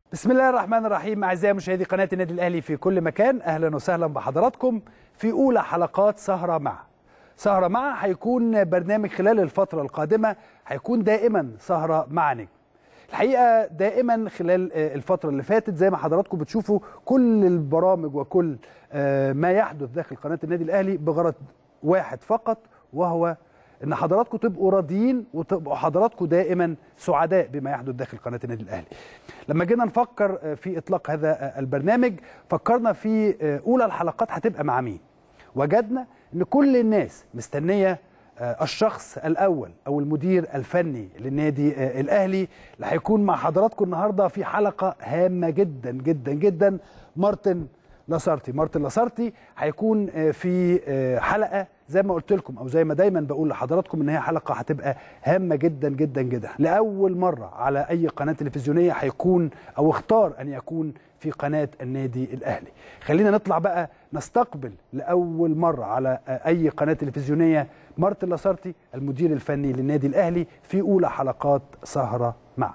بسم الله الرحمن الرحيم اعزائي مشاهدي قناه النادي الاهلي في كل مكان اهلا وسهلا بحضراتكم في اولى حلقات سهره مع سهره مع هيكون برنامج خلال الفتره القادمه هيكون دائما سهره مع نجم الحقيقه دائما خلال الفتره اللي فاتت زي ما حضراتكم بتشوفوا كل البرامج وكل ما يحدث داخل قناه النادي الاهلي بغرض واحد فقط وهو ان حضراتكم تبقوا راضيين وتبقوا حضراتكم دائما سعداء بما يحدث داخل قناه النادي الاهلي. لما جينا نفكر في اطلاق هذا البرنامج فكرنا في اولى الحلقات هتبقى مع مين؟ وجدنا ان كل الناس مستنيه الشخص الاول او المدير الفني للنادي الاهلي اللي هيكون مع حضراتكم النهارده في حلقه هامه جدا جدا جدا مارتن لاسارتي مارتن لاسارتي هيكون في حلقه زي ما قلت لكم او زي ما دايما بقول لحضراتكم ان هي حلقه هتبقى هامه جدا جدا جدا لاول مره على اي قناه تلفزيونيه هيكون او اختار ان يكون في قناه النادي الاهلي خلينا نطلع بقى نستقبل لاول مره على اي قناه تلفزيونيه مارتن لاسارتي المدير الفني للنادي الاهلي في اولى حلقات سهره مع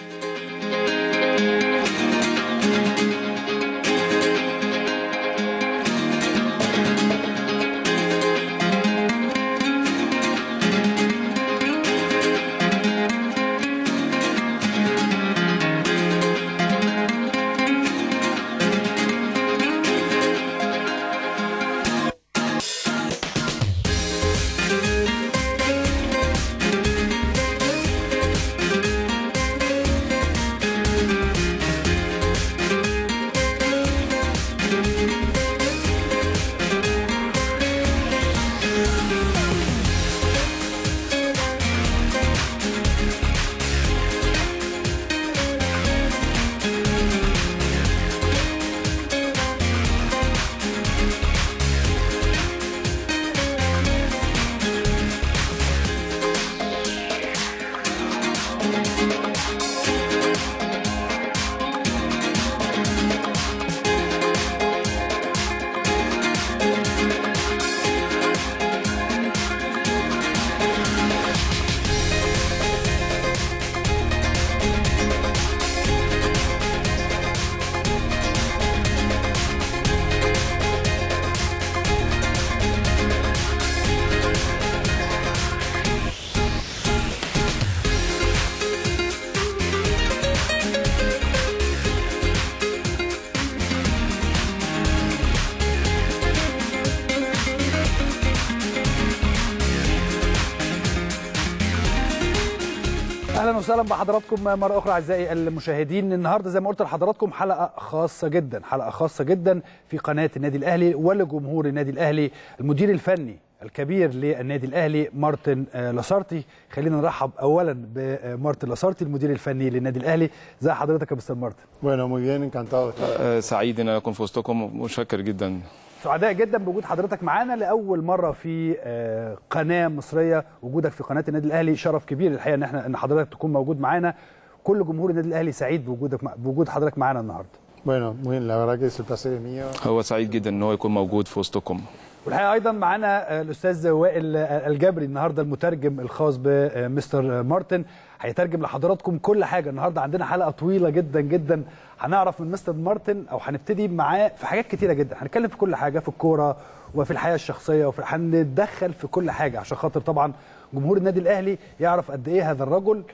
اهلا وسهلا بحضراتكم مره اخرى اعزائي المشاهدين النهارده زي ما قلت لحضراتكم حلقه خاصه جدا حلقه خاصه جدا في قناه النادي الاهلي ولجمهور النادي الاهلي المدير الفني الكبير للنادي الاهلي مارتن لاسارتي خلينا نرحب اولا بمارتن لاسارتي المدير الفني للنادي الاهلي ازي حضرتك يا مستر مارتن Bueno, muy bien, encantado de estar. سعيد ان اكون في وسطكم متشكر جدا سعداء جدا بوجود حضرتك معانا لاول مره في قناه مصريه وجودك في قناه النادي الاهلي شرف كبير الحقيقه ان احنا ان حضرتك تكون موجود معانا كل جمهور النادي الاهلي سعيد بوجودك بوجود حضرتك معانا النهارده Bueno, muy bien, la verdad que es el placer es mío. هو سعيد جدا ان هو يكون موجود في وسطكم والحقيقه ايضا معانا الاستاذ وائل الجبري النهارده المترجم الخاص بمستر مارتن هيترجم لحضراتكم كل حاجه النهارده عندنا حلقه طويله جدا جدا هنعرف من مستر مارتن او هنبتدي معاه في حاجات كتيره جدا هنتكلم في كل حاجه في الكوره وفي الحياه الشخصيه وفي هنتدخل في كل حاجه عشان خاطر طبعا جمهور النادي الاهلي يعرف قد ايه هذا الرجل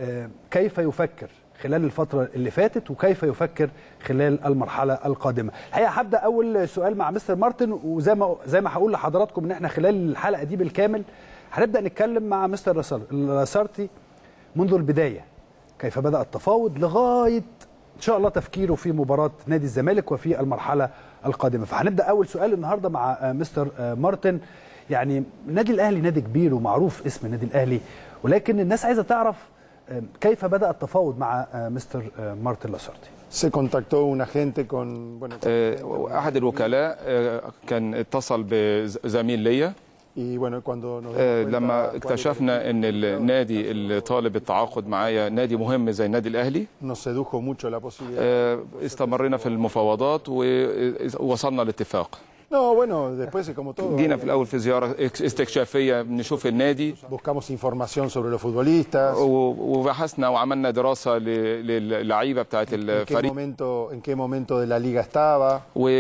كيف يفكر خلال الفترة اللي فاتت وكيف يفكر خلال المرحلة القادمة. الحقيقة هبدأ أول سؤال مع مستر مارتن وزي ما زي ما هقول لحضراتكم إن إحنا خلال الحلقة دي بالكامل هنبدأ نتكلم مع مستر لاسارتي منذ البداية كيف بدأ التفاوض لغاية إن شاء الله تفكيره في مباراة نادي الزمالك وفي المرحلة القادمة. فهنبدأ أول سؤال النهاردة مع مستر مارتن يعني النادي الأهلي نادي كبير ومعروف اسم النادي الأهلي ولكن الناس عايزة تعرف كيف بدأ التفاوض مع مستر مارتن لاسارتي؟ Se contactó un agente con. Bueno, آه، احد الوكلاء آه، كان اتصل بزميل ليا y bueno, cuando nos آه، dimos cuenta لما cuál era اكتشفنا ان النادي اللي طالب التعاقد معايا نادي مهم زي النادي الاهلي nos sedujo mucho la posibilidad. آه، استمرينا في المفاوضات ووصلنا لاتفاق No, bueno, después como todo. جينا في الاول في زياره استكشافيه نشوف النادي Buscamos información sobre los futbolistas. و- وبحثنا وعملنا دراسه ل- للعيبه بتاعت En qué, الفريق momento, en qué momento de la liga estaba.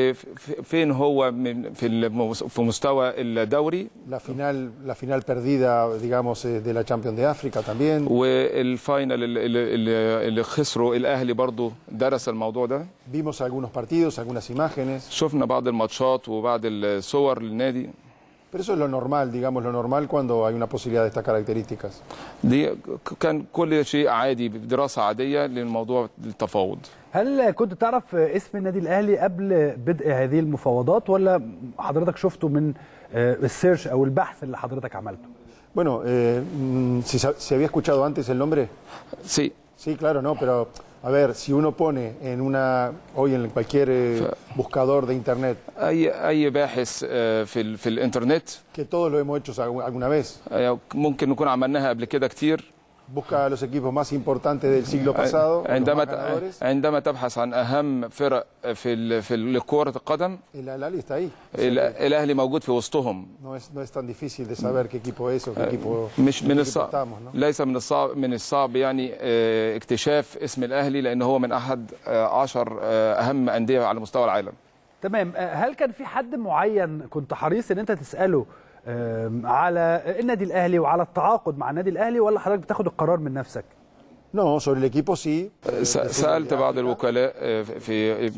وفين هو من في المس- في مستوى الدوري La final, la final perdida, digamos, eh, de la Champions de África también. والفاينل اللي, اللي, اللي خسروا الاهلي برضو درس الموضوع ده Vimos algunos partidos, algunas imágenes. شفنا بعض الماتشات وبعض الصور للنادي Pero eso es lo normal, digamos, lo normal cuando hay una posibilidad de estas características. دي كان كل شيء عادي دراسه عاديه للموضوع التفاوض هل كنت تعرف اسم النادي الاهلي قبل بدء هذه المفاوضات ولا حضرتك شفته من آه، السيرش او البحث اللي حضرتك عملته Bueno, eh, mm, si, sa- si había escuchado antes el nombre, سي sí, claro, no, pero a ver, si uno pone en una, hoy en cualquier eh, buscador de internet, اي اي باحث آه، في ال- في الانترنت que todos lo hemos hecho algu- alguna vez, آه، ممكن نكون عملناها قبل كده كتير busca a los equipos más importantes del siglo pasado, los más عندما ganadores, عندما تبحث عن اهم فرق في ال- في ال- كرة القدم el Al-Ahly está ahí. O sea, ال- الاهلي موجود في وسطهم no, es, no es tan difícil de saber qué equipo es o qué equipo, مش qué من equipo الصعب estamos, ¿no? ليس من الصعب من الصعب يعني آه، اكتشاف اسم الاهلي لان هو من احد آه، عشر آه، اهم انديه على مستوى العالم تمام آه، هل كان في حد معين كنت حريص ان انت تساله آم، على النادي الاهلي وعلى التعاقد مع النادي الاهلي ولا حضرتك بتاخد القرار من نفسك No, sobre el equipo sí. eh, س- de fútbol سالت de بعض África, الوكلاء آه، في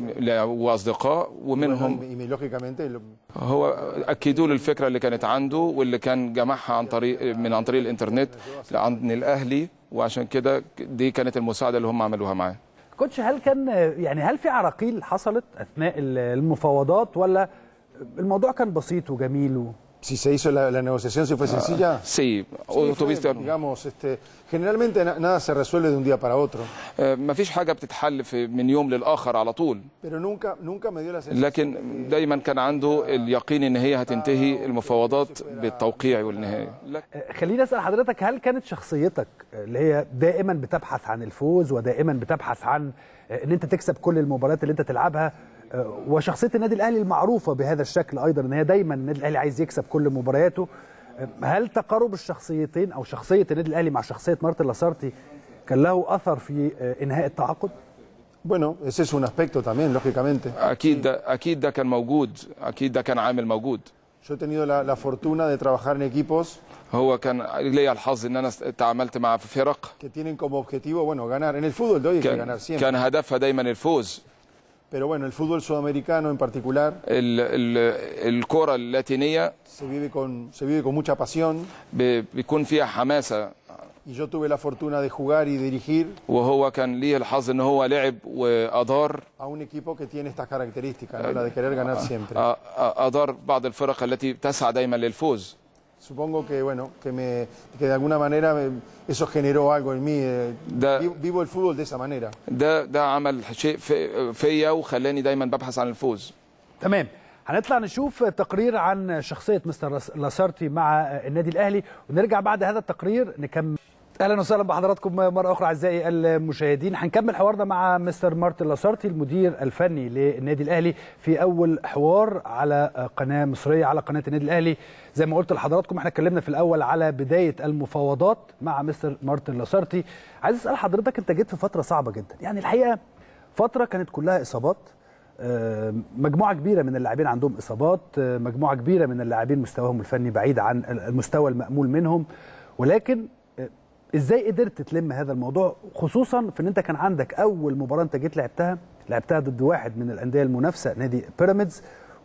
واصدقاء ومنهم y, y lógicamente lo- هو اكدوا له الفكره اللي كانت عنده واللي كان جمعها عن طريق من عن طريق الانترنت عن الاهلي وعشان كده دي كانت المساعده اللي هم عملوها معاه كوتش هل كان يعني هل في عراقيل حصلت اثناء المفاوضات ولا الموضوع كان بسيط وجميل و... si se hizo la, la negociación, si fue sencilla. سي Sí, fue, تuviste digamos, este, generalmente na- nada se resuelve de un día para otro, ما فيش حاجه بتتحل في من يوم للاخر على طول pero nunca, nunca me dio la sensación. لكن دايما كان عنده اليقين ان هي هتنتهي المفاوضات بالتوقيع والنهايه لا- خليني اسال حضرتك هل كانت شخصيتك اللي هي دائما بتبحث عن الفوز ودائما بتبحث عن ان انت تكسب كل المباريات اللي انت تلعبها وشخصيه النادي الاهلي المعروفه بهذا الشكل ايضا ان هي دايما النادي الاهلي عايز يكسب كل مبارياته هل تقارب الشخصيتين او شخصيه النادي الاهلي مع شخصيه مارتن لاسارتي كان له اثر في انهاء التعاقد؟ Bueno, ese es un aspecto también, lógicamente. اكيد ده اكيد ده كان موجود اكيد ده كان عامل موجود Yo he tenido la, la fortuna de trabajar en equipos هو كان ليا الحظ ان انا تعاملت مع فرق que tienen como objetivo, bueno, ganar. En el fútbol de hoy hay que كان ganar siempre. كان هدفها دايما الفوز Pero bueno, el fútbol sudamericano en particular ال- ال- الكره اللاتينيه se vive con, se vive con mucha pasión. ب- بيكون فيها حماسه Y yo tuve la fortuna de jugar y dirigir وهو كان ليه الحظ ان هو لعب وادار a un equipo que tiene estas características, ¿no? la de querer ganar siempre. أ- أ- ادار بعض الفرق التي تسعى دايما للفوز Supongo que, bueno, que, me, que de alguna manera me- eso generó algo en mí. eh, Da- vi- vivo el fútbol de esa manera. ده ده عمل شيء في- فيا وخلاني دايما ببحث عن الفوز تمام هنطلع نشوف تقرير عن شخصيه مستر لاسارتي مع النادي الاهلي ونرجع بعد هذا التقرير نكمل اهلا وسهلا بحضراتكم مره اخرى اعزائي المشاهدين هنكمل حوارنا مع مستر مارتن لاسارتي المدير الفني للنادي الاهلي في اول حوار على قناه مصريه على قناه النادي الاهلي زي ما قلت لحضراتكم احنا اتكلمنا في الاول على بدايه المفاوضات مع مستر مارتن لاسارتي عايز اسال حضرتك انت جيت في فتره صعبه جدا يعني الحقيقه فتره كانت كلها اصابات آه، مجموعه كبيره من اللاعبين عندهم اصابات آه، مجموعه كبيره من اللاعبين مستواهم الفني بعيد عن المستوى المامول منهم ولكن آه، ازاي قدرت تلم هذا الموضوع خصوصا في ان انت كان عندك اول مباراه انت جيت لعبتها لعبتها ضد واحد من الانديه المنافسه نادي بيراميدز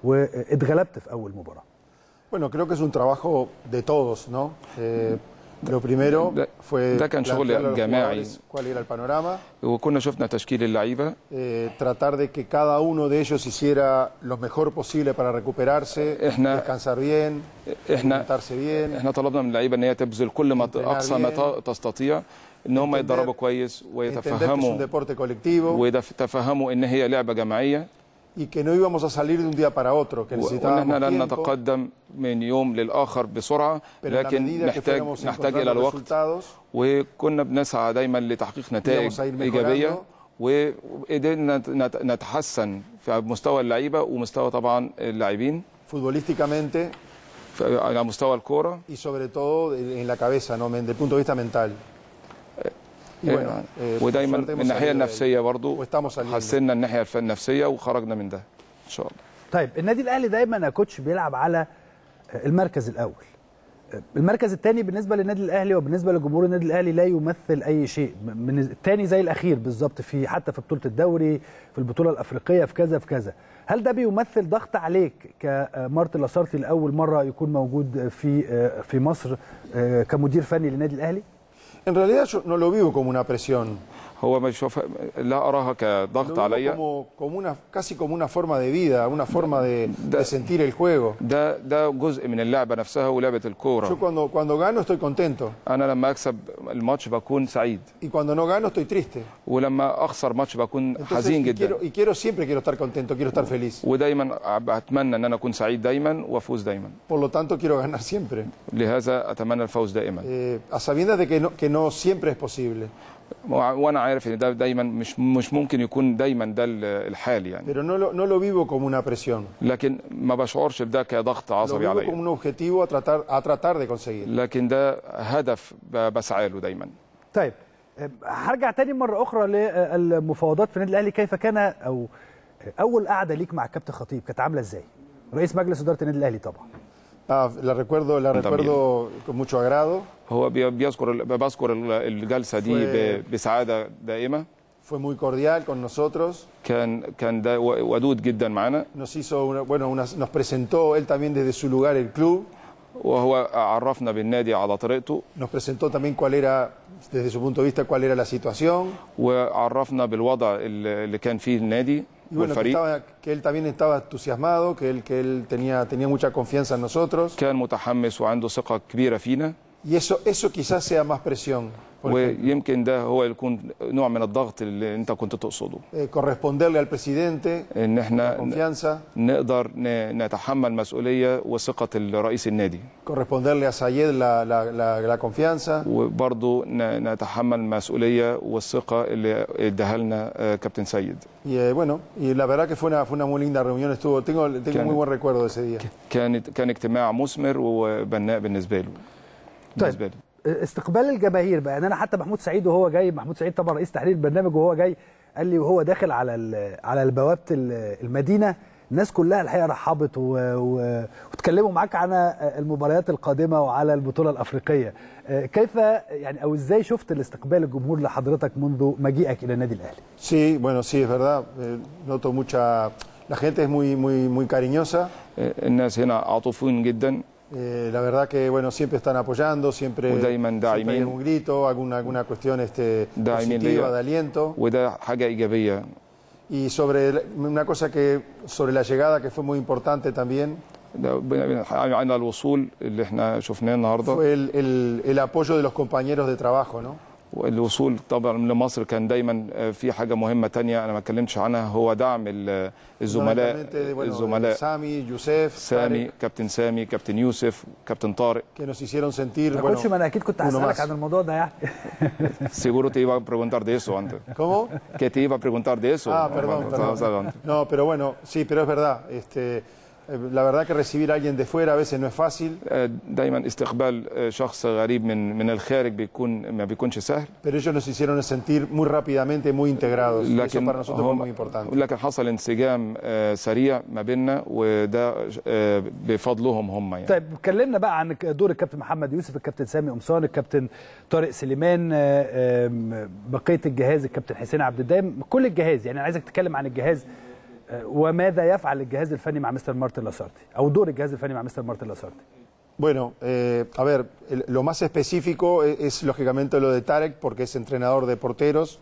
واتغلبت في اول مباراه Bueno, creo que es un trabajo de todos, ¿no? Eh, lo primero Da- fue da كان شغل plantearle a los جماعي. jugadores cuál era el panorama, وكنا شفنا تشكيل اللعيبه eh, tratar de que cada uno de ellos hiciera lo mejor posible para recuperarse, Eحنا- descansar bien, احنا alimentarse bien, احنا طلبنا من اللعيبه ان هي تبذل كل ما ت- اقصى ما ت- تستطيع ان هم Entender- يتدربوا كويس entender que es un ويتفهموا deporte colectivo ويتفهموا ان هي لعبه جماعيه y que no íbamos a salir de un día para otro, que وان necesitábamos احنا لن tiempo, نتقدم من يوم للاخر بسرعه pero en la لكن medida que نحتاج fuéramos نحتاج الى encontrando الوقت resultados, وكنا بنسعى دايما لتحقيق نتائج íbamos a ir ايجابيه mejorando. وقدرنا نت- نتحسن في مستوى اللعيبه ومستوى طبعا اللاعبين futbolísticamente ف- على مستوى الكوره y sobre todo en la cabeza, ¿no? desde el punto de vista mental. Y bueno, eh, por ودايما suerte من hemos الناحيه salido de ahí. النفسيه برضو واستamos saliendo. حسنا الناحيه الف- النفسيه وخرجنا من ده ان شاء الله طيب النادي الاهلي دايما يا كوتش بيلعب على المركز الاول المركز الثاني بالنسبه للنادي الاهلي وبالنسبه لجمهور النادي الاهلي لا يمثل اي شيء من الثاني زي الاخير بالظبط في حتى في بطوله الدوري في البطوله الافريقيه في كذا في كذا هل ده بيمثل ضغط عليك كمارتن لاسارتي لاول مره يكون موجود في في مصر كمدير فني للنادي الاهلي En realidad yo no lo vivo como una presión. هو ما يشوف لا اراها Lo كضغط vivo عليا como, como una, casi como una forma de vida, una forma de, de sentir el juego. ده ده جزء من اللعبه نفسها ولعبه Yo الكوره cuando, cuando gano estoy contento انا لما اكسب الماتش بكون سعيد y cuando no gano estoy triste. ولما اخسر ماتش بكون Entonces, حزين y جدا quiero, y quiero siempre quiero estar contento, quiero estar feliz. ودايما اتمنى ان انا اكون سعيد دايما وافوز دايما Por lo tanto quiero ganar siempre, لهذا اتمنى الفوز دائما eh, a sabiendas de que no, que no siempre es posible. وانا عارف ان ده دايما مش مش ممكن يكون دايما ده الحال يعني Pero no lo, no lo vivo como una presión. لكن ما بشعرش بده كضغط Lo عصبي vivo como عليا un objetivo a tratar, a tratar de conseguir. لكن ده هدف ب- بسعى له دايما طيب هرجع تاني مره اخرى للمفاوضات في النادي الاهلي كيف كان او اول قعده ليك مع الكابتن خطيب كانت عامله ازاي؟ رئيس مجلس اداره النادي الاهلي طبعا Ah, la recuerdo, la También. recuerdo con mucho agrado. هو بي- بيذكر بذكر الجلسه دي ب- بسعاده دائمه Fue muy cordial con nosotros. كان كان ده و- ودود جدا معانا Nos hizo, una- bueno, unas- nos presentó él también desde su lugar el club. وهو عرفنا بالنادي على طريقته Nos presentó también cuál era, desde su punto de vista, cuál era la situación. وعرفنا بالوضع اللي اللي كان فيه النادي Y bueno, que, والفريق estaba- que él también estaba entusiasmado, que él, que él tenía, tenía mucha confianza en nosotros. كان متحمس وعنده ثقه كبيره فينا Y eso, eso quizás sea más presión. por ejemplo. ويمكن ده هو يكون نوع من الضغط اللي انت كنت تقصده Eh, corresponderle al presidente, ان احنا confianza, نقدر ن- نتحمل مسؤوليه وثقه رئيس النادي corresponderle a Sayed la, la, la, la confianza. وبرضه ن- نتحمل المسؤوليه والثقه اللي اداها لنا آه، كابتن سيد Y eh, bueno, y la verdad que fue una, fue una muy linda reunión. Estuvo, tengo, tengo Claro. muy buen recuerdo de ese día. كانت كان اجتماع مثمر وبناء بالنسبه له بالنسبه لي استقبال الجماهير بقى يعني انا حتى محمود سعيد وهو جاي محمود سعيد طبعا رئيس تحرير البرنامج وهو جاي قال لي وهو داخل على ال- على بوابه ال- المدينه الناس كلها الحقيقه رحبت و... و... وتكلموا معاك عن المباريات القادمه وعلى البطوله الافريقيه آه، كيف يعني او ازاي شفت الاستقبال الجمهور لحضرتك منذ مجيئك الى النادي الاهلي Sí, bueno, sí, es verdad. Eh, noto mucha. La gente es muy, muy, muy cariñosa. آه، الناس هنا عاطفيين جدا Eh, la verdad que bueno, siempre están apoyando, siempre, ودايماً siempre hay داعمين. algún grito, alguna, alguna cuestión este, داعمين positiva, ليا. de aliento. وده حاجه ايجابيه Y sobre la- una cosa que sobre la llegada que fue muy importante también ده ب- عندنا الوصول اللي احنا شفناه النهارده fue el, el- el apoyo de los compañeros de trabajo, ¿no? والوصول طبعا لمصر كان دايما آه، في حاجه مهمه تانية انا ما اتكلمتش عنها هو دعم ال- الزملاء Fundamentalmente, bueno, الزملاء Sami, Yusef, سامي Tarek, كابتن سامي كابتن يوسف كابتن طارق que nos hicieron sentir. ما Bueno, كنتش ما انا اكيد كنت uno هسالك más. عن الموضوع ده يعني seguro te iba a preguntar de eso antes ¿Cómo? que te iba a preguntar de eso Ah, perdón, perdón. No, pero bueno, sí, pero es verdad. Este, eh, la verdad que recibir a alguien de fuera a veces no es fácil, آه، دايما استقبال آه، شخص غريب من من الخارج بيكون ما بيكونش سهل pero ellos nos hicieron sentir muy rápidamente muy integrados. y eso لكن para nosotros fue هم muy importante. لكن حصل انسجام آه، سريع ما بيننا وده آه، بفضلهم هم يعني طيب اتكلمنا بقى عن دور الكابتن محمد يوسف الكابتن سامي قمصان الكابتن طارق سليمان آه، آم، بقيه الجهاز الكابتن حسين عبد الدايم كل الجهاز يعني عايزك تتكلم عن الجهاز آه، وماذا يفعل الجهاز الفني مع مستر مارتن لاسارتي او دور الجهاز الفني مع مستر مارتن لاسارتي Bueno, eh, a ver, el- lo más específico es, es, lógicamente lo de Tarek porque es entrenador de porteros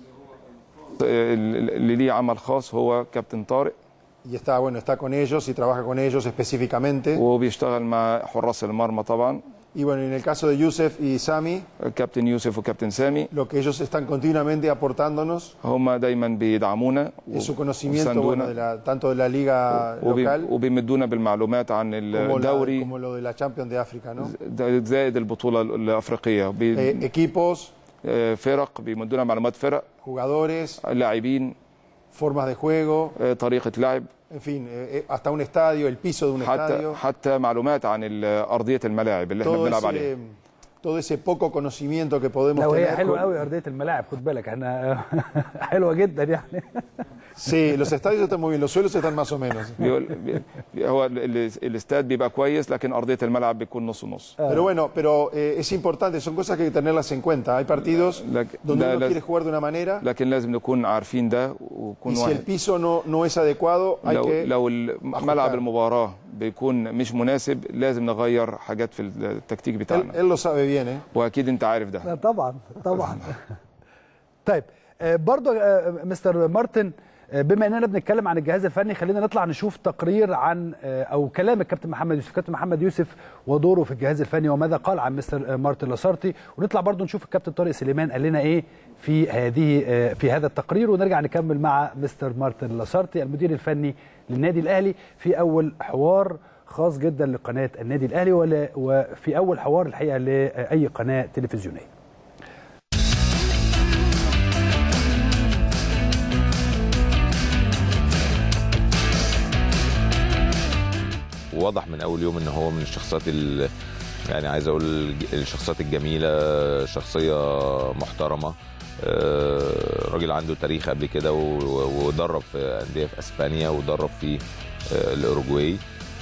آه، اللي ليه عمل خاص هو كابتن طارق y está, bueno, está con ellos y trabaja con ellos específicamente. وبيشتغل مع حراس المرمى طبعا Y bueno, en el caso de Yusef y Sami, كابتن يوسف وكابتن سامي lo que ellos están continuamente aportándonos هم دايما بيدعمونا es su conocimiento bueno, وبيساندونا de la, tanto de la liga وبي- local وبيمدونا بالمعلومات عن como, la- الدوري como lo de la Champions de África, ¿no? ده- زائد البطوله الافريقيه بي- Eh, equipos, آه، فرق بيمدونا معلومات فرق jugadores, لاعبين formas de juego, آه، طريقه لعب en fin, eh, hasta un estadio, el piso de un حتى estadio. حتى معلومات عن ال- ارضيه الملاعب اللي احنا Todo بنلعب عليها ese, todo ese poco conocimiento que podemos لو هي tener. حلوه قوي ارضيه الملاعب خد بالك احنا حلوه جدا يعني Sí, los estadios están muy bien, los suelos están más o menos. بيقول بي- هو ال- ال- الاستاد بيبقى كويس لكن ارضيه الملعب بيكون نص نص Pero bueno, pero eh, es importante, son cosas que hay que tenerlas en cuenta. Hay partidos Lak- donde la- uno la- quiere jugar de una manera لكن لازم نكون عارفين ده y ويكون si el واحد piso no, no es adecuado, hay لو que لو ال- ملعب ajustar. المباراه بيكون مش مناسب لازم نغير حاجات في التكتيك Él, بتاعنا él lo sabe bien, ¿eh? واكيد انت عارف ده لا طبعا طبعا طيب آه، برضو آه، مستر مارتن آه، بما اننا بنتكلم عن الجهاز الفني خلينا نطلع نشوف تقرير عن آه، او كلام الكابتن محمد يوسف كابتن محمد يوسف ودوره في الجهاز الفني وماذا قال عن مستر آه، مارتن لاسارتي ونطلع برضو نشوف الكابتن طارق سليمان قال لنا ايه في هذه آه، في هذا التقرير ونرجع نكمل مع مستر مارتن لاسارتي المدير الفني للنادي الاهلي في اول حوار خاص جدا لقناه النادي الاهلي ولا- وفي اول حوار الحقيقه لاي قناه تلفزيونيه وواضح من اول يوم ان هو من الشخصيات ال... يعني عايز اقول الج- الشخصيات الجميله شخصيه محترمه آه، راجل عنده تاريخ قبل كده و- و- ودرب في انديه في اسبانيا ودرب في آه، الاوروجواي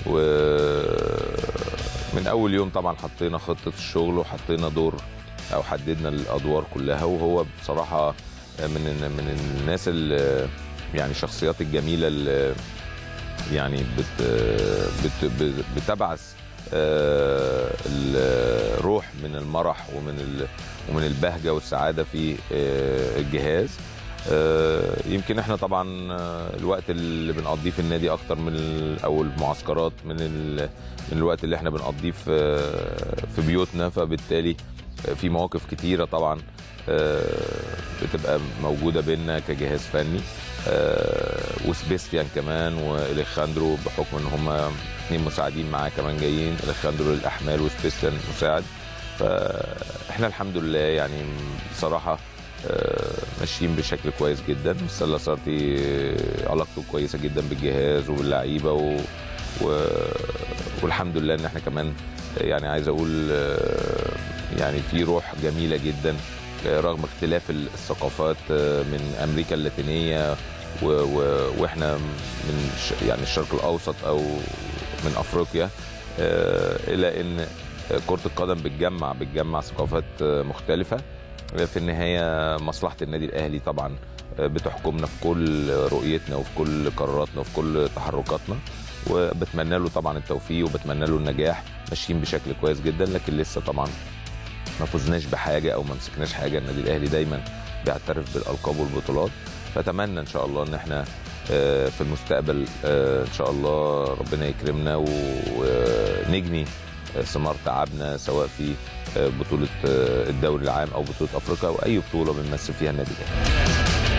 ومن اول يوم طبعا حطينا خطه الشغل وحطينا دور او حددنا الادوار كلها وهو بصراحه من من الناس اللي يعني الشخصيات الجميله اللي يعني بت بت بت- بتبعث آه، الروح من المرح ومن ال- ومن البهجه والسعاده في آه، الجهاز آه، يمكن احنا طبعا آه، الوقت اللي بنقضيه في النادي اكتر من ال- او المعسكرات من ال- من الوقت اللي احنا بنقضيه في آه، في بيوتنا فبالتالي آه، في مواقف كتيره طبعا آه، بتبقى موجوده بينا كجهاز فني آه، وسبيستيان كمان واليخاندرو بحكم ان هم اثنين مساعدين معاه كمان جايين اليخاندرو للاحمال وسبيستيان مساعد فاحنا الحمد لله يعني بصراحه آه، ماشيين بشكل كويس جدا سلا سارتي آه، علاقته كويسه جدا بالجهاز وباللعيبه و... و... والحمد لله ان احنا كمان آه، يعني عايز اقول آه، يعني في روح جميله جدا آه، رغم اختلاف الثقافات آه، من امريكا اللاتينيه و... و... واحنا من ش... يعني الشرق الاوسط او من افريقيا آه، الى ان كره القدم بتجمع بتجمع ثقافات آه، مختلفه في النهايه مصلحه النادي الاهلي طبعا آه، بتحكمنا في كل رؤيتنا وفي كل قراراتنا وفي كل تحركاتنا وبتمنى له طبعا التوفيق وبتمنى له النجاح ماشيين بشكل كويس جدا لكن لسه طبعا ما فزناش بحاجه او ما مسكناش حاجه النادي الاهلي دايما بيعترف بالالقاب والبطولات فاتمنى ان شاء الله ان احنا آه، في المستقبل آه، ان شاء الله ربنا يكرمنا و- ونجني آه، ثمار تعبنا سواء في آه، بطوله آه، الدوري العام او بطوله افريقيا او اي بطوله بنمثل فيها النادي الاهلي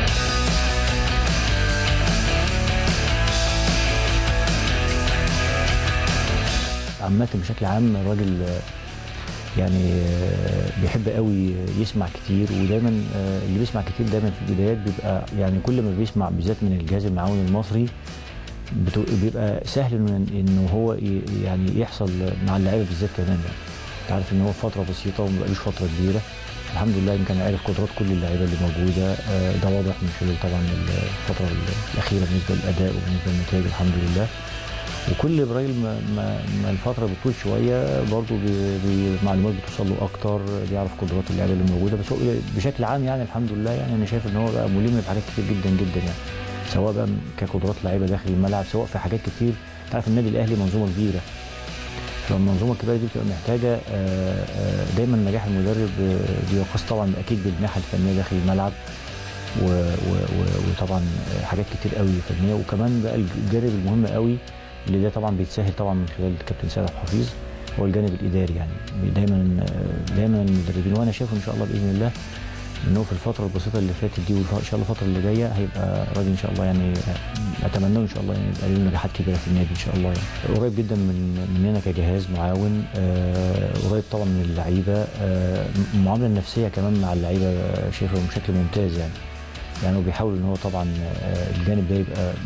عامة بشكل عام الراجل آه، يعني آه، بيحب قوي يسمع كتير ودايما آه، اللي بيسمع كتير دايما في البدايات بيبقى يعني كل ما بيسمع بالذات من الجهاز المعاون المصري بتو- بيبقى سهل انه إنه هو ي- يعني يحصل مع اللعيبه بالذات كمان يعني انت عارف ان هو فتره بسيطه وما بقالوش فتره كبيره الحمد لله يمكن عارف قدرات كل اللعيبه اللي موجوده آه، ده واضح من خلال طبعا الفتره الاخيره بالنسبه للاداء وبالنسبه للنتائج الحمد لله وكل ابراهيم ما, ما, ما الفتره بتطول شويه برضه بي- بي- المعلومات بتوصل له اكتر بيعرف قدرات اللعيبه اللي موجوده بس هو بشكل عام يعني الحمد لله يعني انا شايف ان هو بقى ملم بحاجات كتير جدا جدا يعني سواء بقى كقدرات لعيبه داخل الملعب سواء في حاجات كتير انت عارف النادي الاهلي منظومه كبيره فالمنظومه الكبيره دي بتبقى محتاجه آه، آه، دايما نجاح المدرب آه، بيقاس طبعا اكيد بالناحيه الفنيه داخل الملعب و و و وطبعا آه، حاجات كتير قوي فنيه وكمان بقى الجانب المهم قوي اللي ده طبعا بيتسهل طبعا من خلال الكابتن سيد حفيظ هو الجانب الاداري يعني دايما آه، دايما المدربين وانا شايفه ان شاء الله باذن الله انه في الفتره البسيطه اللي فاتت دي وان شاء الله الفتره اللي جايه هيبقى راجل ان شاء الله يعني آه، اتمنى له ان شاء الله يعني يبقى له نجاحات كبيره في النادي ان شاء الله يعني قريب جدا من مننا كجهاز معاون آه، قريب طبعا من اللعيبه آه، المعامله النفسيه كمان مع اللعيبه آه، شايفه بشكل ممتاز يعني يعني هو بيحاول ان هو طبعا آه، الجانب ده يبقى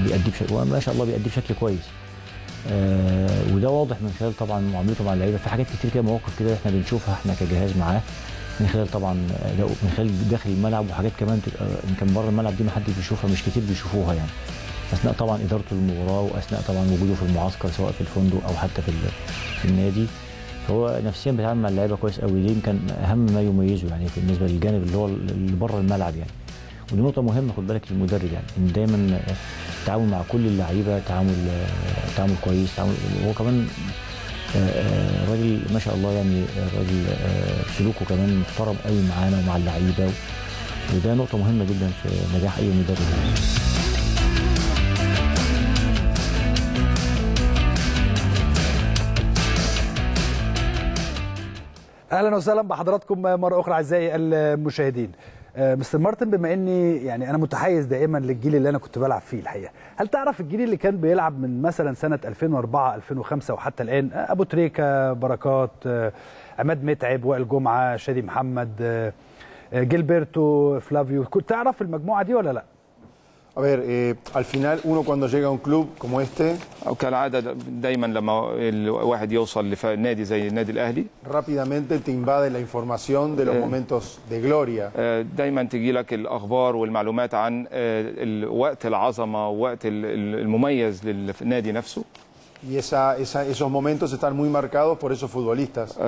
بيأدي بشكل وما شاء الله بيأدي بشكل كويس آه وده واضح من خلال طبعا معاملته مع اللعيبه في حاجات كتير كده مواقف كده احنا بنشوفها احنا كجهاز معاه من خلال طبعا أداؤه، من خلال داخل الملعب وحاجات كمان تبقى يمكن بره الملعب دي ما حدش بيشوفها مش كتير بيشوفوها يعني اثناء طبعا ادارته للمباراه واثناء طبعا وجوده في المعسكر سواء في الفندق او حتى في ال- في النادي فهو نفسيا بيتعامل مع اللعيبه كويس قوي دي يمكن اهم ما يميزه يعني بالنسبه للجانب اللي هو اللي بره الملعب يعني ودي نقطه مهمه خد بالك للمدرب يعني ان دايما التعامل مع كل اللعيبه تعامل آه، تعامل كويس تعامل وهو كمان آه، آه، راجل ما شاء الله يعني آه، راجل آه، سلوكه كمان محترم قوي معانا ومع اللعيبه وده نقطه مهمه جدا في نجاح اي مدرب يعني. اهلا وسهلا بحضراتكم مره اخرى اعزائي المشاهدين آه، مستر مارتن بما اني يعني انا متحيز دائما للجيل اللي انا كنت بلعب فيه الحقيقه هل تعرف الجيل اللي كان بيلعب من مثلا سنه 2004 2005 وحتى الان آه، ابو تريكه بركات آه، عماد متعب وائل جمعه شادي محمد آه، آه، جilberto فلافيو كنت تعرف المجموعه دي ولا لا A ver, eh, al final uno cuando llega a un club como este, او كالعاده دايما لما الواحد يوصل لنادي زي النادي الاهلي rápidamente te invade la información de los Eh. momentos de gloria. آه، دايما تجي لك الاخبار والمعلومات عن آه، ال- وقت العظمه ووقت ال- ال- المميز للنادي نفسه Y esa, esa- esos momentos están muy marcados por esos futbolistas.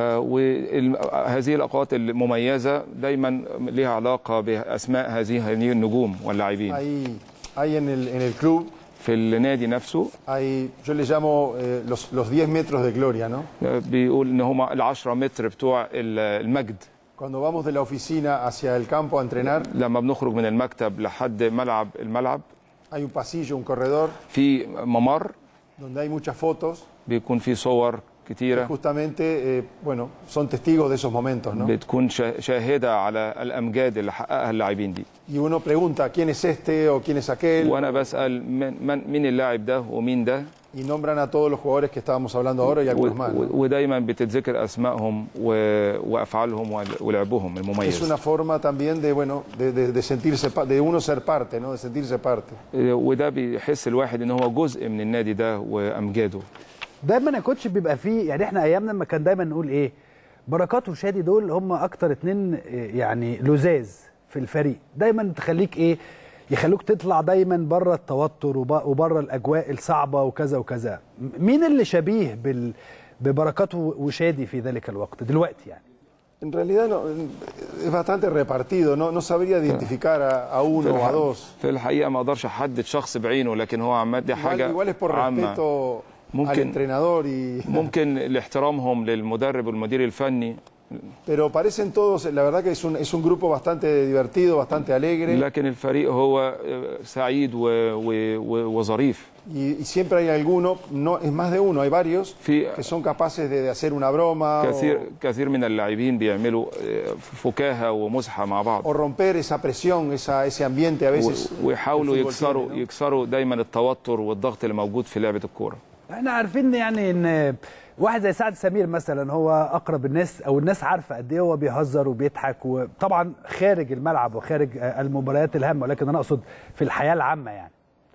وهذه الاوقات المميزه دايما لها علاقه باسماء هذه هذه النجوم واللاعبين Hay, hay en, el, en el club, في النادي نفسه hay, yo le llamo eh, los, los 10 metros de gloria, ¿no? آه، بيقول ان هم ال10 متر بتوع ال- المجد Cuando vamos de la oficina hacia el campo a entrenar, لما بنخرج من المكتب لحد ملعب الملعب hay un pasillo, un corredor, في ممر donde hay muchas fotos. بيكون في صور كتيره Justamente, eh, bueno, son testigos de esos momentos, ¿no? بتكون شا- شاهده على الامجاد اللي حققها اللاعبين دي Y uno pregunta quién es este o quién es aquel, وانا بسال من من- مين اللاعب ده ومين ده y nombran a todos los jugadores que estábamos hablando ahora y و- algunos más. ¿no? و- ودايما بتتذكر اسمائهم و- وافعالهم ول- ولعبهم Es المميز una forma también de, bueno, de, de- de sentirse, pa- de uno ser parte, ¿no? De sentirse parte. وده بيحس الواحد ان هو جزء من النادي ده وامجاده دايما يا كوتش بيبقى فيه يعني احنا ايامنا لما كان دايما نقول ايه بركات وشادي دول هم اكتر اتنين إيه، يعني لزاز في الفريق دايما تخليك ايه يخلوك تطلع دايما بره التوتر وب- وبره الاجواء الصعبه وكذا وكذا م- مين اللي شبيه بال ببركات و- وشادي في ذلك الوقت دلوقتي يعني En realidad no, es bastante repartido, no, no sabría identificar a, a uno o a dos. في الحقيقه ما اقدرش احدد شخص بعينه لكن هو عماد دي Igual, حاجه igual es por عامه respeto al ممكن- entrenador, y, ممكن لاحترامهم للمدرب والمدير الفني pero parecen todos, la verdad que es un, es un grupo bastante divertido, bastante alegre لكن الفريق هو آه، سعيد و... و... و... وظريف y, y siempre hay alguno, no, es más de uno, hay varios في que son capaces de, de hacer una broma o, كثير كثير من اللاعبين بيعملوا آه، فكاهه ومزحه مع بعض o romper esa presión, esa, ese ambiente a veces. و- ويحاولوا el fútbol يكسروا tiene, ¿no? يكسروا دايما التوتر والضغط اللي موجود في لعبه الكوره احنا عارفين يعني ان واحد زي سعد سمير مثلا هو اقرب الناس او الناس عارفه قد ايه هو بيهزر وبيضحك وطبعا خارج الملعب وخارج آه، المباريات الهامه ولكن انا اقصد في الحياه العامه يعني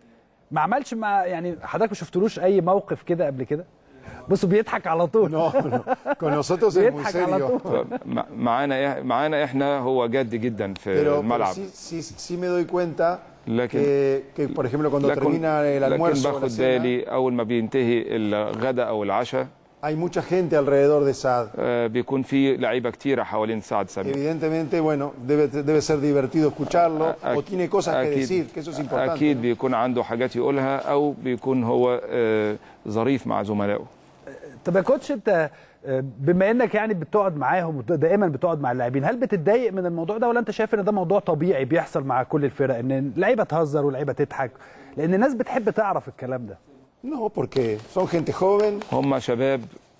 ما عملش مع يعني حضرتك ما شفتلوش اي موقف كده قبل كده بصوا بيضحك على طول No, no, con nosotros es muy بيضحك على serio. طول مع- معانا إح- معانا احنا هو جد جدا في Pero, pero الملعب sí, sí, sí me doy cuenta لكن- que, que, por ejemplo, cuando لكن, termina el لكن almuerzo o la باخد cena, بالي اول ما بينتهي الغداء او العشاء hay mucha gente alrededor de Saad. آه، بيكون في لعيبه كتيره حوالين سعد سمير Evidentemente, bueno, debe, debe ser divertido escucharlo o أك- tiene cosas que أكيد- decir, que eso es importante. اكيد ¿no? بيكون عنده حاجات يقولها او بيكون هو آه، ظريف مع زملائه طب يا كوتش انت آه، بما انك يعني بتقعد معاهم وت- دائما بتقعد مع اللاعبين هل بتتضايق من الموضوع ده ولا انت شايف ان ده موضوع طبيعي بيحصل مع كل الفرق ان لعيبه تهزر ولعيبه تضحك لان الناس بتحب تعرف الكلام ده No, porque son gente joven, هم شباب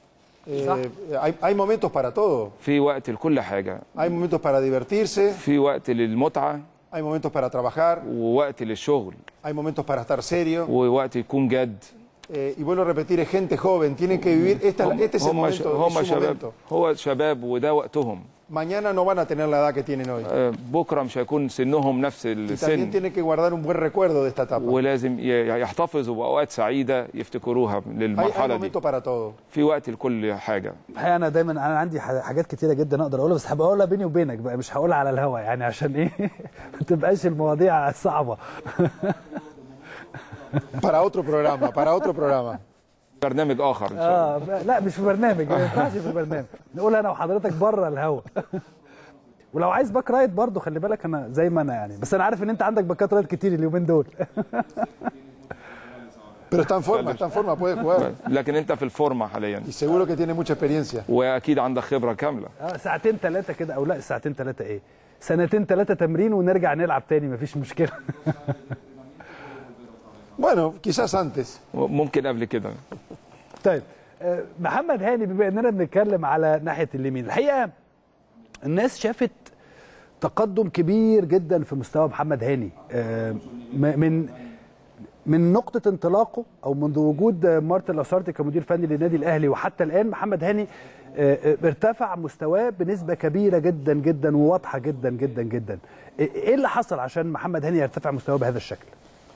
eh, hay, hay momentos para todo. في وقت لكل حاجه Hay momentos para divertirse, في وقت للمتعه hay momentos para trabajar, ووقت للشغل hay momentos para estar serio. ووقت يكون جد Eh, y vuelvo a repetir, es gente joven, tienen que vivir, esta, هم este es el هم, ش- momento, هم es su شباب momento. هو شباب وده وقتهم mañana no van a tener la edad que tienen hoy. آه، بكره مش هيكون سنهم نفس Y también السن tienen que guardar un buen recuerdo de esta etapa. ولازم ي- يحتفظوا باوقات سعيده يفتكروها Hay, hay للمرحله دي momento para todo. في وقت لكل حاجه الحقيقه انا دايما انا عندي ح- حاجات كتيره جدا اقدر اقولها بس هبقى اقولها بيني وبينك بقى مش هقولها على الهوا يعني عشان ايه ما تبقاش المواضيع صعبه Para otro programa, para otro programa. برنامج اخر ان شاء الله اه ب- لا مش في برنامج ما ينفعش في برنامج نقولها انا وحضرتك بره الهوا ولو عايز باك رايت برضه خلي بالك انا زي ما انا يعني بس انا عارف ان انت عندك باكات رايت كتير اليومين دول Pero está en forma, está en forma, puede jugar. لكن انت في الفورمه حاليا Y seguro que tiene mucha experiencia. واكيد عندك خبره كامله اه ساعتين ثلاثه كده او لا ساعتين ثلاثه ايه سنتين ثلاثه تمرين ونرجع نلعب تاني مفيش مشكله Bueno, quizás antes. ممكن قبل كده طيب آه، محمد هاني بما اننا بنتكلم على ناحيه اليمين الحقيقه الناس شافت تقدم كبير جدا في مستوى محمد هاني آه، م- من من نقطة انطلاقه أو منذ وجود آه، مارتن لاسارتي كمدير فني للنادي الأهلي وحتى الآن محمد هاني آه، آه، ارتفع مستواه بنسبة كبيرة jدا جدا وواضحة جدا جدا جدا إيه اللي حصل عشان محمد هاني يرتفع مستواه بهذا الشكل؟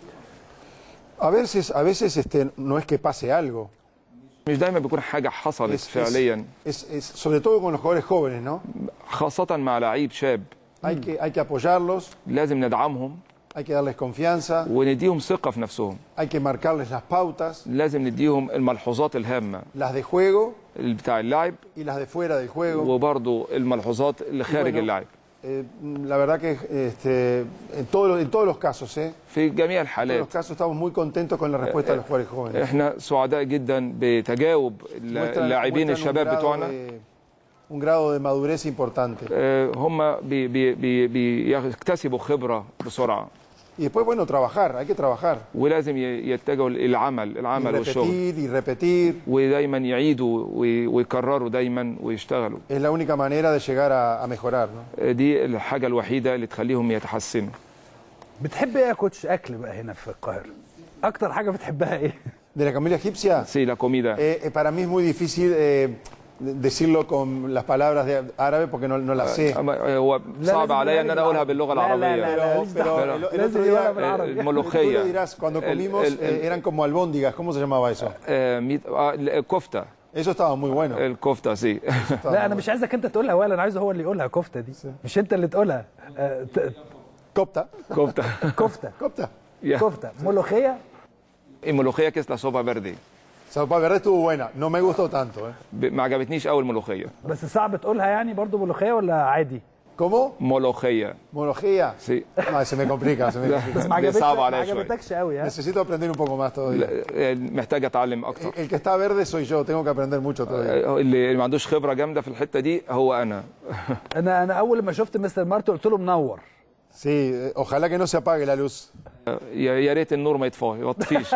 A veces, a veces este, no es que pase algo. مش دايما بيكون حاجه حصلت Es, es- فعليا es- es- sobre todo con los jugadores jóvenes, ¿no? خاصه مع لعيب شاب Hay que, hay que apoyarlos, لازم ندعمهم hay que darles confianza, ونديهم ثقه في نفسهم hay que marcarles las pautas, لازم نديهم الملحوظات الهامه las de juego اللي بتاع اللاعب y las de fuera del juego. وبرضه الملحوظات اللي خارج bueno, اللاعب Eh, la verdad que este, en, todos los- en todos los casos, ¿eh? في جميع En todos الحالات los casos estamos muy contentos con la respuesta de los jugadores jóvenes. احنا سعداء جدا بتجاوب Muestran- اللاعبين muestran un الشباب grado بتوعنا de- un grado de madurez importante. آه، هم بي بي بي بيكتسبوا خبره بسرعه Y después, bueno, trabajar, hay que trabajar. ولازم ي- يتجهوا للعمل Y العمل والشغل repetir y repetir. ودايما يعيدوا وي- ويكرروا دايما ويشتغلوا Es la única manera de llegar a, a mejorar. ¿no? آه، دي الحاجه الوحيده اللي تخليهم يتحسنوا بتحب ايه يا كوتش أكل بقى هنا في القاهرة؟ أكتر حاجة بتحبها إيه؟ De la familia egipcia, سي لا كوميدا eh, eh, para mí es muy difícil eh, decirlo con las palabras de árabe porque no, no las sé. أما- هو لا، صعب لازم عليا ان انا اقولها باللغه لا، لا، العربيه لا، Pero, ماليش pero دعوة. el, el لازم otro يقولها día, بالعربي. tú الملوخيه le dirás, cuando El- comimos el- el- eh, eran como albóndigas, ¿cómo se llamaba eso? آه، ميت- آه، الكفته Eso estaba muy bueno. الكفته سي Estaba لا muy انا مش عايزك انت تقولها ولا انا عايزه هو اللي يقولها كفته دي مش انت اللي تقولها آه، ت- bueno. Copta. كفته كفته Copta. يا. كفته ملوخيه الملوخيه كيس لا سوبا فيردي Sopa verde estuvo buena, no me gustó tanto. ¿eh? ب- ما عجبتنيش قوي الملوخيه بس صعب تقولها يعني برضو ملوخيه ولا عادي ¿Cómo? ملوخيه ¿Mología? سي No, se me complica, se me complica. بس ما عجبتش صعب ما عليا شوية. عجبتكش قوي ها Necesito aprender un poco más todavía. لا، محتاج اتعلم اكتر El que está verde soy yo, tengo que aprender mucho todavía. اللي اللي ما عندوش خبره جامده في الحته دي هو انا انا انا اول ما شفت مستر مارتن قلت له منور Sí, eh, ojalá que no se apague la luz. يا يا ريت النور ما يطفاش ما يطفيش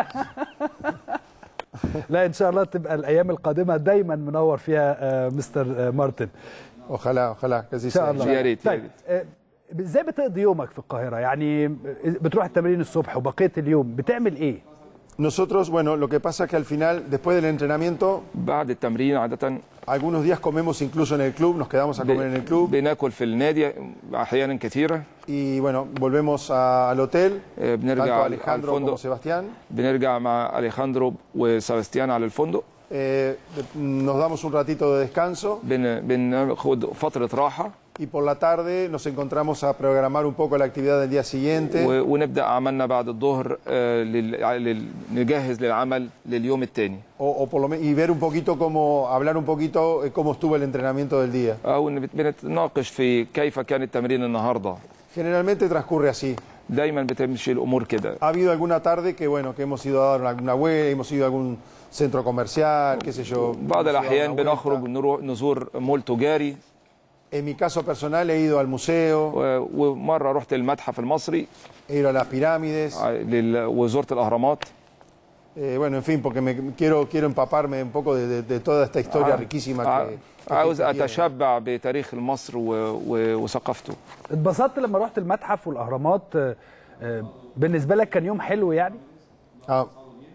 لا ان شاء الله تبقى الايام القادمه دايما منور فيها آه، مستر آه، مارتن Ojalá, ojalá que así ان شاء sea. الله يا ريت، يا طيب ريت. آه، ازاي بتقضي يومك في القاهره يعني بتروح التمرين الصبح وبقيه اليوم بتعمل ايه Nosotros, bueno, lo que pasa es que al final, después del entrenamiento, بعد التمرين عاده algunos días comemos incluso en el club, nos quedamos a comer en el club بناكل في النادي احيانا كثيره y bueno, volvemos a- al hotel, آه، tanto بنرجع على Alejandro como الفندق Sebastián. بنرجع مع اليخاندرو وسباستيان على الفندق Eh, nos damos un ratito de descanso بن بناخد فتره راحه y por la tarde nos encontramos a programar un poco la actividad del día siguiente. و- ونبدا عملنا بعد الظهر آه، لل- لل- نجهز للعمل لليوم الثاني O, o por lo men- y ver un poquito cómo, hablar un poquito eh, cómo estuvo el entrenamiento del día. او إن بت- بنتناقش في كيف كان التمرين النهارده Generalmente transcurre así. دايما بتمشي الامور كده Ha habido alguna tarde que, bueno, que hemos ido a dar alguna vuelta, hemos ido a algún centro comercial, qué sé yo. بعض hemos ido a dar الاحيان una vuelta. بنخرج نروح نزور مول تجاري En mi caso personal he ido al museo, و- ومره رحت المتحف المصري he ido a las pirámides, ع- لل- وزرت الاهرامات eh, bueno, en fin, porque me, quiero, quiero empaparme un poco de, de- de toda esta historia riquísima ع- que, que عاوز Egipto tiene. اتشبع بتاريخ مصر و- و- وثقافته اتبسطت لما رحت المتحف والاهرامات آه، آه، بالنسبه لك كان يوم حلو يعني Ah,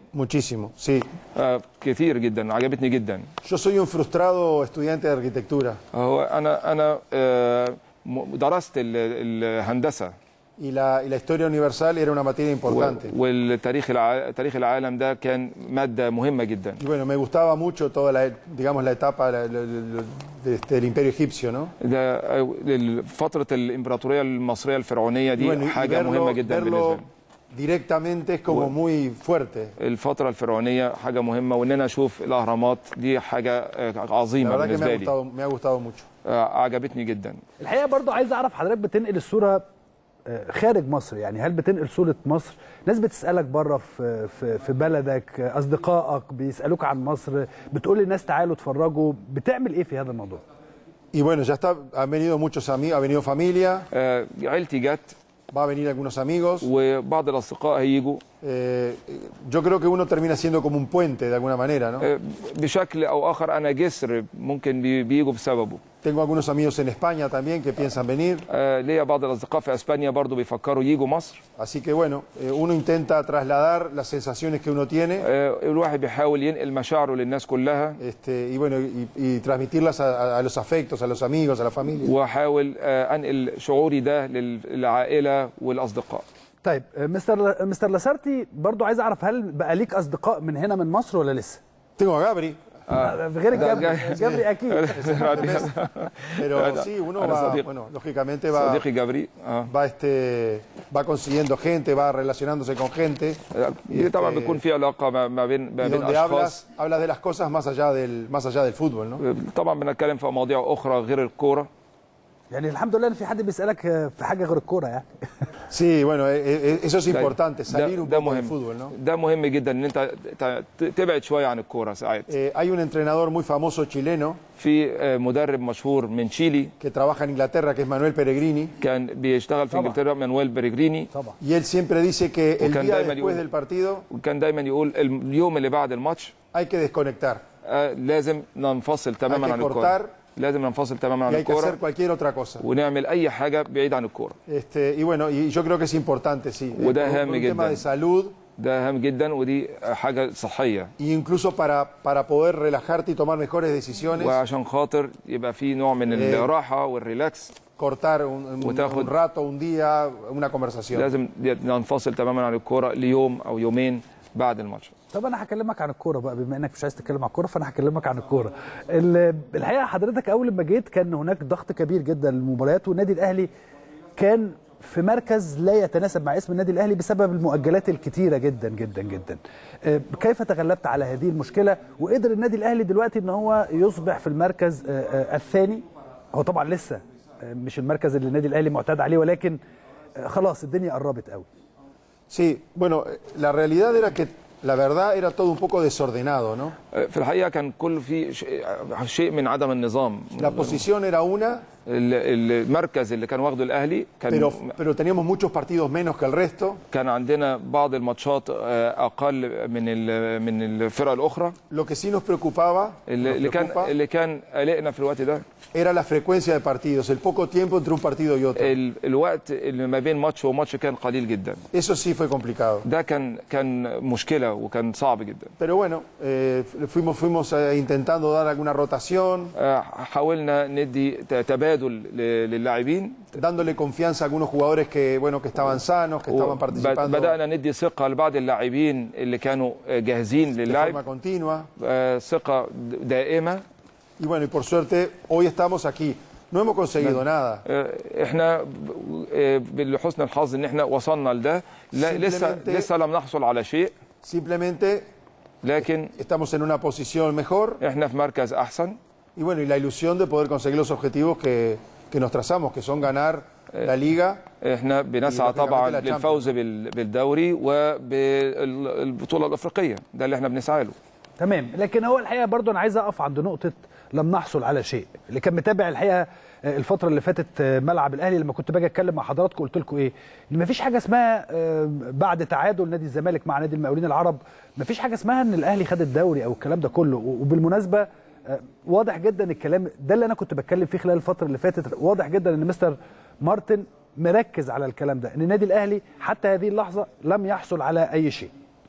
Muchísimo, sí. آه، كتير جدا عجبتني جدا Yo soy un frustrado estudiante de arquitectura هو انا انا آه، م- درست ال- الهندسه y la, y la historia universal era una materia importante. والتاريخ الع... تاريخ العالم ده كان ماده مهمه جدا Y bueno, me gustaba mucho toda la, digamos, la etapa la- la- la- de- este, del imperio egipcio, ¿no? ده آه، ال- فتره الامبراطوريه المصريه الفرعونيه Y دي bueno, y حاجه مهمه verlo, جدا بالنسبه verlo لي directamente es como muy fuerte. الفتره الفرعونيه حاجه مهمه وان انا اشوف الاهرامات دي حاجه آه، La عظيمه verdad que me بالنسبه ha لي gustado, me ha gustado mucho. آه، عجبتني جدا الحقيقه برضو عايز اعرف حضرتك بتنقل الصوره آه، خارج مصر يعني هل بتنقل صوره مصر ناس بتسالك بره في في في بلدك آه، اصدقائك بيسالوك عن مصر بتقول للناس تعالوا اتفرجوا بتعمل ايه في هذا الموضوع Y bueno, ya está, han venido muchos amigos, ha venido familia, آه، عيلتي جت va a venir algunos amigos. وبعض الاصدقاء هيجوا Eh, yo creo que uno termina siendo como un puente de alguna manera, ¿no? آه، بشكل او اخر انا جسر ممكن بي- بيجوا بسببه Tengo algunos amigos en España también que piensan venir, آه، ليا بعض الاصدقاء في اسبانيا برضو بيفكروا يجوا مصر así que bueno, eh, uno intenta trasladar las sensaciones que uno tiene آه، الواحد بيحاول ينقل مشاعره للناس كلها este, y bueno, y, y transmitirlas a, a- a los afectos, a los amigos, a la familia. واحاول آه، انقل شعوري ده لل- للعائله والاصدقاء طيب آه، مستر مستر لاسارتي برضو عايز اعرف هل بقى ليك اصدقاء من هنا من مصر ولا لسه Tengo a Gabri, آه. غير الجبري جاي- الجبري اكيد pero Ana- sí, uno Ana va, Sadiq. bueno, lógicamente va, صديقي جبري آه. va, este, va consiguiendo gente, va relacionándose con gente. آه، دي طبعا بيكون في علاقه ما ما بين ما Y بين donde اشخاص hablas, hablas de las cosas más allá del, más allá del fútbol, ¿no? طبعا بنتكلم في مواضيع اخرى غير الكوره يعني الحمد لله ان في حد بيسالك آه، في حاجه غير الكوره يعني Sí, bueno, eh, eh, eso es importante, ده, salir un ده poco del مهم fútbol, ¿no? ده مهم جدا ان انت ت- ت- تبعد شويه عن الكوره ساعات Eh, hay un entrenador muy famoso chileno في آه، مدرب مشهور من تشيلي que trabaja en Inglaterra, que es Manuel Peregrini, كان بيشتغل في طبعا. انجلترا مانويل بريجريني طبعا y él siempre dice que el وكان día دايما después يقول- del partido وكان دايما يقول اليوم اللي بعد الماتش hay que desconectar آه، لازم ننفصل تماما Hay que عن الكوره cortar. لازم ننفصل تماما y عن hay que hacer الكوره cualquier otra cosa. ونعمل اي حاجه بعيد عن الكوره Este, y bueno, y yo creo que es importante, sí. eh, وده por un- هام por un tema جداً. de salud ده هام جدا ودي حاجه صحيه e incluso para, para poder relajarte y tomar mejores decisiones, وعشان خاطر يبقى في نوع من الراحه والريلاكس cortar un, un- وتاخد- un rato, un día, una conversación. لازم ننفصل تماما عن الكوره ليوم او يومين بعد الماتش طب انا هكلمك عن الكوره بقى بما انك مش عايز تتكلم عن الكوره فانا هكلمك عن الكوره ال- الحقيقه حضرتك اول ما جيت كان هناك ضغط كبير جدا للمباريات والنادي الاهلي كان في مركز لا يتناسب مع اسم النادي الاهلي بسبب المؤجلات الكتيره جدا جدا جدا آه، كيف تغلبت على هذه المشكله وقدر النادي الاهلي دلوقتي ان هو يصبح في المركز آه، آه، الثاني هو طبعا لسه آه، مش المركز اللي النادي الاهلي معتاد عليه ولكن آه، خلاص الدنيا قربت قوي Sí, bueno, eh, la realidad era que la verdad era todo un poco desordenado, ¿no? في الحقيقه كان كل في شيء- شيء من عدم النظام La posición era una, ال- المركز اللي كان واخده الاهلي كان pero, pero teníamos muchos partidos menos que el resto, كان عندنا بعض الماتشات آه، اقل من ال- من الفرق الاخرى lo que sí nos preocupaba, اللي nos اللي كان preocupa, اللي كان قلقنا في الوقت ده era la frecuencia de partidos, el poco tiempo entre un partido y otro. ال- الوقت اللي ما بين ماتش وماتش كان قليل جدا Eso sí fue complicado. ده كان كان مشكله وكان صعب جدا Pero bueno, eh, fuimos, fuimos eh, intentando dar alguna rotación, آه، حاولنا ندي ت- تبادل ل- للاعبين dándole confianza a algunos jugadores que, bueno, que estaban sanos, que estaban participando de بدانا ندي ثقه لبعض اللاعبين اللي كانوا آه، جاهزين forma للعب continua. آه، ثقه دائمه Y bueno, y por suerte hoy estamos aquí. No hemos conseguido nada. آه، احنا ب- آه، بحسن الحظ ان احنا وصلنا لده لا لسه Simplemente- لسه لم نحصل على شيء Simplemente لكن estamos en una posición mejor احنا في مركز احسن y bueno, y la ilusión de poder conseguir los objetivos que, que nos trazamos, que son ganar la liga احنا بنسعى lógicamente طبعا la Champions. للفوز بال- بالدوري وبالبطوله الافريقيه ده اللي احنا بنسعى له تمام لكن هو الحقيقه برضو انا عايز اقف عند نقطه لم نحصل على شيء اللي كان متابع الحقيقه آه، الفتره اللي فاتت آه، ملعب الاهلي لما كنت باجي اتكلم مع حضراتكم قلت لكم ايه ان مفيش حاجه اسمها آه، بعد تعادل نادي الزمالك مع نادي المقاولين العرب مفيش حاجه اسمها ان الاهلي خد الدوري او الكلام ده كله و- وبالمناسبه آه، واضح جدا الكلام ده اللي انا كنت بتكلم فيه خلال الفتره اللي فاتت واضح جدا ان مستر مارتن مركز على الكلام ده ان النادي الاهلي حتى هذه اللحظه لم يحصل على اي شيء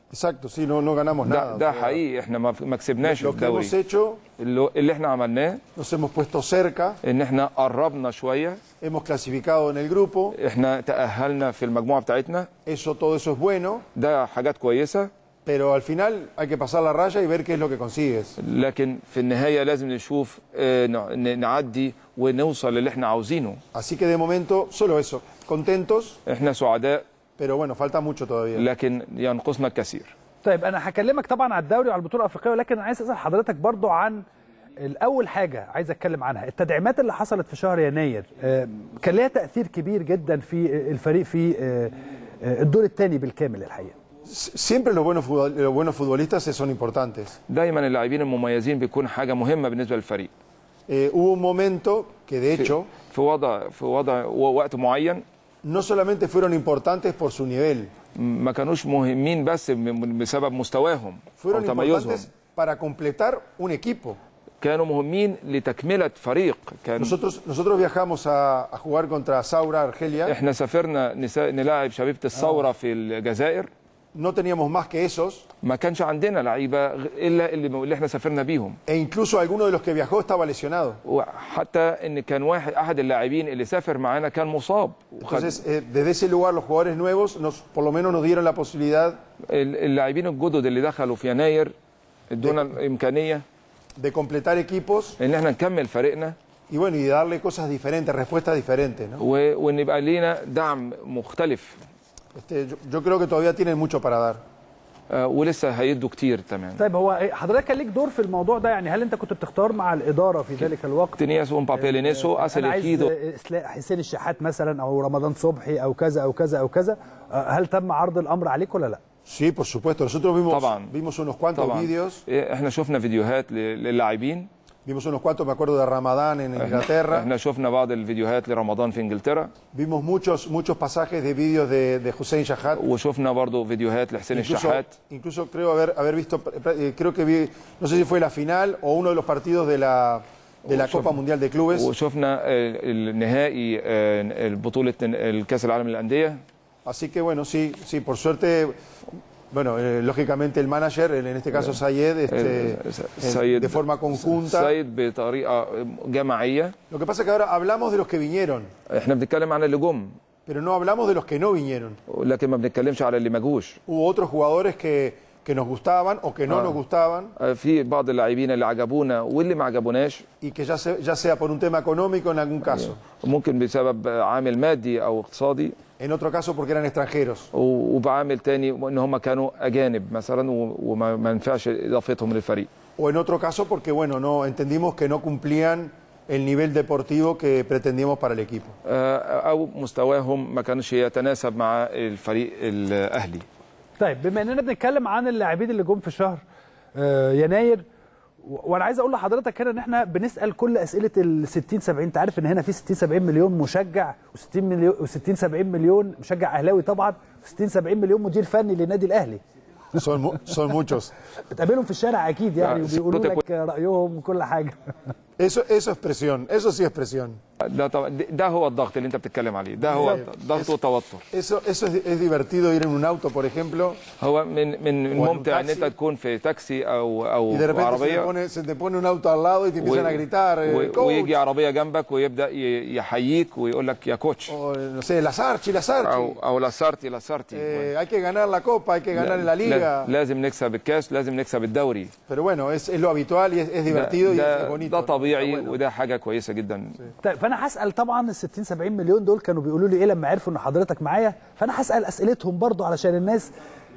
Exacto, sí, no, no ganamos ده, nada. ده o sea, حقيقي احنا ما ما كسبناش Lo que الدوري hemos hecho, اللي اللي احنا عملناه nos hemos puesto cerca, ان احنا قربنا شويه hemos clasificado en el grupo, احنا تاهلنا في المجموعه بتاعتنا eso, todo eso es bueno, ده حاجات كويسه pero al final hay que pasar la raya y ver qué es lo que consigues. لكن في النهايه لازم نشوف آه، نع- ن- نعدي ونوصل للي احنا عاوزينه Así que de momento, solo eso, contentos, احنا سعداء pero bueno, falta mucho todavía. لكن ينقصنا الكثير طيب انا هكلمك طبعا على الدوري وعلى البطوله الافريقيه ولكن انا عايز اسال حضرتك برضو عن الاول حاجه عايز اتكلم عنها التدعيمات اللي حصلت في شهر يناير آه، كان ليها تاثير كبير جدا في الفريق في آه، آه، الدور الثاني بالكامل الحقيقه S- Siempre los buenos, futbol- los buenos futbolistas son importantes. دايما اللاعبين المميزين بيكون حاجه مهمه بالنسبه للفريق Eh, hubo un momento que de hecho في وضع في وضع وقت معين no solamente fueron importantes por su nivel, ما كانوش مهمين بس م- بسبب مستواهم او fueron تميزهم importantes para completar un equipo. كانوا مهمين لتكمله فريق كان Nosotros, nosotros viajamos a, a jugar contra Saura, Argelia. احنا سافرنا نسا- نلاعب شبيبه الثوره في الجزائر No teníamos más que esos. ما كانش عندنا لعيبه غ- الا اللي, اللي احنا سافرنا بيهم E incluso alguno de los que viajó estaba lesionado. وحتى ان كان واحد احد اللاعبين اللي سافر معانا كان مصاب وخد Entonces, eh, desde ese lugar, los jugadores nuevos, nos, por lo menos nos dieron la posibilidad ال- اللاعبين الجدد اللي دخلوا في يناير ادونا الامكانيه de completar equipos ان احنا نكمل فريقنا y bueno, y darle cosas diferentes, respuestas diferentes. ¿no? و- وان يبقى لينا دعم مختلف Este, yo, yo creo que todavía tienen mucho para dar. آه، ولسه هيدوا كتير تمام طيب هو إيه- حضرتك كان ليك دور في الموضوع ده يعني هل انت كنت بتختار مع الاداره في ذلك الوقت Tenías un papel en eso, has انا عايز elegido آه، إسلا- حسين الشحات مثلا او رمضان صبحي او كذا او كذا او كذا آه، هل تم عرض الامر عليك ولا لا Sí, por supuesto. Nosotros vimos, طبعا. vimos unos cuantos طبعا vídeos. إيه، احنا شفنا فيديوهات ل- للاعبين Vimos unos cuantos, me acuerdo de Ramadán en Inglaterra. احنا شفنا بعض الفيديوهات لرمضان في انجلترا Vimos muchos, muchos pasajes de vídeos de, de Hussein Shahat. وشفنا برضو فيديوهات لحسين Incluso, الشحات incluso creo haber, haber visto, eh, creo que vi, no sé si fue la final o uno de los partidos de la, de la Copa Mundial de Clubes. وشفنا آه، النهائي آه، البطولة الكأس العالم للأندية Así que bueno, sí, sí, por suerte, bueno, eh, lógicamente el manager, en este caso Sayed, este, eh, en- Sayed- de forma conjunta. سيد بطريقة جماعية Lo que pasa es que ahora hablamos de los que vinieron, احنا بنتكلم عن اللي جم pero no hablamos de los que no vinieron. لكن ما بنتكلمش على اللي ما جوش Hubo otros jugadores que, que nos gustaban o que no Ah. nos gustaban آه، في بعض اللاعبين اللي عجبونا واللي ما عجبوناش y que ya, se- ya sea por un tema económico en algún caso, ممكن بسبب عامل مادي او اقتصادي en otro caso porque eran extranjeros. و- وبعامل تاني ان هم كانوا اجانب مثلا و- وما ما ينفعش اضافتهم للفريق O en otro caso porque, bueno, no entendimos que no cumplían el nivel deportivo que pretendíamos para el equipo. آه، او مستواهم ما كانش يتناسب مع الفريق الاهلي طيب بما اننا بنتكلم عن اللاعبين اللي جم في شهر آه، يناير و- وانا عايز اقول لحضرتك هنا ان احنا بنسال كل اسئله ال 60 70 انت عارف ان هنا في 60 70 مليون مشجع و60 مليون و60 70 مليون مشجع اهلاوي طبعا و60 70 مليون مدير فني للنادي الاهلي Son, mu- son muchos. بتقابلهم في الشارع اكيد يعني آه، وبيقولوا صوتك لك رايهم وكل حاجه Eso, eso es presión, eso sí es presión. ده طبعا ده هو الضغط اللي انت بتتكلم عليه ده هو ضغط وتوتر Eso, eso es, es divertido ir en un auto, por ejemplo, هو من من الممتع ان انت تاكسي. تكون في تاكسي او او y de repente se te, عربيه pone, se te pone un auto al lado y te empiezan a gritar, eh, و- coach, ويجي عربيه جنبك ويبدا ي- يحييك ويقول لك يا كوتش o no sé, la Sarchi, la Sarchi. او او لاسارتي لاسارتي Eh, hay que ganar la Copa, hay que ganar en la لا- Liga. لازم نكسب الكاس لازم نكسب الدوري Pero bueno, es, es lo habitual y es, es ده, divertido y es, ده, bonito. ده ¿no? طبيعي Está bueno. وده حاجه كويسه جدا طيب فانا هسال طبعا ال 60 70 مليون دول كانوا بيقولوا لي ايه لما عرفوا ان حضرتك معايا فانا هسال اسئلتهم برضو علشان الناس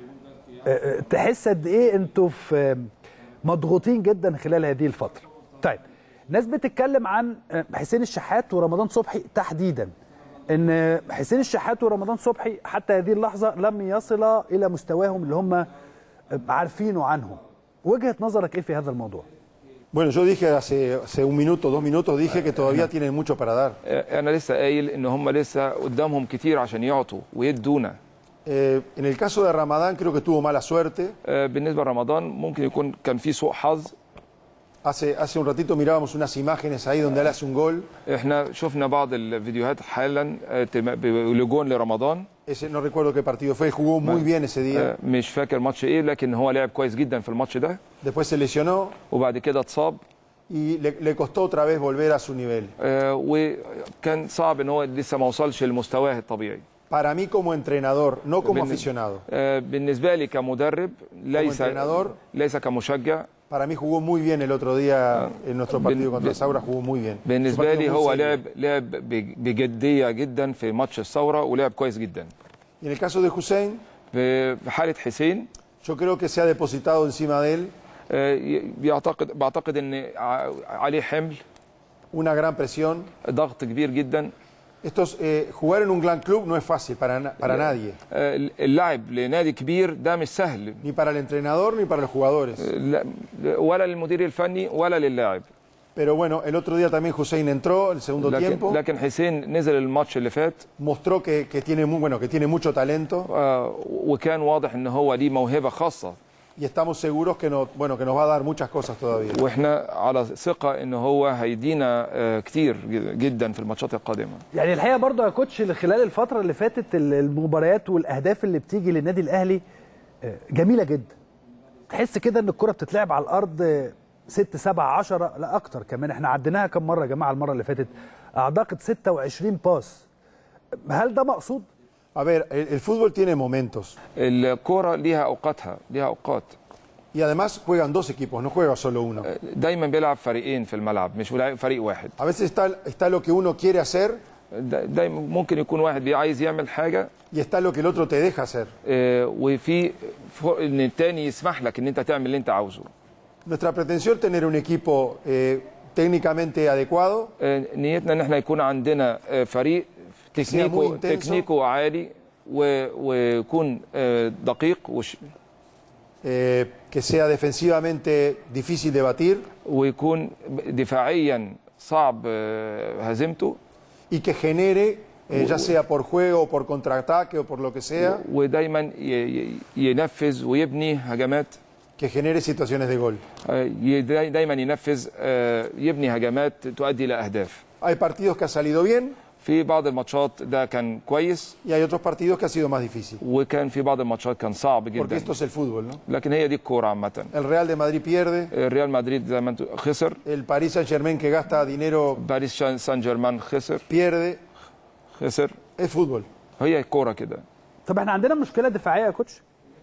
آه، آه، تحس قد ايه انتوا في آه، مضغوطين جدا خلال هذه الفتره. طيب ناس بتتكلم عن آه، حسين الشحات ورمضان صبحي تحديدا ان آه، حسين الشحات ورمضان صبحي حتى هذه اللحظه لم يصلا الى مستواهم اللي هم آه، عارفينه عنهم. وجهه نظرك ايه في هذا الموضوع؟ Bueno, yo dije hace, hace un minuto, dos minutos, dije que todavía tienen mucho para dar. آه، انا لسه قايل ان هم لسه قدامهم كتير عشان يعطوا ويدونا Eh, en el caso de Ramadán creo que tuvo mala suerte. آه، بالنسبه لرمضان ممكن يكون كان في سوء حظ Hace, hace un ratito mirábamos unas imágenes ahí donde él hace un gol. احنا شفنا بعض الفيديوهات حالا آه، تم- لجون لرمضان Ese, no recuerdo qué partido fue, jugó muy bien ese día. آه، مش فاكر ماتش ايه لكن هو لعب كويس جدا في الماتش ده Después se lesionó وبعد كده اتصاب y le, le costó otra vez volver a su nivel. آه، وكان صعب ان هو لسه ما وصلش لمستواه الطبيعي Para mí como entrenador, no como Bien- aficionado. آه، بالنسبه لي كمدرب ليس entrenador. ليس كمشجع Para mí jugó muy bien el otro día en nuestro partido bien- contra bien- Saura, jugó muy bien. Su بالنسبه partido لي muy هو serio. لعب لعب بج- بجديه جدا في ماتش الثوره ولعب كويس جدا Y en el caso de Hussein, في في حاله حسين yo creo que se ha depositado encima de él آه، ي- بيعتقد بعتقد ان ع- عليه حمل una gran presión. ضغط كبير جدا Estos, eh, jugar en un gran club no es fácil para, na- para nadie, آه، اللعب لنادي كبير ده مش سهل ni para el entrenador ni para los jugadores. لا- ولا للمدير الفني ولا للاعب Pero bueno, el otro día también Hussein entró, el segundo لكن tiempo, لكن حسين نزل الماتش اللي فات mostró que, que tiene muy, bueno, que tiene mucho talento آه، وكان واضح ان هو ليه موهبه خاصه y estamos seguros que, no, bueno, que nos va a dar muchas cosas todavía. واحنا على ثقه ان هو هيدينا آه، كتير جدا في الماتشات القادمه يعني الحقيقه برضه يا كوتش خلال الفتره اللي فاتت ال- المباريات والاهداف اللي بتيجي للنادي الاهلي آه، جميله جدا تحس كده ان الكره بتتلعب على الارض آه، ست سبع عشرة لا اكتر كمان احنا عديناها كم مره يا جماعه المره اللي فاتت اعتقد 26 باس هل ده مقصود A ver, el, el fútbol tiene momentos الكوره ليها اوقاتها ليها اوقات y además juegan dos equipos, no juega solo uno. دايما بيلعب فريقين في الملعب مش بيلعب فريق واحد A veces está, está lo que uno quiere hacer دا- دايما ممكن يكون واحد بي- عايز يعمل حاجه y está lo que el otro te deja hacer. آه، وفي فوق ان التاني يسمح لك ان انت تعمل اللي انت عاوزه Nuestra pretensión es tener un equipo eh, técnicamente adecuado, آه، نيتنا ان احنا يكون عندنا آه، فريق muy تكنيكو intenso. تكنيكو عالي و- ويكون آه، دقيق وش- eh, que sea defensivamente difícil de batir ويكون دفاعيا صعب آه، هزيمته y que genere, eh, ya sea por juego o por contraataque o por lo que sea, ودايما ي- ي- ينفذ ويبني هجمات que genere situaciones de gol. آه، ي- داي- دايما ينفذ آه، يبني هجمات تؤدي الى اهداف Hay partidos que ha salido bien في بعض الماتشات ده كان كويس y hay otros partidos que ha sido más difícil. وكان في بعض الماتشات كان صعب Porque جدا esto es el fútbol, ¿no? لكن هي دي الكوره عامه El Real de Madrid pierde, ريال مدريد زي ما انتوا خسر el Paris Saint Germain que gasta dinero باريس شان- سان جيرمان خسر pierde, خسر es fútbol. هي الكوره كده طب احنا عندنا مشكله دفاعيه يا كوتش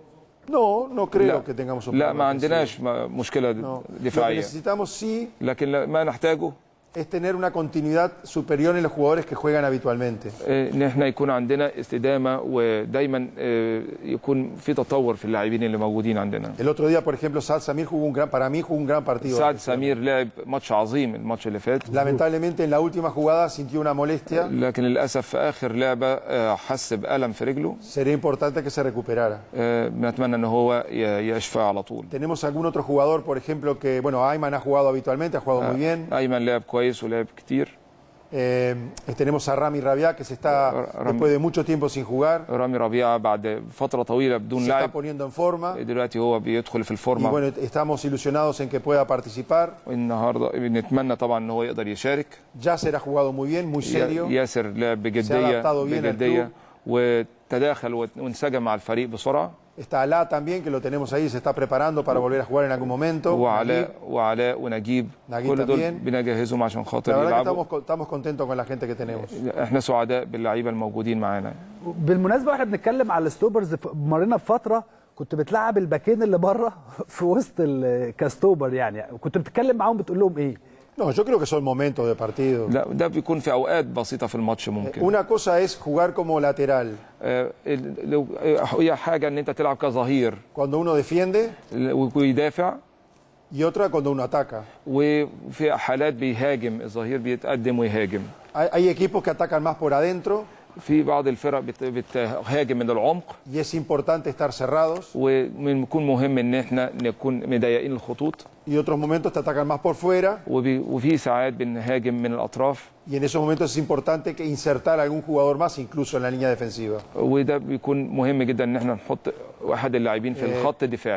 No, no creo لا. que tengamos un لا problema ما defensivo. عندناش م- مشكله No. Lo que دفاعيه necesitamos sí لكن لا- ما نحتاجه es tener una continuidad superior en los jugadores que juegan habitualmente. آه، ان احنا يكون عندنا استدامه ودايما آه، يكون في تطور في اللاعبين اللي موجودين عندنا El otro día, por ejemplo, Saad Samir jugó un gran, para mí jugó un gran partido. سعد سمير لعب ماتش عظيم الماتش اللي فات Lamentablemente en la última jugada sintió una molestia. لكن للاسف في اخر لعبه آه، حس بالم في رجله Sería importante que se recuperara. آه، بنتمنى ان هو ي- يشفى على طول Tenemos algún otro jugador, por ejemplo, que, bueno, Ayman ha jugado habitualmente, ha jugado muy bien. ايمن لعب كويس ولعب كتير Eh, tenemos a Rami Rabia, que se está, Rami. después de mucho tiempo sin jugar, رامي ربيعه بعد فتره طويله بدون se está لاعب poniendo en forma. دلوقتي هو بيدخل في Y الفورمه bueno, estamos ilusionados en que pueda participar. النهارده بنتمنى طبعا ان هو يقدر يشارك Yasser ha jugado muy bien, muy serio. ياسر لعب بجديه adaptado bien al بجديه وتداخل وانسجم مع الفريق بسرعه Está Alá también, que lo tenemos ahí, se está preparando para volver a jugar en algún momento. وعلاء وعلاء ونجيب نجيب كل دول también. بنجهزهم عشان La خاطر verdad que يلعبوا estamos, co- estamos contentos con la gente que tenemos. احنا سعداء باللعيبه الموجودين معانا بالمناسبه واحنا بنتكلم على الستوبرز ف- مرينا بفتره كنت بتلعب الباكين اللي بره في وسط الكاستوبر يعني كنت بتتكلم معاهم بتقول لهم ايه No, yo creo que son momentos de partido. لا ده بيكون في اوقات بسيطه في الماتش ممكن Una cosa es jugar como lateral. آه، ال- لو آه، هي حاجه ان انت تلعب كظهير Cuando uno defiende ويدافع y otra cuando uno ataca. وفي حالات بيهاجم الظهير بيتقدم ويهاجم Hay, hay equipos que atacan más por adentro في بعض الفرق بت- بتهاجم من العمق y es importante estar cerrados وبيكون مهم ان احنا نكون مضيقين الخطوط y otros momentos te atacan más por fuera وبي- وفي ساعات بنهاجم من الاطراف y en esos momentos es importante que insertar algún jugador más incluso en la línea defensiva. وده بيكون مهم جدا ان احنا نحط احد اللاعبين في الخط الدفاعي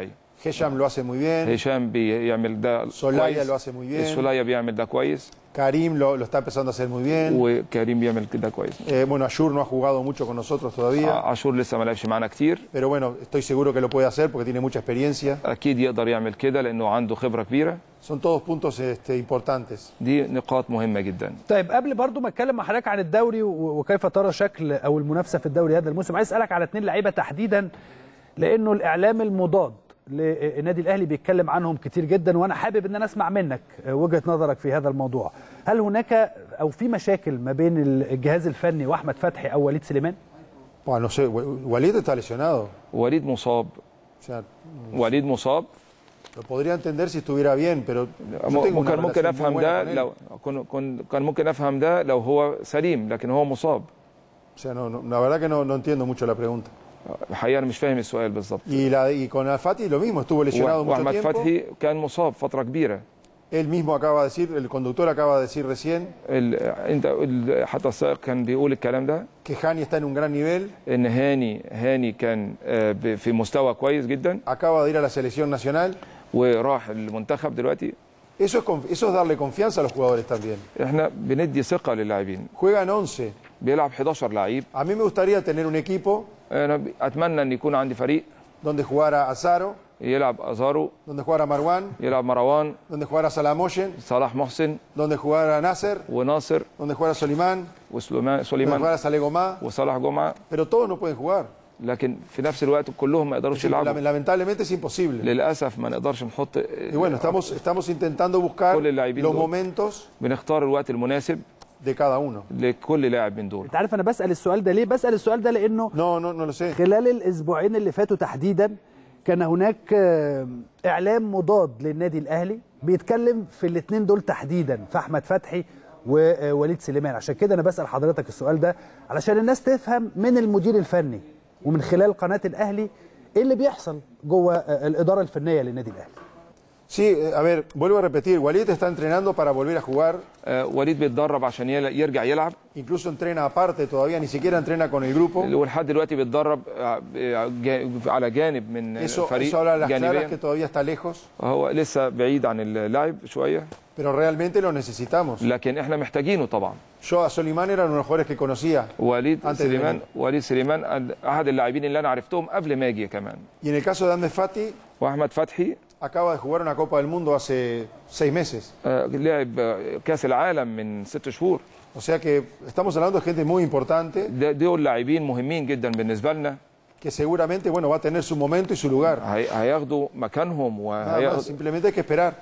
Hesham lo hace muy bien. هشام بيعمل ده Solaya كويس lo hace muy bien. سولايا بيعمل ده كويس Karim lo, lo está empezando a hacer muy bien. وكريم بيعمل ده كويس Eh, bueno, Ayur no ha jugado mucho con nosotros todavía. عاشور لسه ما لعبش معانا كتير Pero bueno, estoy seguro que lo puede hacer porque tiene mucha experiencia. اكيد يقدر يعمل كده لانه عنده خبره كبيره Son todos puntos este, importantes. دي نقاط مهمه جدا طيب قبل برضو ما اتكلم مع حضرتك عن الدوري و- وكيف ترى شكل او المنافسه في الدوري هذا الموسم عايز اسالك على اثنين لعيبه تحديدا لانه الاعلام المضاد للنادي الاهلي بيتكلم عنهم كتير جدا وانا حابب ان انا اسمع منك وجهه نظرك في هذا الموضوع هل هناك او في مشاكل ما بين الجهاز الفني واحمد فتحي او وليد سليمان Bueno, no sé, Walid está lesionado. وليد مصاب O sea, وليد مصاب lo podría entender si estuviera bien, pero yo tengo una كان ممكن relación muy افهم buena ده con él. لو كن كن كان ممكن افهم ده لو هو سليم لكن هو مصاب O sea, no, no, la verdad que no, no entiendo mucho la pregunta. الحقيقه انا مش فاهم السؤال بالظبط Y, la, y con Alfati lo mismo, estuvo lesionado mucho واحمد tiempo. فتحي كان مصاب فتره كبيره Él mismo acaba de decir, el conductor acaba de decir recién ال... انت ال- حتى السائق كان بيقول الكلام ده que Hani está en un gran nivel, ان هاني هاني كان آه، ب- في مستوى كويس جدا acaba de ir a la selección nacional. وراح المنتخب دلوقتي Eso es, conf- eso es darle confianza a los jugadores también. احنا بندي ثقه للاعبين Juegan 11. بيلعب 11 لعيب A mí me gustaría tener un equipo انا ب- اتمنى ان يكون عندي فريق donde jugara Azaro, يلعب ازارو donde jugara Marwan, يلعب مروان donde jugara Salamoyen, صلاح محسن donde jugara Nasser, وناصر donde jugara Solimán, وسليمان donde سليمان jugara Salegomá, وصلاح جمعه pero todos no pueden jugar. لكن في نفس الوقت كلهم ما يقدروش يلعبوا Lamentablemente es imposible. للاسف ما نقدرش نحط Y bueno, estamos, estamos intentando buscar كل اللاعبين los دول. momentos بنختار الوقت المناسب de cada uno. لكل لاعب من دول انت عارف انا بسال السؤال ده ليه بسال السؤال ده لانه No, no, no lo sé. خلال الاسبوعين اللي فاتوا تحديدا كان هناك آه، اعلام مضاد للنادي الاهلي بيتكلم في الاثنين دول تحديدا في احمد فتحي ووليد سليمان عشان كده انا بسال حضرتك السؤال ده علشان الناس تفهم من المدير الفني ومن خلال قناه الاهلي ايه اللي بيحصل جوه آه، الاداره الفنيه للنادي الاهلي Sí, eh, a ver, vuelvo a repetir, Walid está entrenando para volver a jugar, آه، وليد بيتدرب عشان يل- يرجع يلعب incluso entrena aparte todavía, ni siquiera entrena con el grupo. ولحد دلوقتي بيتدرب آه، جا- على جانب من Eso, فريق eso habla a las claras جانبيا que todavía está lejos, هو لسه بعيد عن اللعب شويه pero realmente lo necesitamos. لكن احنا محتاجينه طبعا Yo a Solimán era uno de los jugadores que conocía. وليد Antes de سليمان وليد سليمان احد اللاعبين اللي انا عرفتهم قبل ما اجي كمان Y en el caso de Andrés Fati, واحمد فتحي acaba de jugar una Copa del Mundo hace seis meses. آه، لعب آه، كاس العالم من ست شهور O sea que estamos hablando de gente muy importante ده- دول لاعبين مهمين جدا بالنسبه لنا que seguramente bueno, va a tener su momento y su lugar. هي- هياخدوا مكانهم Nada más, وهياخدوا simplemente hay que esperar.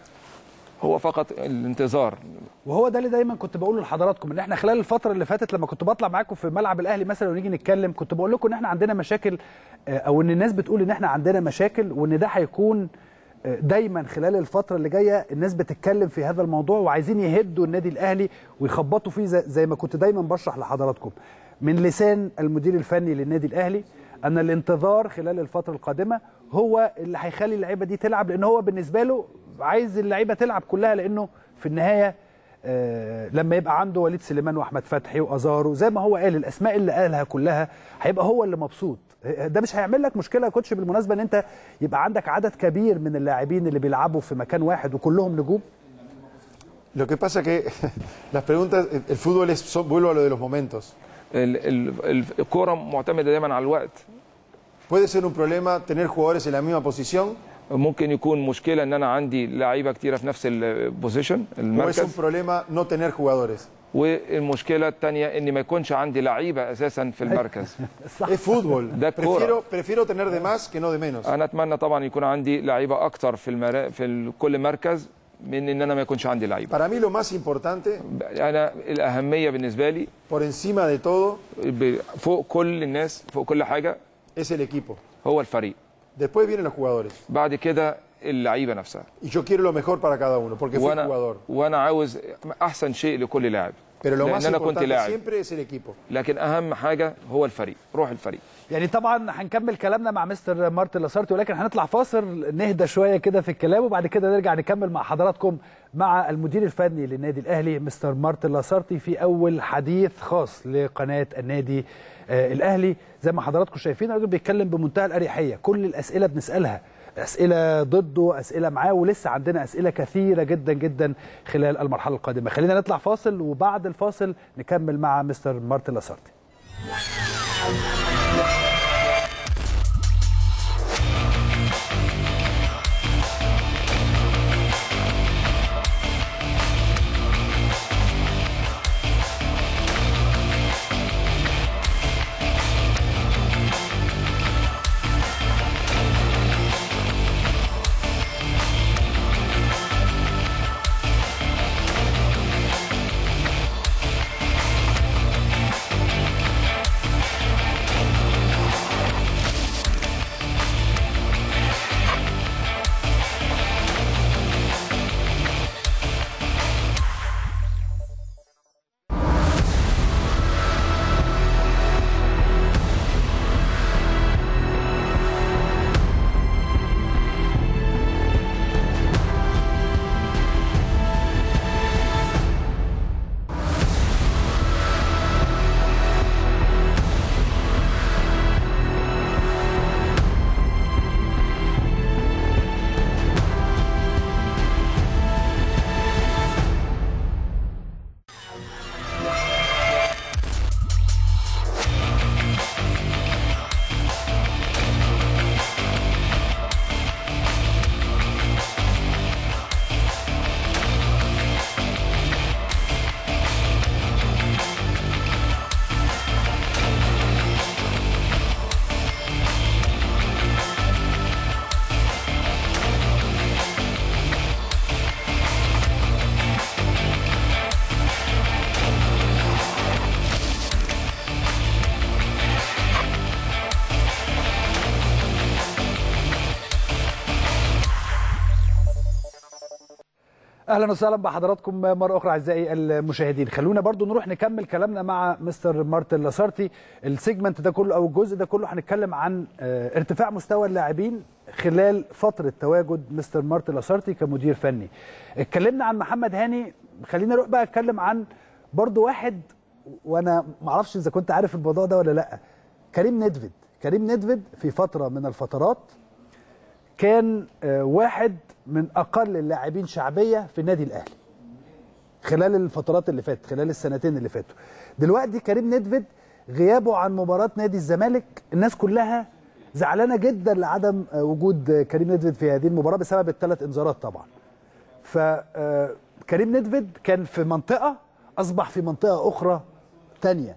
هو فقط الانتظار وهو ده اللي دايما كنت بقوله لحضراتكم ان احنا خلال الفتره اللي فاتت لما كنت بطلع معاكم في ملعب الاهلي مثلا ونيجي نتكلم كنت بقول لكم ان احنا عندنا مشاكل آه، او ان الناس بتقول ان احنا عندنا مشاكل وان ده هيكون آه، دايما خلال الفتره اللي جايه الناس بتتكلم في هذا الموضوع وعايزين يهدوا النادي الاهلي ويخبطوا فيه زي, زي ما كنت دايما بشرح لحضراتكم من لسان المدير الفني للنادي الاهلي ان الانتظار خلال الفتره القادمه هو اللي هيخلي اللعيبه دي تلعب لان هو بالنسبه له عايز اللعيبه تلعب كلها لانه في النهايه آه، لما يبقى عنده وليد سليمان واحمد فتحي وازارو زي ما هو قال الاسماء اللي قالها كلها هيبقى هو اللي مبسوط آه، ده مش هيعمل لك مشكله يا كوتش بالمناسبه ان انت يبقى عندك عدد كبير من اللاعبين اللي بيلعبوا في مكان واحد وكلهم نجوم Lo que pasa que las preguntas, el el fútbol es, so- vuelvo a lo de los momentos. ال- ال- ال- الكوره معتمده دايما على الوقت Puede ser un problema tener jugadores en la misma posición ممكن يكون مشكله ان انا عندي لعيبه كتيره في نفس البوزيشن o es un المركز problema no tener jugadores. والمشكله الثانيه ان ما يكونش عندي لعيبه اساسا في المركز Es fútbol. Da Prefiero, prefiero tener de más que no de menos. انا اتمنى طبعا يكون عندي لعيبه اكتر في المرا... في ال- كل مركز من ان انا ما يكونش عندي لعيبه Para mí lo más importante, انا الاهميه بالنسبه لي por encima de todo, ب- فوق كل الناس فوق كل حاجه es el equipo. هو الفريق Después vienen los jugadores. بعد كده اللعيبه نفسها Y yo quiero lo mejor para cada uno, porque fui وانا jugador. وانا عاوز احسن شيء لكل لاعب Pero lo لان más انا كنت importante لاعب siempre es el equipo. لكن اهم حاجه هو الفريق روح الفريق يعني طبعا هنكمل كلامنا مع مستر مارتن لاسارتي ولكن هنطلع فاصل نهدى شويه كده في الكلام وبعد كده نرجع نكمل مع حضراتكم مع المدير الفني للنادي الاهلي مستر مارتن لاسارتي في اول حديث خاص لقناه النادي آه الاهلي زي ما حضراتكم شايفين الراجل بيتكلم بمنتهى الاريحيه كل الاسئله بنسالها اسئله ضده اسئله معاه ولسه عندنا اسئله كثيره جدا جدا خلال المرحله القادمه خلينا نطلع فاصل وبعد الفاصل نكمل مع مستر مارتن لاسارتي اهلا وسهلا بحضراتكم مره اخرى اعزائي المشاهدين خلونا برضو نروح نكمل كلامنا مع مستر مارتن لاسارتي السيجمنت ده كله او الجزء ده كله هنتكلم عن آه، ارتفاع مستوى اللاعبين خلال فتره تواجد مستر مارتن لاسارتي كمدير فني اتكلمنا عن محمد هاني خلينا نروح بقى اتكلم عن برضو واحد وانا ما اعرفش اذا كنت عارف الموضوع ده ولا لا كريم ندفد كريم ندفد في فتره من الفترات كان آه، واحد من اقل اللاعبين شعبيه في النادي الاهلي خلال الفترات اللي فاتت خلال السنتين اللي فاتوا دلوقتي كريم ندفد غيابه عن مباراه نادي الزمالك الناس كلها زعلانه جدا لعدم آه، وجود آه، كريم ندفد في هذه المباراه بسبب الثلاث انذارات طبعا فكريم ندفد كان في منطقه اصبح في منطقه اخرى تانية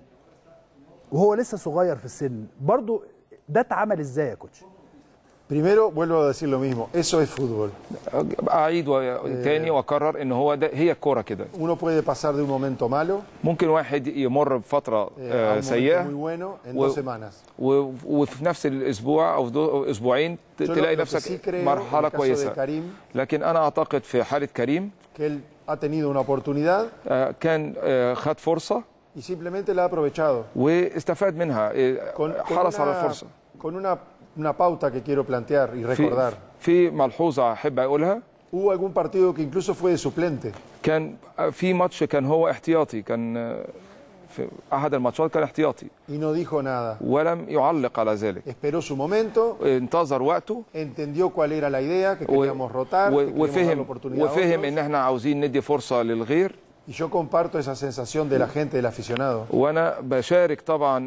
وهو لسه صغير في السن برضو ده اتعمل ازاي يا كوتش Primero, vuelvo a decir lo mismo, eso es fútbol. اعيد و- تاني واكرر ان هو ده هي الكوره كده Uno puede pasar de un momento malo ممكن واحد يمر بفتره eh, a آه، un momento muy سيئه bueno en و- dos semanas. و- وفي نفس الاسبوع او في دو- اسبوعين ت- Yo lo- تلاقي lo que sí نفسك creo, en مرحله el caso de كويسه Karim, لكن انا اعتقد في حاله كريم que él ha tenido una oportunidad آه، كان آه، خد فرصه y simplemente la ha aprovechado. واستفاد منها آه، Con, con حرص على una, الفرصه con una, una pauta que quiero plantear y في, recordar. في ملحوظه احب اقولها Hubo algún partido que incluso fue de suplente. كان في ماتش كان هو احتياطي كان آه، في احد الماتشات كان احتياطي y no dijo nada. ولم يعلق على ذلك Esperó su momento, انتظر وقته entendió cuál era la idea, que و- queríamos rotar, que و- queríamos dar la وفهم oportunidad a وفهم otros. ان احنا عاوزين ندي فرصه للغير Y yo comparto esa sensación de la gente, del aficionado. وانا بشارك طبعا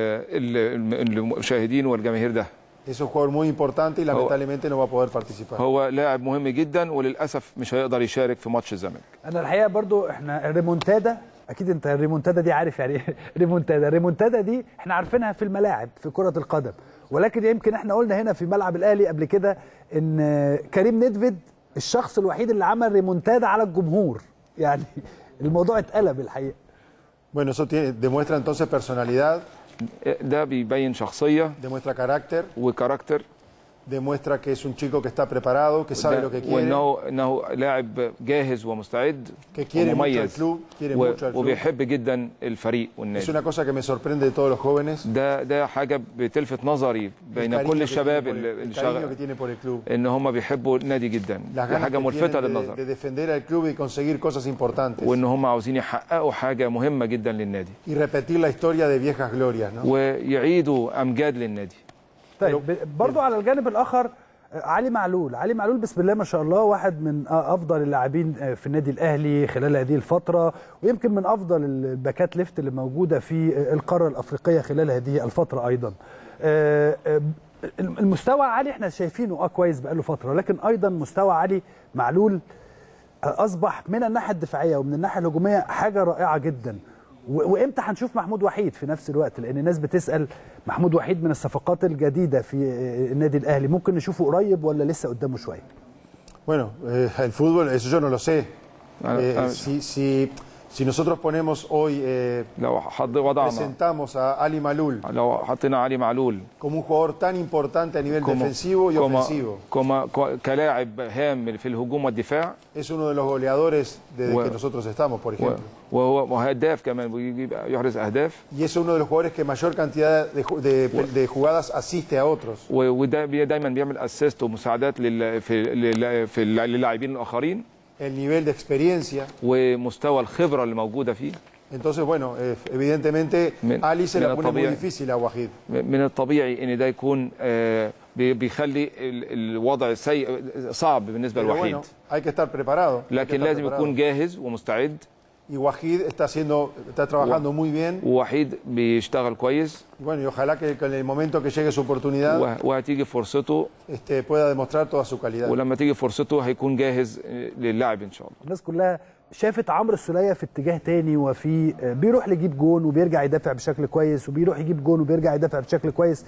ال- ال- المشاهدين والجماهير ده Es un jugador muy importante y lamentablemente no va a poder participar. هو لاعب مهم جدا وللاسف مش هيقدر يشارك في ماتش الزمالك انا الحقيقه برضو احنا الريمونتادا اكيد انت الريمونتادا دي عارف يعني ايه ريمونتادا الريمونتادا دي احنا عارفينها في الملاعب في كره القدم ولكن يمكن احنا قلنا هنا في ملعب الاهلي قبل كده ان كريم ندفد الشخص الوحيد اللي عمل ريمونتادا على الجمهور يعني الموضوع اتقلب الحقيقه Bueno, eso tiene- demuestra entonces personalidad, ده بيبين شخصيه demuestra carácter, وكاركتر demuestra que es un chico que está preparado, que sabe ده- lo que quiere, وانه انه لاعب جاهز ومستعد que quiere mucho al ومميز club, quiere و- mucho al club. وبيحب جدا الفريق Es والنادي una cosa que me sorprende de todos los jóvenes. ده ده حاجه بتلفت نظري el بين cariño كل que الشباب tiene por el- اللي el اللي cariño شغال que tiene por el club. ان هم بيحبوا النادي جدا Las دي ganas حاجه que ملفته tienen de, للنظر de defender al club y conseguir cosas importantes. وان هم عاوزين يحققوا حاجه مهمه جدا للنادي Y repetir la historia de viejas glorias, ¿no? ويعيدوا امجاد للنادي طيب ب- برضو على الجانب الاخر علي معلول علي معلول بسم الله ما شاء الله واحد من افضل اللاعبين في النادي الاهلي خلال هذه الفتره ويمكن من افضل الباكات ليفت اللي موجوده في القاره الافريقيه خلال هذه الفتره ايضا آه، آه، المستوى عالي احنا شايفينه اه كويس بقاله فتره لكن ايضا مستوى علي معلول آه، اصبح من الناحيه الدفاعيه ومن الناحيه الهجوميه حاجه رائعه جدا و- وامتى هنشوف محمود وحيد في نفس الوقت لان الناس بتسال محمود وحيد من الصفقات الجديده في آه، النادي الاهلي ممكن نشوفه قريب ولا لسه قدامه شويه Bueno, eh, el fútbol, eso yo no lo sé. Ah, Eh, ah. si, si, si nosotros ponemos hoy, eh, لو حد وضعنا presentamos a Ali Malul لو حطينا علي معلول como un jugador tan importante a nivel como, defensivo y como, ofensivo, como كلاعب هام في الهجوم والدفاع es uno de los goleadores desde Bueno. que nosotros estamos, por و- ejemplo. وهو هداف كمان بيجيب يحرز اهداف Y es uno de los jugadores que mayor cantidad de, ju- de- de jugadas asiste a otros. و- وده بي- دايما بيعمل اسيست ومساعدات لل في لل- في للاعبين الاخرين El nivel de experiencia. ومستوى الخبره اللي موجوده فيه Entonces, bueno, eh, evidentemente Men- Ali se men la pone muy الطبيعي. difícil a Wahid. من الطبيعي ان ده يكون آه، بي- بيخلي ال- الوضع سيء صعب بالنسبه Pero للوحيد bueno, hay que estar preparado. hay que لكن estar لازم preparado. يكون جاهز ومستعد Y Wahid está haciendo, está trabajando muy bien. ووحيد بيشتغل كويس Y bueno, y ojalá que, que en el momento que llegue su oportunidad وه- وهتيجي فرصته este, pueda demostrar toda su calidad. ولما تيجي فرصته هيكون جاهز آه، للعب ان شاء الله الناس كلها شافت عمرو السوليه في اتجاه تاني وفي آه، بيروح يجيب جون وبيرجع يدافع بشكل كويس وبيروح يجيب جون وبيرجع يدافع بشكل كويس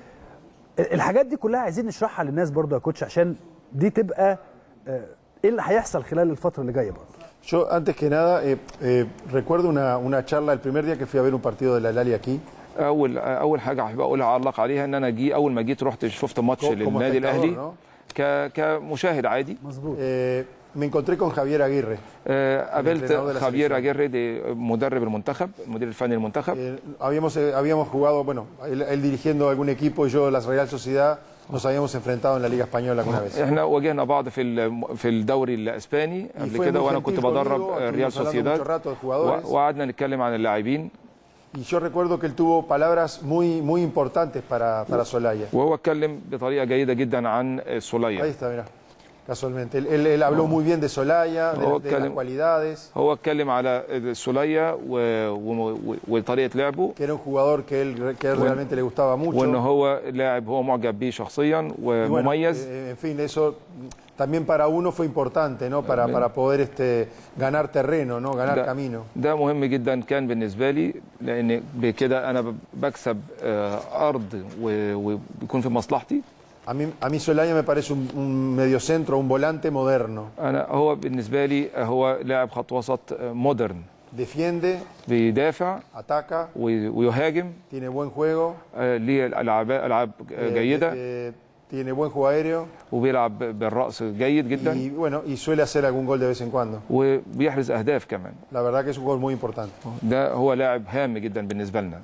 الحاجات دي كلها عايزين نشرحها للناس برضو يا كوتش عشان دي تبقى آه، ايه اللي هيحصل خلال الفتره اللي جايه برضو Yo, antes que nada, eh, eh, recuerdo una, una charla el primer día que fui a ver un partido de la Lali aquí. اول اول حاجه احب اقولها اعلق عليها ان انا جي اول ما جيت رحت شفت ماتش Como- como للنادي espectador, الاهلي ¿no? ك كمشاهد عادي مظبوط Eh, me encontré con Javier Aguirre. آه، قابلت الانترنور de la خافير selección. اجيري دي مدرب المنتخب المدير الفني للمنتخب Eh, habíamos, eh, habíamos jugado, bueno, él, él dirigiendo algún equipo y yo la Real Sociedad nos habíamos enfrentado en la Liga Española alguna vez. احنا واجهنا بعض في ال- في الدوري الاسباني Y قبل فue كده muy وانا gentil كنت بدرب conmigo, ريال estuvimos hablando سوسيداد mucho rato de jugadores. و- وقعدنا نتكلم عن اللاعبين Y yo recuerdo que él tuvo palabras muy, muy importantes para, para Solaya. وهو اتكلم بطريقه جيده جدا عن Ahí سوليه está, mira, casualmente. Él, él- él habló muy bien de Solaya, de, Oh, de las Kalim. cualidades, هو اتكلم على سوليه و- و- و- وطريقه لعبه que era un jugador que él, que a él Bueno. realmente le gustaba mucho. وان هو لاعب هو معجب بيه شخصيا Y bueno, ومميز eh, en fin, eso también para uno fue importante, ¿no? Para, para poder este, ganar terreno, ¿no? Ganar ده, camino. ده مهم جدا كان بالنسبه لي لان بكده انا ب- بكسب آه، ارض و- وبيكون في مصلحتي A mí, a mí Solaya me parece un, un mediocentro, un volante moderno. انا هو بالنسبه لي هو لاعب خط وسط آه، مودرن Defiende, بيدافع ataca, وي- ويهاجم tiene buen juego, آه، ليه الالعاب العاب آه، eh, جيده eh, tiene buen juego aéreo وبيلعب ب- بالراس جيد جدا y bueno, y suele hacer algún gol de vez en cuando. وبيحرز اهداف كمان La verdad que es un gol muy importante. ده هو لاعب هام جدا بالنسبه لنا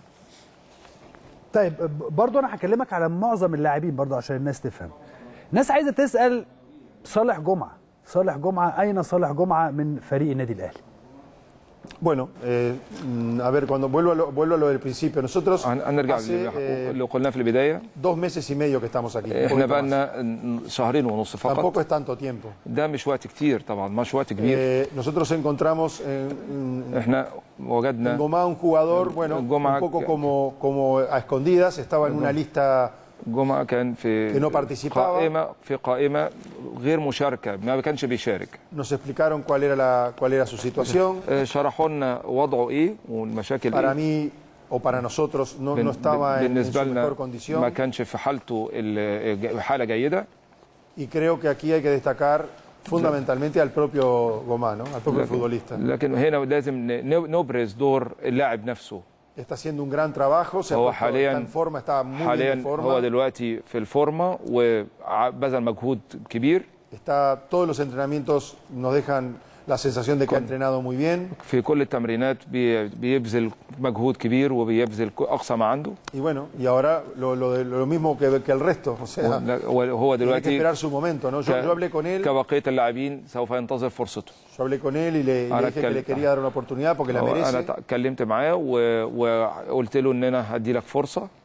طيب ب- برضو انا هكلمك على معظم اللاعبين برضو عشان الناس تفهم الناس عايزه تسال صالح جمعه صالح جمعه اين صالح جمعه من فريق النادي الاهلي Bueno, eh, mm, a ver, cuando vuelvo a lo, vuelvo a lo del principio, nosotros هن- هنرجع hace للي eh, اللي قلناه في البدايه dos meses y medio que estamos aquí. un احنا poquito بقى más. لنا شهرين ونص فقط Tampoco es tanto tiempo. ده مش وقت كتير طبعا مش وقت كبير Eh, nosotros encontramos en, en- احنا en وجدنا Gomá un jugador, bueno, Gomá un poco que- como, como a escondidas, estaba en una lista جمعة كان في Que no participaba. قائمة في قائمة غير مشاركة ما كانش بيشارك Nos explicaron cuál era, la, cuál era su situación. آه، شرحوا لنا وضعه ايه والمشاكل Para ايه mí o para nosotros no, بن- no estaba en, en su بالنسبة لنا mejor condición. ما كانش في حالته ال- حالة جيدة Y creo que aquí hay que destacar fundamentalmente al propio Gomá, ¿no? al propio futbolista. لكن هنا لازم ن- نبرز دور اللاعب نفسه Está haciendo un gran trabajo, se ha هو puesto- está حاليا en forma, está muy bien de حاليا هو forma. دلوقتي في الفورمة وبذل مجهود كبير Está, todos los entrenamientos nos dejan la sensación de que ha entrenado muy bien. في كل التمرينات بي- بيبذل مجهود كبير وبيبذل ك- اقصى ما عنده Y bueno, y ahora lo, lo, de- lo mismo que, que el resto. O sea, وهو tiene que دلوقتي esperar su momento, ¿no? Yo, ك- yo hablé con él, كبقيه اللاعبين سوف ينتظر فرصته yo hablé con él y le, y le Ahora dije que- que le quería dar una oportunidad porque la هو انا merece. اتكلمت معاه و- وقلت له ان انا هدي لك فرصه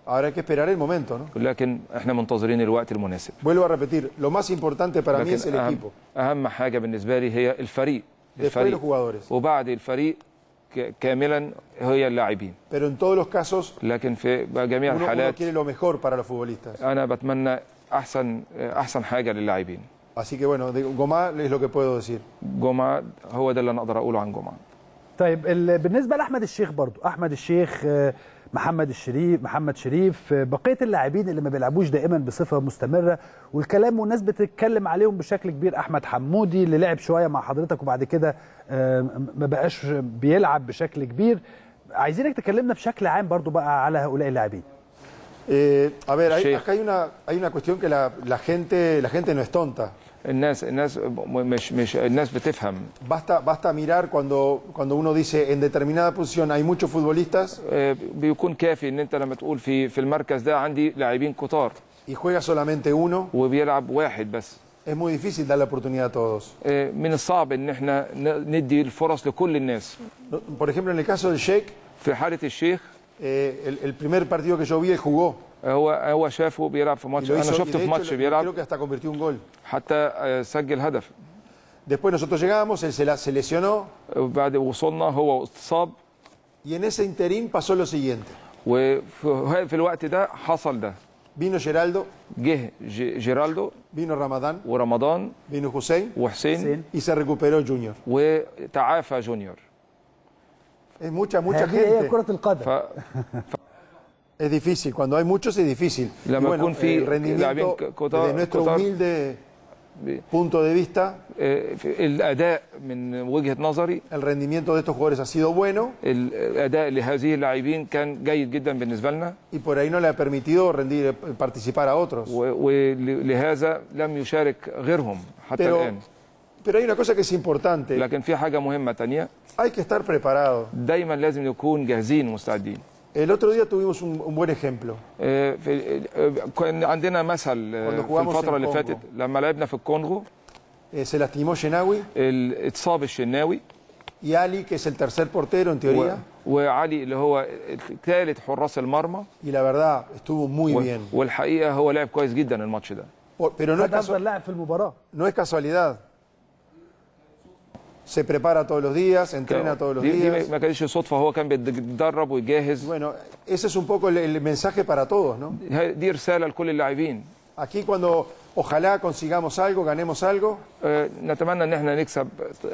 Ahora hay que esperar el momento, ¿no? لكن احنا منتظرين الوقت المناسب Vuelvo a repetir, lo más importante para mí es el لكن أهم, equipo. اهم حاجه بالنسبه لي هي الفريق Después الفريق los jugadores. وبعد الفريق ك- كاملا هي اللاعبين Pero en todos los casos, لكن في جميع uno, uno الحالات quiere lo mejor para los futbolistas. انا بتمنى احسن احسن حاجه للاعبين Así que bueno, de Gomá es lo que puedo decir. جمعه هو ده اللي انا اقدر اقوله عن جمعه طيب ال- بالنسبه لاحمد الشيخ برضو احمد الشيخ آه، محمد الشريف محمد شريف آه، بقيه اللاعبين اللي ما بيلعبوش دائما بصفه مستمره والكلام والناس بتتكلم عليهم بشكل كبير احمد حمودي اللي لعب شويه مع حضرتك وبعد كده آه، ما بقاش بيلعب بشكل كبير عايزينك تكلمنا بشكل عام برضو بقى على هؤلاء اللاعبين Eh, a ver, hay- Sí. acá hay una, hay una cuestión que la, la gente, la gente no es tonta. الناس الناس مش مش الناس بتفهم Basta, basta mirar cuando, cuando uno dice en determinada posición hay muchos futbolistas آه، بيكون كافي ان انت لما تقول في في المركز ده عندي لاعبين كتار y juega solamente uno, وبيلعب واحد بس es muy difícil dar la oportunidad a todos. آه، من الصعب ان احنا ن- ندي الفرص لكل الناس No, Por ejemplo, en el caso del Sheikh, في حاله الشيخ eh, el, el primer partido que yo vi, él jugó. هو هو شافه بيلعب في Y ماتش lo انا hizo, y شفته de في hecho, ماتش creo بيلعب que hasta convirtió un gol. حتى آه، سجل هدف Después nosotros llegamos, él se, la, se lesionó وبعد وصلنا هو اتصاب y en ese interín pasó lo siguiente. وفي في الوقت ده حصل ده Vino Geraldo, جه ج- جيرالدو vino Ramadán, ورمضان vino Hussein وحسين حسين. y se recuperó Junior. وتعافى جونيور Es mucha, mucha هذه هي gente. كره القدم ف Es difícil, cuando hay muchos es difícil. Y لما bueno, يكون في el rendimiento, لاعبين ك- كتار- desde nuestro كتار- humilde punto de vista, آه، في الاداء من وجهه نظري el rendimiento de estos jugadores ha sido bueno الاداء لهذه اللاعبين كان جيد جدا بالنسبه لنا y por ahí no le ha permitido rendir, participar a otros. و- ولهذا لم يشارك غيرهم حتى Pero, الان pero hay una cosa que es importante, لكن في حاجه مهمه تانية hay que estar preparado. دايما لازم نكون جاهزين ومستعدين El otro día tuvimos un, un buen ejemplo. آه، في آه، كان عندنا مثل آه، Cuando في jugamos الفتره en اللي Congo. فاتت لما لعبنا في الكونغو Eh, se lastimó Shenawi ال- اتصاب الشناوي y Ali, que es el tercer portero en و- teoría, وعلي اللي هو ثالث حراس المرمى y la verdad estuvo muy و- bien. والحقيقه هو لعب كويس جدا الماتش ده Por- Pero no es, هذا casu- افضل لاعب في المباراه no es casualidad. Se prepara todos los días, entrena todos los دي, دي días. ما كانتش صدفه هو كان بيتدرب ويجهز Bueno, ese es un poco el, el mensaje para todos, ¿no? دي رساله لكل اللاعبين Aquí cuando ojalá consigamos algo, ganemos algo, آه، نتمنى ان احنا نكسب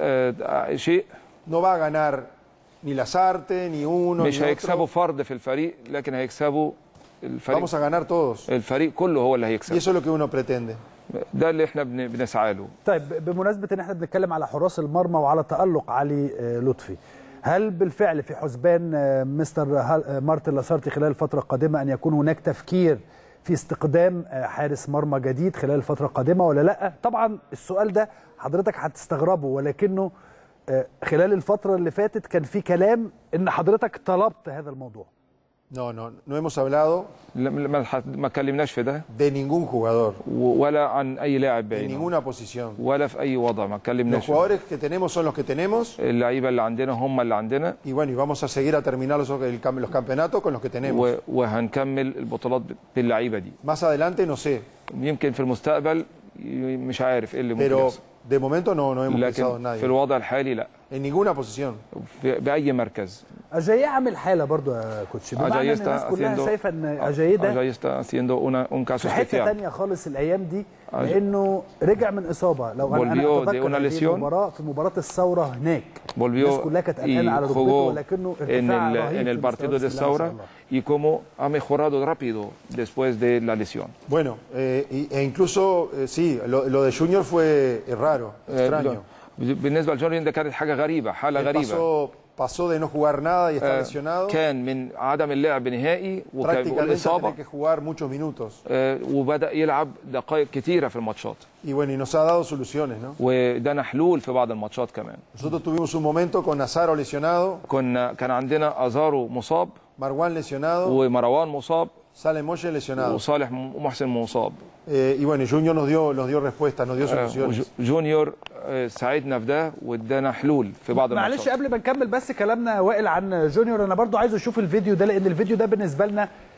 آه، شيء no va a ganar ni Lazarte, ni uno, مش ni هيكسبوا otro. فرد في الفريق لكن هيكسبوا الفريق Vamos a ganar todos. الفريق كله هو اللي Y هيكسب eso es lo que uno pretende. ده اللي احنا بن- بنسعى له طيب بمناسبة ان احنا بنتكلم على حراس المرمى وعلى تألق علي آه، لطفي هل بالفعل في حسبان آه، مستر هال- آه، مارتن لاسارتي خلال الفترة القادمة ان يكون هناك تفكير في استقدام آه، حارس مرمى جديد خلال الفترة القادمة ولا لا؟ طبعا السؤال ده حضرتك هتستغربه ولكنه آه، خلال الفترة اللي فاتت كان في كلام ان حضرتك طلبت هذا الموضوع No, no, no hemos hablado لم- ما ح- ما اتكلمناش في ده de ningún jugador, و- ولا عن اي لاعب de بعينه ninguna posición. ولا في اي وضع ما Los اتكلمناش في ده. jugadores que tenemos son los que tenemos اللعيبه اللي عندنا هم اللي عندنا y bueno, y vamos a seguir a terminar los, el cam- los campeonatos con los que tenemos. و- وهنكمل البطولات باللعيبه دي Más adelante no sé, يمكن في المستقبل ي- مش عارف ايه اللي ممكن pero يحصل de momento no, no hemos pensado en لكن في nadie. الوضع الحالي لا En ninguna posición. في باي مركز اجاي عامل حالة برضو يا كوتش بمعنى ان Ajayi الناس está كلها haciendo- شايفة ان اجاي ده Ajayi está haciendo una- un caso في حته especial تانية خالص الايام دي أج- لانه رجع من اصابه لو انا انا Volvió de اتذكر una هذه lesión. المباراه في مباراه الثوره هناك الناس volvió كلها كانت y قلقانه على ركبته jugó ولكنه en ارتفاع el, رهيب en في el partido مستواه de بسم الله ما شاء Saura الله. y cómo ha mejorado rápido después de la lesión. Bueno, eh, y- e incluso, eh, sí, lo, lo de Junior fue eh, raro, extraño. بالنسبه لجونيور ده كانت حاجه غريبه حاله Él غريبه pasó, pasó de no jugar nada y estar آه، lesionado كان من عدم اللعب نهائي وكان prácticamente a tener والاصابه que jugar muchos minutos. آه، وبدا يلعب دقائق كتيره في الماتشات Y bueno, y nos ha dado soluciones, ¿no? وادانا حلول في بعض الماتشات كمان Nosotros tuvimos un momento con Nazaro lesionado, كنا كان عندنا ازارو مصاب Marwan lesionado, ومروان مصاب Salem Molle lesionado. وصالح محسن مصاب Eh, y bueno, y Junior nos dio, nos dio respuestas, nos dio آه، soluciones. وج- جونيور آه، ساعدنا في ده وادانا حلول في بعض معلش الماتشات قبل ما نكمل بس كلامنا وائل عن جونيور انا برضو عايز اشوف الفيديو ده لان الفيديو ده بالنسبه لنا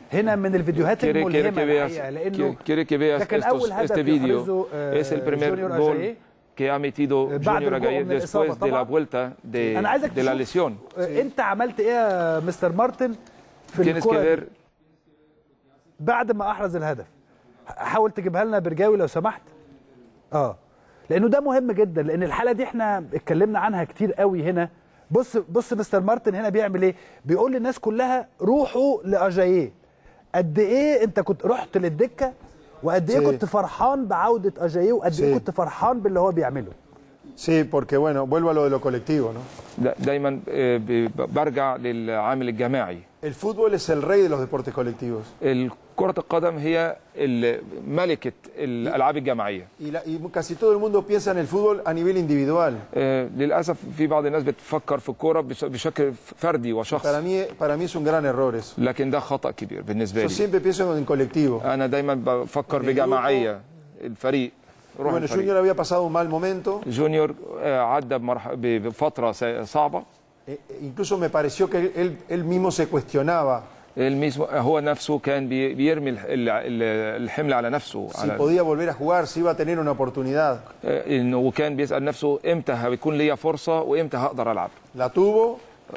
هنا من الفيديوهات Quiere, quiere الملهمه que veas, الحقيقه لانه quiere, quiere que veas ده كان estos- اول هدف este vídeo. يحرزه آه، Es el primer جونيور gol أجاييه. que ha metido بعد Junior رجوعه Aguirre من الإصابة después de طبعاً. la vuelta de, انا عايزك de la تشوف، lesión. آه، انت عملت ايه يا مستر مارتن في Tienes que الكوره ver دي بعد ما احرز الهدف حاول تجيبها لنا برجاوي لو سمحت اه لانه ده مهم جدا لان الحاله دي احنا اتكلمنا عنها كتير قوي هنا بص بص مستر مارتن هنا بيعمل ايه بيقول للناس كلها روحوا لاجاييه قد ايه انت كنت رحت للدكه وقد ايه Sí. كنت فرحان بعوده اجاييه وقد ايه Sí. كنت فرحان باللي هو بيعمله Sí, porque bueno, vuelvo a lo de lo colectivo, ¿no? دا- دايما آه، ب- برجع للعامل الجماعي El fútbol es el rey de los deportes colectivos. كرة القدم هي ال- ملكة الألعاب الجماعية Y, la- y casi todo el mundo piensa en el fútbol a nivel individual. آه، للأسف في بعض الناس بتفكر في الكرة بش- بشكل فردي Para وشخصي mí, para mí es un gran error eso. لكن ده خطأ كبير بالنسبة Yo لي siempre pienso en colectivo. أنا دايما بفكر بجماعية الفريق روح Bueno, الفريق Junior había pasado un mal momento. جونيور آه، عدى بمرح- ب- بفترة س- صعبة Eh, incluso me pareció que él, él mismo se cuestionaba الميزو هو نفسه كان بي- بيرمي الح- ال- ال- الحمل على نفسه si على podía volver a jugar, si iba a tener una oportunidad. آه، إنه وكان بيسأل نفسه امتى هيكون ليا فرصة وامتى هقدر ألعب La tuvo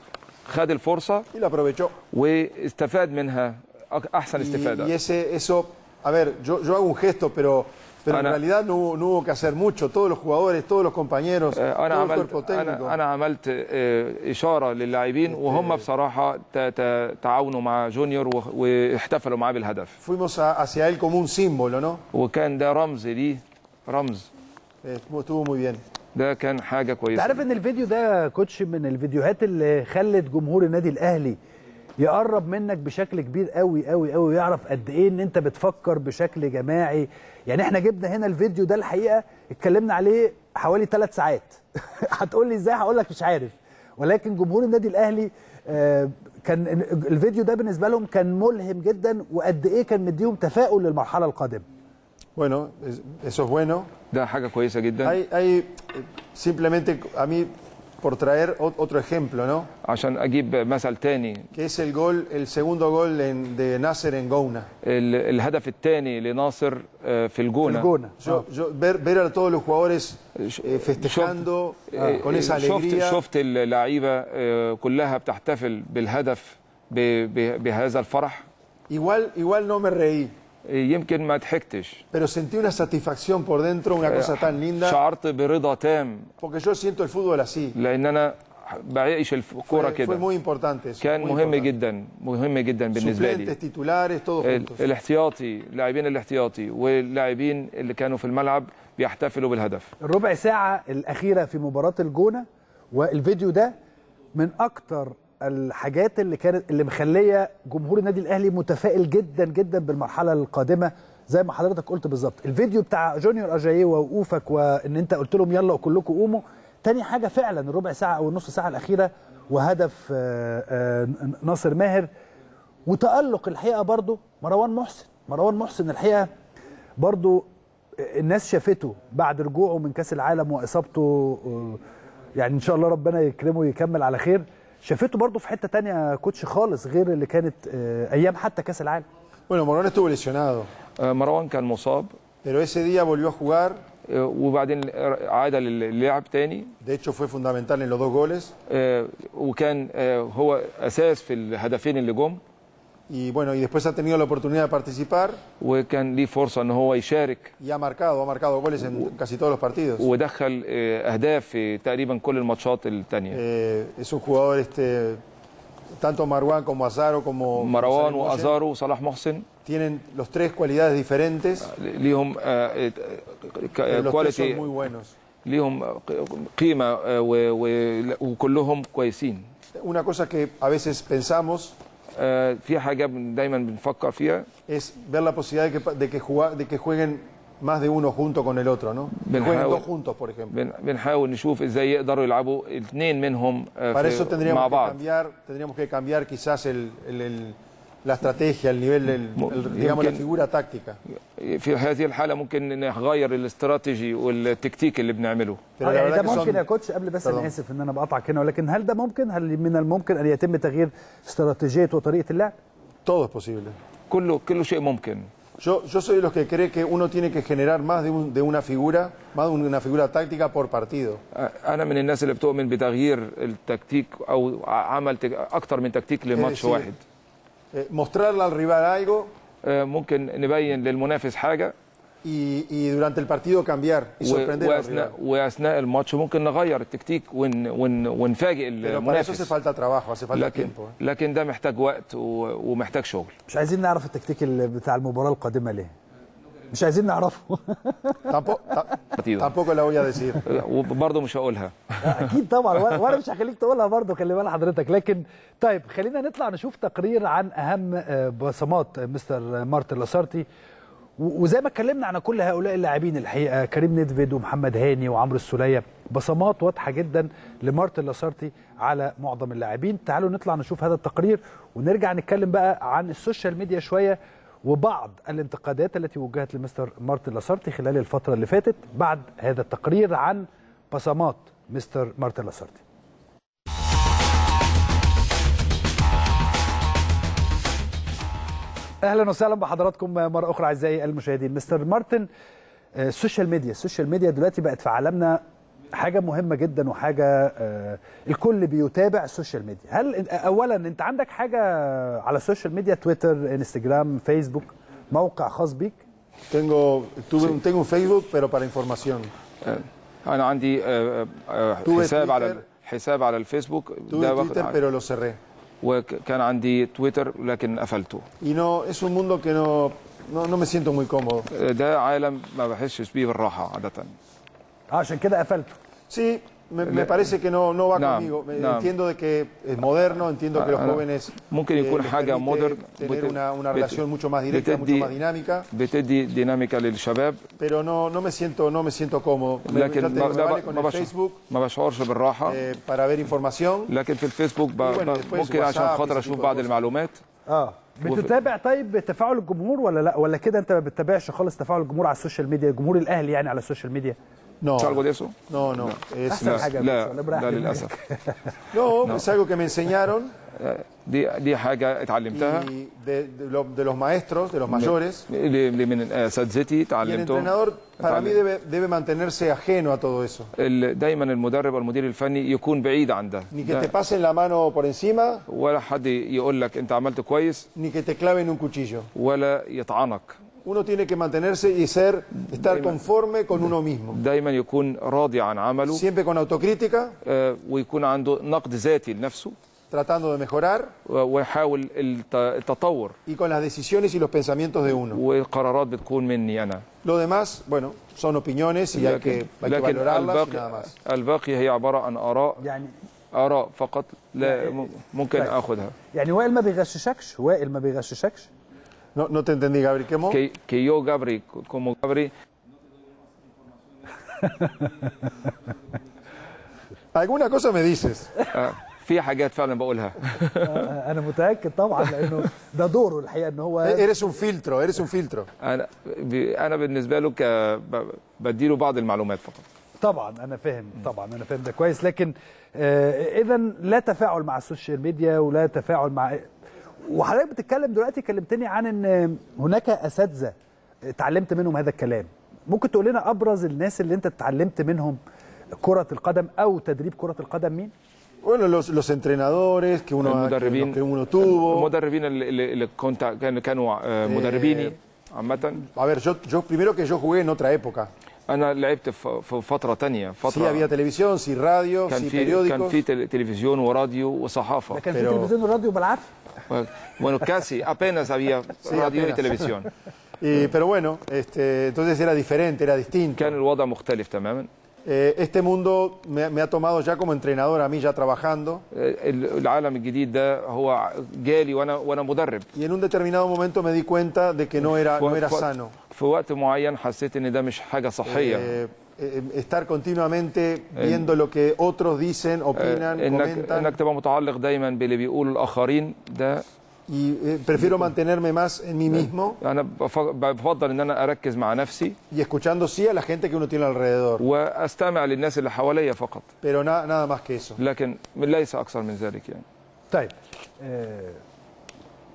خد الفرصة y la aprovechó. واستفاد منها أك- أحسن Y, استفادة y ese, eso, a ver, yo, yo hago un gesto, pero, pero en Ana- realidad no, hubo- no hubo que hacer mucho. Todos los jugadores, todos los compañeros, آه، أنا todo el عملت cuerpo técnico. أنا أنا عملت آه، إشارة للاعبين وهم بصراحة ت- ت- تعاونوا مع جونيور و- واحتفلوا معاه بالهدف Fuimos a- hacia él como un símbolo, ¿no? وكان ده رمز ليه رمز Eh, estuvo estuvo muy bien. ده كان حاجة انت كويسة عارف ان الفيديو ده يا كوتش من الفيديوهات اللي خلت جمهور النادي الاهلي يقرب منك بشكل كبير قوي قوي قوي ويعرف قد ايه ان انت بتفكر بشكل جماعي يعني احنا جبنا هنا الفيديو ده الحقيقه اتكلمنا عليه حوالي ثلاث ساعات هتقول لي ازاي هقول لك مش عارف ولكن جمهور النادي الاهلي آه، كان الفيديو ده بالنسبه لهم كان ملهم جدا وقد ايه كان مديهم تفاؤل للمرحله القادمه Bueno, es- eso es bueno. ده حاجة كويسة جدا Hay, hay eh, simplemente a mí, por traer ot- otro ejemplo, ¿no? عشان أجيب مثل تاني Que es el gol, el segundo gol en- de Nasser en Gouna. ال- الهدف الثاني لناصر آه، في الجونة الجونه Yo, yo ver, ver a todos los jugadores eh, festejando آه، con esa شفت alegría. شفت اللعيبة آه، كلها بتحتفل بالهدف ب- ب- بهذا الفرح Igual, igual no me reí, آه، يمكن ما ضحكتش pero sentí una satisfacción por dentro, una cosa tan linda, شعرت برضا تام porque yo siento el fútbol así. لان انا بعيش الكوره Fue, fue كده muy importante eso. كان muy مهم importante. جدا مهم جدا بالنسبه Suplentes, لي titulares, todos ال- juntos. الاحتياطي لاعبين الاحتياطي واللاعبين اللي كانوا في الملعب بيحتفلوا بالهدف الربع ساعة الأخيرة في مباراة الجونة والفيديو ده من أكتر الحاجات اللي كانت اللي مخلية جمهور النادي الأهلي متفائل جدا جدا بالمرحلة القادمة زي ما حضرتك قلت بالظبط الفيديو بتاع جونيور أجاييه ووقوفك وإن أنت قلت لهم يلا كلكم قوموا تاني حاجة فعلا الربع ساعة أو النص ساعة الأخيرة وهدف آه، آه، ناصر ماهر وتألق الحقيقة برضو مروان محسن مروان محسن الحقيقة برضو الناس شافته بعد رجوعه من كاس العالم واصابته آه، يعني ان شاء الله ربنا يكرمه ويكمل على خير شافته برضه في حته تانية يا كوتش خالص غير اللي كانت آه، ايام حتى كاس العالم Bueno, Morón estuvo lesionado, آه، مروان كان مصاب pero ese día volvió a jugar. آه، وبعدين عاد للعب تاني De hecho, fue fundamental en los dos goles. آه، وكان آه، هو اساس في الهدفين اللي جم Y bueno, y después ha tenido la oportunidad de participar وكان ليه فرصه ان هو يشارك y ha marcado, ha marcado goles en casi todos los partidos. ودخل آه، اهداف في تقريبا كل الماتشات الثانيه Eh, es un jugador, este, tanto Marwan como Azaro como مروان Gonzalo Moyen, وازارو وصلاح محسن tienen los tres cualidades diferentes, ليهم آه، pero los tres son كواليتي muy buenos. ليهم قيمه آه، و- و- وكلهم كويسين Una cosa que a veces pensamos آه، في حاجه بن- دايما بنفكر فيها es ver la posibilidad de que, pa- de que, juga- de que jueguen más de uno junto con el otro, ¿no? Que jueguen Benjao- dos juntos, por ejemplo. بن- بنحاول نشوف ازاي يقدروا يلعبوا اثنين منهم آه، Para في- eso tendríamos مع que بعض cambiar, tendríamos que cambiar quizás el, el- el- la estrategia, el nivel, del- Mo- el- digamos la يمكن- figura táctica. في هذه الحالة ممكن نغير الاستراتيجي والتكتيك اللي بنعمله Pero آه la يعني verdad ده que son- ممكن يا كوتش قبل بس انا Perdón. اسف ان انا بقطعك هنا ولكن هل ده ممكن هل من الممكن ان يتم تغيير استراتيجيه وطريقه اللعب Todo es posible. كله كله شيء ممكن Yo, yo soy de los que cree que uno tiene que generar más de, un- de una figura, más de una figura táctica por partido. انا من الناس اللي بتؤمن بتغيير التكتيك او عمل تك- اكتر من تكتيك لماتش decir, واحد Eh, mostrarle al rival algo آه، ممكن نبين للمنافس حاجه y, y durante el partido cambiar y و- sorprender al واثناء rival. واثناء الماتش ممكن نغير التكتيك ون ون ونفاجئ Pero para eso hace المنافس falta trabajo, hace falta لكن tiempo. ¿eh? لكن ده محتاج وقت و- ومحتاج شغل مش عايزين نعرف التكتيك اللي بتاع المباراه القادمه ليه مش عايزين نعرفه Tampoco, ta- partido. tampoco la voy a decir. وبرضه مش هقولها اكيد طبعا وأنا- وانا مش هخليك تقولها برضه خلي بال حضرتك لكن طيب خلينا نطلع نشوف تقرير عن اهم آه، بصمات آه، مستر مارتن لاسارتي و- وزي ما اتكلمنا عن كل هؤلاء اللاعبين الحقيقه كريم ندفيد ومحمد هاني وعمرو السوليه بصمات واضحه جدا لمارتن لاسارتي على معظم اللاعبين تعالوا نطلع نشوف هذا التقرير ونرجع نتكلم بقى عن السوشيال ميديا شويه وبعض الانتقادات التي وجهت لمستر مارتن لاسارتي خلال الفتره اللي فاتت بعد هذا التقرير عن بصمات مستر مارتن لاسارتي اهلا وسهلا بحضراتكم مره اخرى اعزائي المشاهدين مستر مارتن آه، السوشيال ميديا السوشيال ميديا دلوقتي بقت في عالمنا حاجه مهمه جدا وحاجه آه، الكل بيتابع السوشيال ميديا هل اولا انت عندك حاجه على السوشيال ميديا تويتر انستجرام فيسبوك موقع خاص بيك Tengo, tuve un, tengo un Facebook, pero para información. آه، انا عندي آه، آه، تو حساب على تويتر. حساب على الفيسبوك Tuve ده واخد Twitter, ع- pero lo cerré. وكان عندي تويتر لكن قفلته Y no, es un mundo que no, no, no me siento muy cómodo. آه، ده عالم ما بحسش بيه بالراحه عاده آه، عشان كده قفلته Sí, me, me parece que no, no va No, conmigo. Me- no. Entiendo de que es moderno, entiendo que los Ah, no. jóvenes ممكن يكون les حاجة permite modern, tener بت- una, una بت- relación mucho más directa, mucho بتدي- más dinámica, بتدي ديناميكا للشباب pero no, no me siento, no me siento cómodo. Me, ya لكن te digo, ما, me ده vale ب- con ما, el بشعر Facebook ما بشعرش بالراحه eh, para ver información. لكن في الفيسبوك ب... bueno, ب- después ممكن عشان WhatsApp, خاطر ese اشوف tipo de بعض cosas. المعلومات اه وفي- بتتابع طيب تفاعل الجمهور ولا لا ولا كده انت ما بتتابعش خالص تفاعل الجمهور على السوشيال ميديا جمهور الاهلي يعني على السوشيال ميديا No, مش algo de eso no, no. Es, أحسن es- حاجة لا بس، ولا براحتك. لا للاسف no, es algo que me enseñaron دي دي حاجه اتعلمتها y de, de lo- de los maestros, de los mayores. اللي اللي من اساتذتي Y el اتعلمته entrenador, para mí, اتعلم- debe, debe mantenerse ajeno a todo eso. ال- دايما المدرب والمدير الفني يكون بعيد عن ده, Ni que ده te pasen la mano por encima, ولا حد يقول لك انت عملت كويس ni que te claven un cuchillo. ولا يطعنك Uno tiene que mantenerse y ser, estar conforme con uno mismo. دايما يكون راضي عن عمله Siempre con autocrítica, آه، ويكون عنده نقد ذاتي لنفسه tratando de mejorar و- ويحاول الت- التطور y con las decisiones y los pensamientos de uno. والقرارات بتكون مني انا Lo demás, bueno, son opiniones y hay que, hay que لكن valorarlas y nada الباقي más. الباقي هي عباره عن اراء يعني اراء فقط لا م- ممكن طيب. اخذها يعني وائل ما بيغششكش وائل ما بيغششكش No, no te entendí, Gabriel. ¿Qué mo? que, que yo Gabri como Gabri Alguna cosa me dices. آه، في حاجات فعلا بقولها آه، انا متاكد طبعا لانه ده دوره الحقيقه ان هو Eres un filtro, eres un filtro. انا ب- انا بالنسبه له ك ب- بديله بعض المعلومات فقط طبعا انا فاهم طبعا انا فاهم ده كويس لكن آه اذا لا تفاعل مع السوشيال ميديا ولا تفاعل مع وحضرتك بتتكلم دلوقتي كلمتني عن ان هناك اساتذه اتعلمت منهم هذا الكلام ممكن تقول لنا ابرز الناس اللي انت اتعلمت منهم كرة القدم او تدريب كرة القدم مين؟ Bueno, los, los entrenadores que uno, ha- que, المدربين que uno tuvo. المدربين اللي, اللي اللي كنت كانوا كانوا آه، مدربيني عامة A ver, yo, yo primero que yo jugué en otra época. انا لعبت في في فترة تانية Sí había فترة televisión, sí radio, كان sí في كان periódicos. في تل- تلفزيون وراديو وصحافة ده كان في Pero- تلفزيون وراديو بالعافيه bueno casi apenas había راديو apenas. وتلفزيون Y, pero bueno, este, entonces era diferente, era distinto. كان الوضع مختلف تماما Eh, este mundo me, me ha tomado ya como entrenador a mí ya trabajando ال- العالم الجديد ده هو جالي وانا وانا مدرب y en un determinado momento me di cuenta de que no era, no era في- sano. في وقت معين حسيت ان ده مش حاجة صحية Eh, eh, estar continuamente viendo lo que otros dicen, opinan, انك comentan انك تبقى متعلق دايما باللي بيقوله الاخرين ده y eh, prefiero mantenerme más en mí mismo انا بف- بفضل ان انا اركز مع نفسي y escuchando sí a la gente que uno tiene alrededor, واستمع للناس اللي حواليا فقط pero na- nada más que eso. لكن ليس اكثر من ذلك يعني طيب آه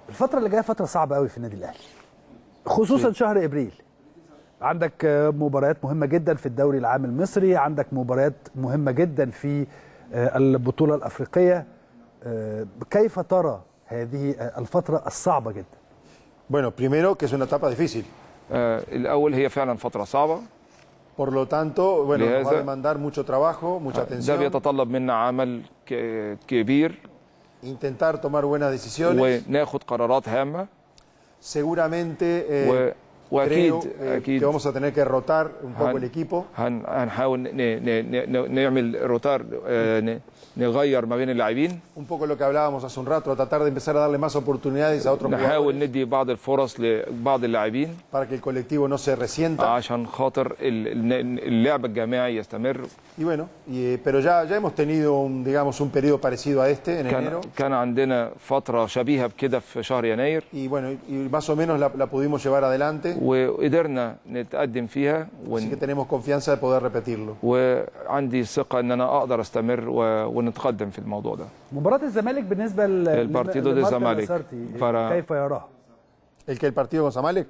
الفتره اللي جايه فتره صعبه قوي في النادي الاهلي خصوصا شهر ابريل عندك آه، مباريات مهمه جدا في الدوري العام المصري عندك مباريات مهمه جدا في آه، البطوله الافريقيه آه، كيف ترى هذه آه، الفتره الصعبه جدا Bueno, primero que es una etapa difícil. آه، الاول هي فعلا فتره صعبه Por lo tanto, bueno, nos va a لهذا- demandar mucho trabajo, mucha ده atención, بيتطلب منا عمل ك- كبير intentar tomar buenas decisiones. وناخد قرارات هامه Seguramente eh, و... واكيد creo eh, اكيد que vamos a tener que rotar un poco Han- el equipo. هن... هنحاول ن... ن... ن... نعمل روتار آه، ن... نغير ما بين اللاعبين Un poco lo que hablábamos hace un rato, tratar de empezar a darle más oportunidades a otros نحاول jugadores ندي بعض الفرص لبعض اللاعبين para que el colectivo no se resienta. عشان خاطر ال- ال- اللعب الجماعي يستمر Y bueno, y, eh, pero ya, ya hemos tenido un, digamos, un periodo parecido a este en كان enero. كان عندنا فتره شبيهه بكده في شهر يناير Y bueno, y, y más o menos la, la pudimos llevar adelante. وقدرنا نتقدم فيها Así ون... que tenemos confianza de poder repetirlo. وعندي ثقه ان انا اقدر استمر و... ونتقدم في الموضوع ده مباراه الزمالك بالنسبه ل- البارتيدو لم- دي لمارتن الزمالك. لاسارتي، فرا- كيف يراها ¿El que el partido con Zamalek?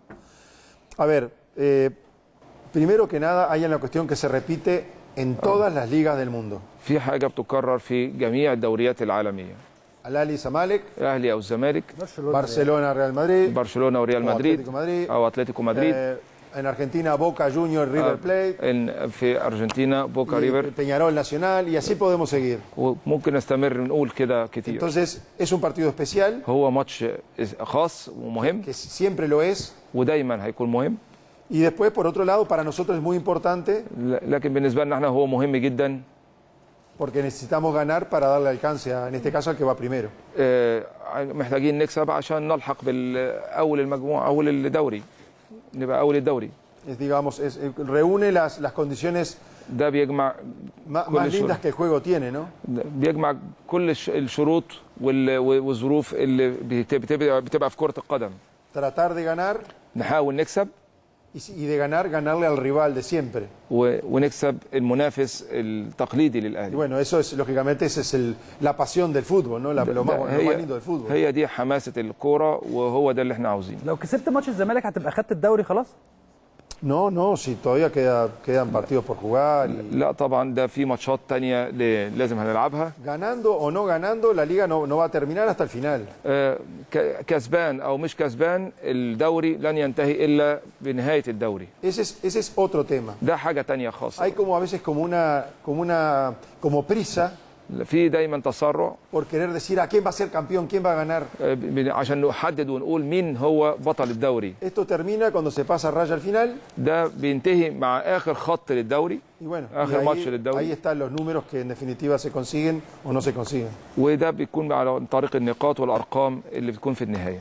A ver, eh, primero que nada hay una cuestión que se repite en todas las ligas del mundo. في حاجه بتكرر في جميع الدوريات العالميه Al Ali Zamalek, الاهلي او الزمالك Barcelona, Real Madrid, برشلونه وريال أو مدريد أتلتيكو مدريد. او اتلتيكو مدريد eh, en Argentina Boca Juniors, River Plate, إن في ارجنتينا بوكا y ريفر Peñarol Nacional y así podemos seguir. وممكن نستمر نقول كده كتير Entonces es un partido especial هو ماتش خاص ومهم que siempre lo es ودايما هيكون مهم y después por otro lado para nosotros es muy importante ل- لكن بالنسبه لنا احنا هو مهم جدا porque necesitamos ganar para darle alcance a, en este caso al que va primero. آه، محتاجين نكسب عشان نلحق بالاول المجموعه اول الدوري نبقى اول الدوري Es, digamos, es- eh, reúne las, las condiciones ده بيجمع ma- كل más الشروط. lindas que el juego tiene, ¿no? ده بيجمع كل الش- الشروط وال- والظروف اللي بت- بتبقى بتبقى في كره القدم Tratar de ganar نحاول نكسب y, si- y de ganar, ganarle al rival de siempre. و- ونكسب المنافس التقليدي Y للاهلي bueno, eso es, lógicamente, esa es el- la pasión del fútbol, ¿no? La- lo, más, ده lo más lindo del fútbol. هي دي حماسه الكوره وهو ده اللي احنا عاوزينه لو كسبت ماتش الزمالك هتبقى خدت الدوري خلاص No, no, si todavía queda, quedan partidos por jugar. y- لا طبعا ده في ماتشات تانية ل- لازم هنلعبها ganando o no ganando, la liga no, no va a terminar hasta el final. آه، ك- كسبان او مش كسبان الدوري لن ينتهي الا بنهايه الدوري Ese es, ese es otro tema. ده حاجه تانية خاصه Hay como a veces como una, como una, como prisa في دايما تسرع por querer decir a quién va a ser campeón, quién va a ganar. آه، ب- عشان نحدد ونقول مين هو بطل الدوري Esto termina cuando se pasa raya al final ده بينتهي مع اخر خط للدوري y bueno, y آخر ماتش ahí, للدوري. ahي están los números que en definitiva se consiguen o no se consiguen. وده بيكون على طريق النقاط والارقام اللي بتكون في النهايه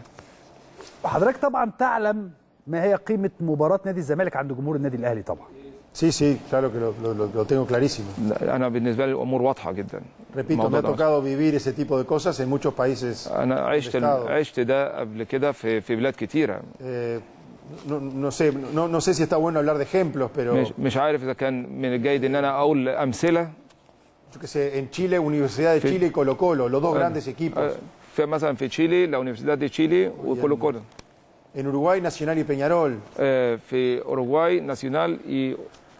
حضرتك طبعا تعلم ما هي قيمه مباراه نادي الزمالك عند جمهور النادي الاهلي طبعا Sí, sí, claro que lo, lo- lo- lo tengo clarísimo. انا بالنسبه لي الامور واضحه جدا Repito, me الموضوع ha ده. tocado vivir ese tipo de cosas en muchos países. انا عشت Estado. عشت ده قبل كده في في بلاد كتيره Eh, no, no sé, no, no sé si está bueno hablar de ejemplos, pero مش مش عارف اذا كان من الجيد ان انا اقول امثله yo qué sé, en Chile, Universidad de Sí. Chile y Colo Colo, los dos grandes equipos. آه، في مثلا في تشيلي لا يونيفرسيداد دي تشيلي وكولو كولو En Uruguay, Nacional y Peñarol. آه، في اوروغواي ناسيونال y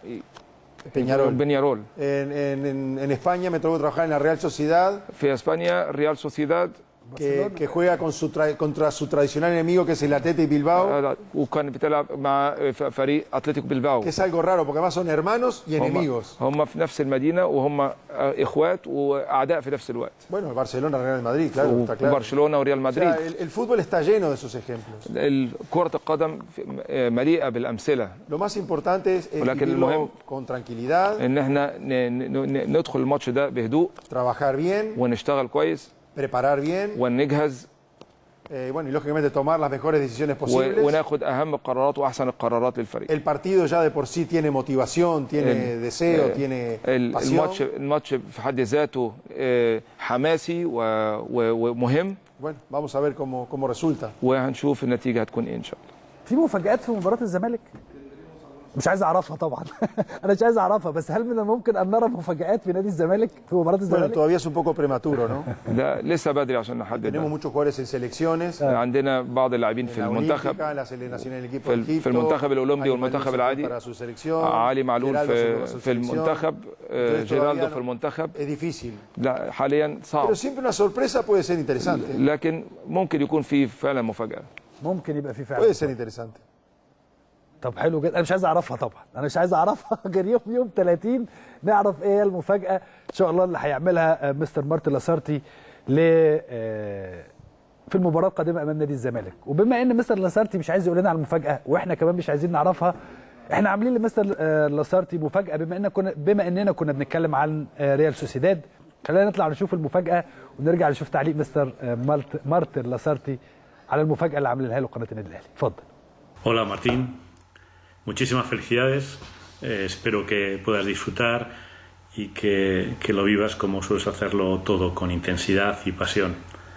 Peñarol. بنيارول En, en- en- en España me tocó trabajar en la Real Sociedad, في اسبانيا ريال سوسيداد que, que juega con su tra- contra su tradicional enemigo que es el Athletic Bilbao, آه، وكان بتلعب مع ف- فريق اتلتيكو بلباو que es algo raro porque además son hermanos y هم, enemigos. هم في نفس المدينه وهم آه، اخوات واعداء في نفس الوقت Bueno, el Barcelona, Real Madrid, claro, está claro. وبرشلونه وريال O مدريد sea, el, el fútbol está lleno de esos ejemplos. ال- كره القدم في- آه، مليئه بالامثله Lo más importante es, es ولكن vivirlo المهم- con tranquilidad, ان احنا ن- ن- ن- ندخل الماتش ده بهدوء trabajar bien, ونشتغل كويس preparar bien, ونجهز eh, bueno, y lógicamente tomar las mejores decisiones و- posibles. وناخد اهم القرارات واحسن القرارات للفريق El partido ya de por sí tiene motivación, tiene deseo, tiene ال- pasión. الماتش الماتش في حد ذاته آه، حماسي و- و- ومهم Bueno, vamos a ver cómo, cómo resulta. وهنشوف النتيجه هتكون ايه ان شاء الله في مفاجآت في مباراه الزمالك مش عايز اعرفها طبعا انا مش عايز اعرفها بس هل من الممكن ان نرى مفاجات في نادي الزمالك في مباراه Bueno, الزمالك todavía es un poco prematuro, ¿no? ده لسه بدري عشان نحدد Tenemos ده. muchos jugadores en selecciones, عندنا بعض اللاعبين في en la المنتخب Olímpica, en la sele- nacional del equipo في ال- de Egipto, في المنتخب الأولمبي Ali والمنتخب Malul se fue العادي. para su selección, علي معلول Geraldo se في fue para su في selección. المنتخب آه، Entonces جيرالدو todavía في no- المنتخب Es difícil. لا حاليا صعب Pero siempre una sorpresa puede ser interesante. لكن ممكن يكون في فعلا مفاجاه ممكن يبقى في فعلا Puede ser interesante. طب حلو جدا انا مش عايز اعرفها طبعا انا مش عايز اعرفها غير يوم يوم 30 نعرف ايه هي المفاجاه ان شاء الله اللي هيعملها آه، مستر مارتن لاسارتي ل آه، في المباراه القادمه امام نادي الزمالك وبما ان مستر لاسارتي مش عايز يقول لنا على المفاجاه واحنا كمان مش عايزين نعرفها احنا عاملين لمستر آه، لاسارتي مفاجاه بما ان كنا بما اننا كنا بنتكلم عن آه، ريال سوسيداد خلينا نطلع نشوف المفاجاه ونرجع نشوف تعليق مستر آه، مارت- مارتن لاسارتي على المفاجاه اللي عاملها له قناه النادي الاهلي اتفضل Hola Martín, muchísimas felicidades. Eh, espero que puedas disfrutar y que, que lo vivas como sueles hacerlo todo, con intensidad y pasión.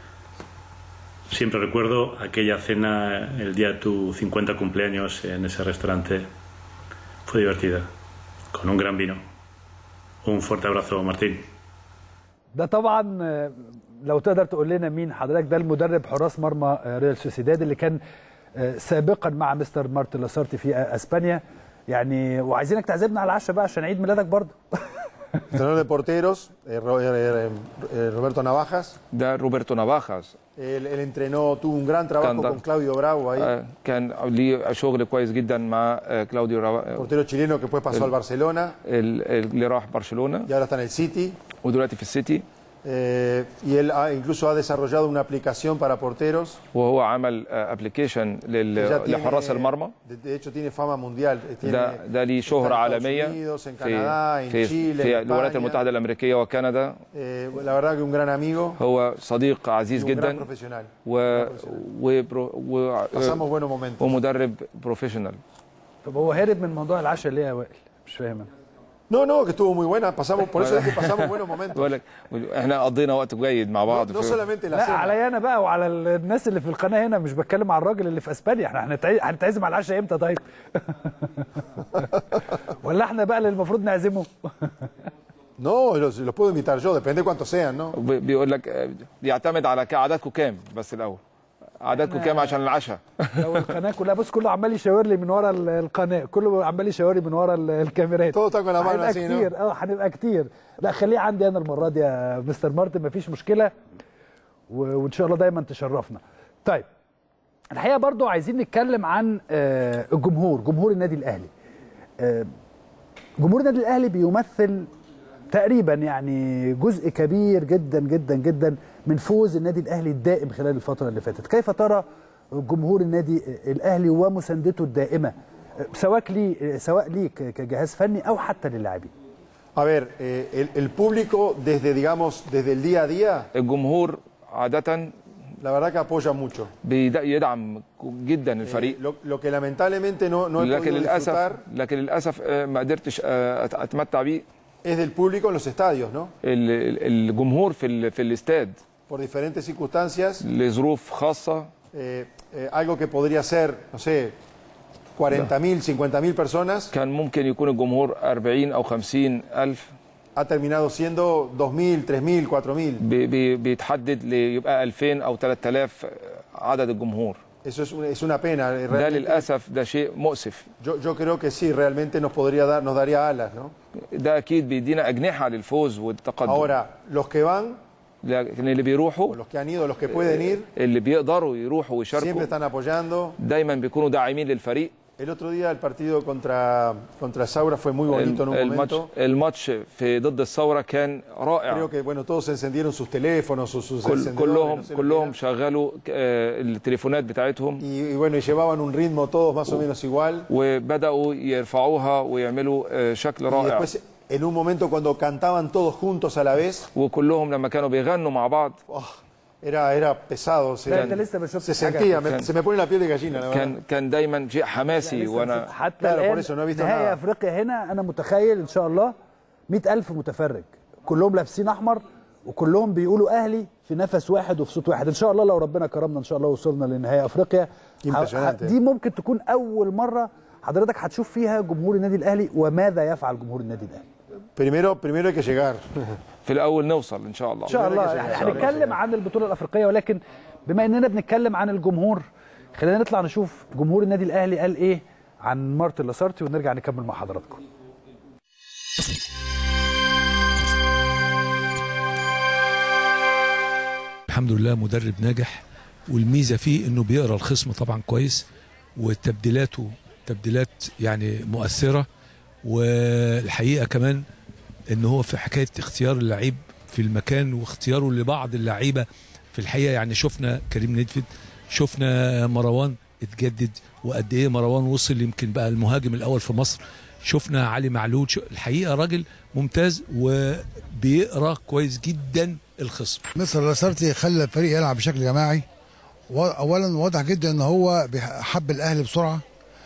Siempre recuerdo aquella cena el día de tu 50 cumpleaños en ese restaurante. Fue divertida, con un gran vino. Un fuerte abrazo, Martín. ده طبعا آه، لو تقدر تقول لنا مين حضرتك ده المدرب حراس مرمى آه، ريال سوسيداد اللي كان آه، سابقا مع مستر مارتن لاسارتي في آه، اسبانيا يعني وعايزينك تعزمنا على العشاء بقى عشان عيد ميلادك برضه Entrenador de porteros, eh, Ro- eh, eh, Roberto Navajas. ده روبرتو نافاخاس Él, él entrenó, tuvo un gran trabajo Canta. con Claudio Bravo ahí, آه، كان ليه شغل كويس جدا مع آه، كلاوديو را- portero chileno que después pasó al Barcelona ال- ال- اللي راح برشلونه y ahora está en el City. ودلوقتي في السيتي Eh, y él ha- incluso ha desarrollado una aplicación para porteros. وهو عمل ابلكيشن que ya tiene- لحراس المرمى De, de hecho, tiene fama mundial. eh, Tiene, ده ده ليه está en شهرة Estados عالمية Unidos, en في Canadá, en في Chile, في en الولايات España. المتحدة الأمريكية وكندا Eh, la verdad que un gran amigo هو صديق y عزيز un gran جدا profesional. و وبرو- و Pasamos buenos momentos. ومدرب بروفيشنال طب هو هرب من موضوع العشاء ليه يا وائل مش فاهم انا No, no, que estuvo muy buena. Pasamos, por eso es que pasamos buenos momentos. بقول لك احنا قضينا وقت جيد مع No, بعض no في- solamente la لا cena. عليا انا بقى وعلى الناس اللي في القناه هنا مش بتكلم على الراجل اللي في اسبانيا احنا هنتع- هنتعزم على العشاء امتى طيب ولا احنا بقى اللي المفروض نعزمه No, los, los puedo invitar yo, depende de cuántos sean, ¿no? بي- بيقول لك آه، بيعتمد على ك- عددكم كام بس الاول عددكم كام عشان العشاء لو القناه كلها بص كله عمال يشاور لي من ورا ال- القناه كله عمال يشاور لي من ورا ال- الكاميرات Todo está con la mano هنبقى así, ¿no? كتير اه هنبقى كتير لا خليه عندي انا المره دي يا مستر مارتن مفيش مشكله و- وان شاء الله دايما تشرفنا طيب الحقيقه برضو عايزين نتكلم عن آه، الجمهور جمهور النادي الاهلي آه، جمهور النادي الاهلي بيمثل تقريبا يعني جزء كبير جدا جدا جدا من فوز النادي الاهلي الدائم خلال الفتره اللي فاتت كيف ترى جمهور النادي الاهلي ومساندته الدائمه سواء لي سواء ليك كجهاز فني او حتى للاعبين A ver, eh, el, el público desde, digamos, desde el día a día, الجمهور عادة la verdad que apoya mucho. بيد- يدعم جدا الفريق Eh, lo, lo que lamentablemente no, no he لكن podido للاسف disfrutar لكن للاسف آه، ما قدرتش آه، أت- اتمتع بيه es del público en los estadios, ¿no? ال- ال- الجمهور في ال- في الاستاد Por diferentes circunstancias, لظروف خاصه eh, eh, algo que podría ser, no sé, 40.000, 50.000 personas, كان ممكن يكون الجمهور 40 او 50 الف ha terminado siendo 2.000, 3.000, 4.000. بي- بي- بيتحدد ليبقى 2000 او 3000 عدد الجمهور Eso es, una- es una pena. ده Realmente, للاسف ده شيء مؤسف yo, yo creo que sí, realmente nos podría dar, nos daría alas, ¿no? ده اكيد بيدينا اجنحه للفوز والتقدم Ahora, los que van, لكن اللي o بيروحوا los que han ido, los que pueden ir, اللي بيقدروا يروحوا siempre ويشاركوا están apoyando. دايما بيكونوا داعمين للفريق El otro día el partido contra, contra Saura fue muy bonito en un الماتش momento. الماتش في ضد الثوره كان رائع Creo que bueno, todos encendieron sus teléfonos o sus كل encendedores, كلهم no sé lo que كلهم era. شغلوا آه، التليفونات بتاعتهم y, y bueno, y llevaban un ritmo todos más o menos igual. وبداوا يرفعوها ويعملوا آه، شكل Y رائع después, en un momento cuando cantaban todos juntos a la vez, وكلهم لما كانوا بيغنوا مع بعض ¡oh! era, era pesado. Se, لا انت لسه ما se شفتش حاجه sentía, me- كان- se me pone la piel de gallina, la verdad. كان كان دايما شيء حماسي لسه وانا مش- حتى لا، لا، الان por eso no he visto نهائي nada. افريقيا هنا انا متخيل ان شاء الله 100000 متفرج كلهم لابسين احمر وكلهم بيقولوا اهلي في نفس واحد وفي صوت واحد ان شاء الله لو ربنا كرمنا ان شاء الله وصلنا لنهائي افريقيا ه- ه- Impresionante. دي ممكن تكون اول مره حضرتك هتشوف فيها جمهور النادي الاهلي وماذا يفعل جمهور النادي الاهلي Primero, primero hay que llegar. في الاول نوصل ان شاء الله ان شاء الله إن يعني شاء الله. هنتكلم عن البطوله الافريقيه ولكن بما اننا بنتكلم عن الجمهور خلينا نطلع نشوف جمهور النادي الاهلي قال ايه عن مارتن لاسارتي ونرجع نكمل مع حضراتكم الحمد لله مدرب ناجح والميزه فيه انه بيقرا الخصم طبعا كويس وتبديلاته تبديلات يعني مؤثره والحقيقه كمان ان هو في حكايه اختيار اللعيب في المكان واختياره لبعض اللعيبه في الحقيقه يعني شفنا كريم ندفد شفنا مروان اتجدد وقد ايه مروان وصل يمكن بقى المهاجم الاول في مصر شفنا علي معلول شو- الحقيقه راجل ممتاز وبيقرا كويس جدا الخصم مستر لاسارتي خلى الفريق يلعب بشكل جماعي و- اولا واضح جدا ان هو بيح- حب الاهلي بسرعه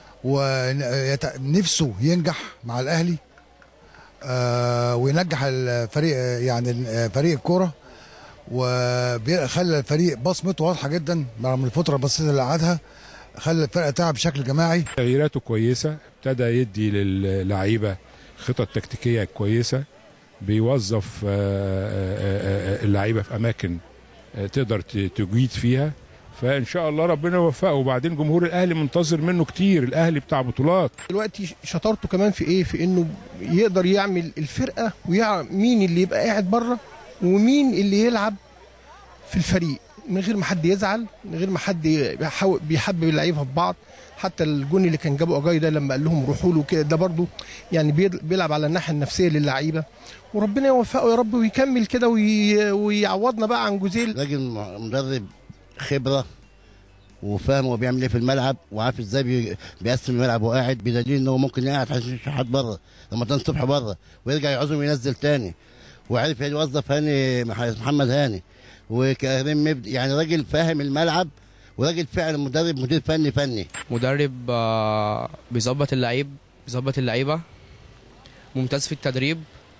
ونفسه ينجح مع الاهلي آه، وينجح الفريق يعني فريق الكوره وخلى الفريق بصمته واضحه جدا رغم الفتره البسيطه اللي قعدها خلى الفرقه تلعب بشكل جماعي تغييراته كويسة ابتدى يدي للعيبة خطط تكتيكية كويسة بيوظف آه، آه، آه، اللعيبة في أماكن آه، تقدر ت- تجيد فيها فإن شاء الله ربنا يوفقه وبعدين جمهور الأهلي منتظر منه كتير الأهلي بتاع بطولات دلوقتي شطارته كمان في ايه في انه يقدر يعمل الفرقه ويعرف مين اللي يبقى قاعد بره ومين اللي يلعب في الفريق من غير ما حد يزعل من غير ما حد بيحاول- بيحبب اللعيبه في بعض حتى الجون اللي كان جابه اجاي ده لما قال لهم روحوا له كده ده برضو يعني بيد- بيلعب على الناحيه النفسيه للعيبه وربنا يوفقه يا رب ويكمل كده وي- ويعوضنا بقى عن جوزيل راجل مدرب خبره وفاهم هو بيعمل ايه في الملعب وعارف ازاي بي- بيقسم الملعب وقاعد بدليل ان هو ممكن يقعد حسين شحات بره رمضان صبحي بره ويرجع يعوزهم ينزل تاني وعارف يوظف هاني مح- محمد هاني وكريم مبدي يعني راجل فاهم الملعب وراجل فعلا مدرب مدير فني فني مدرب آه، بيظبط اللعيب بيظبط اللعيبه ممتاز في التدريب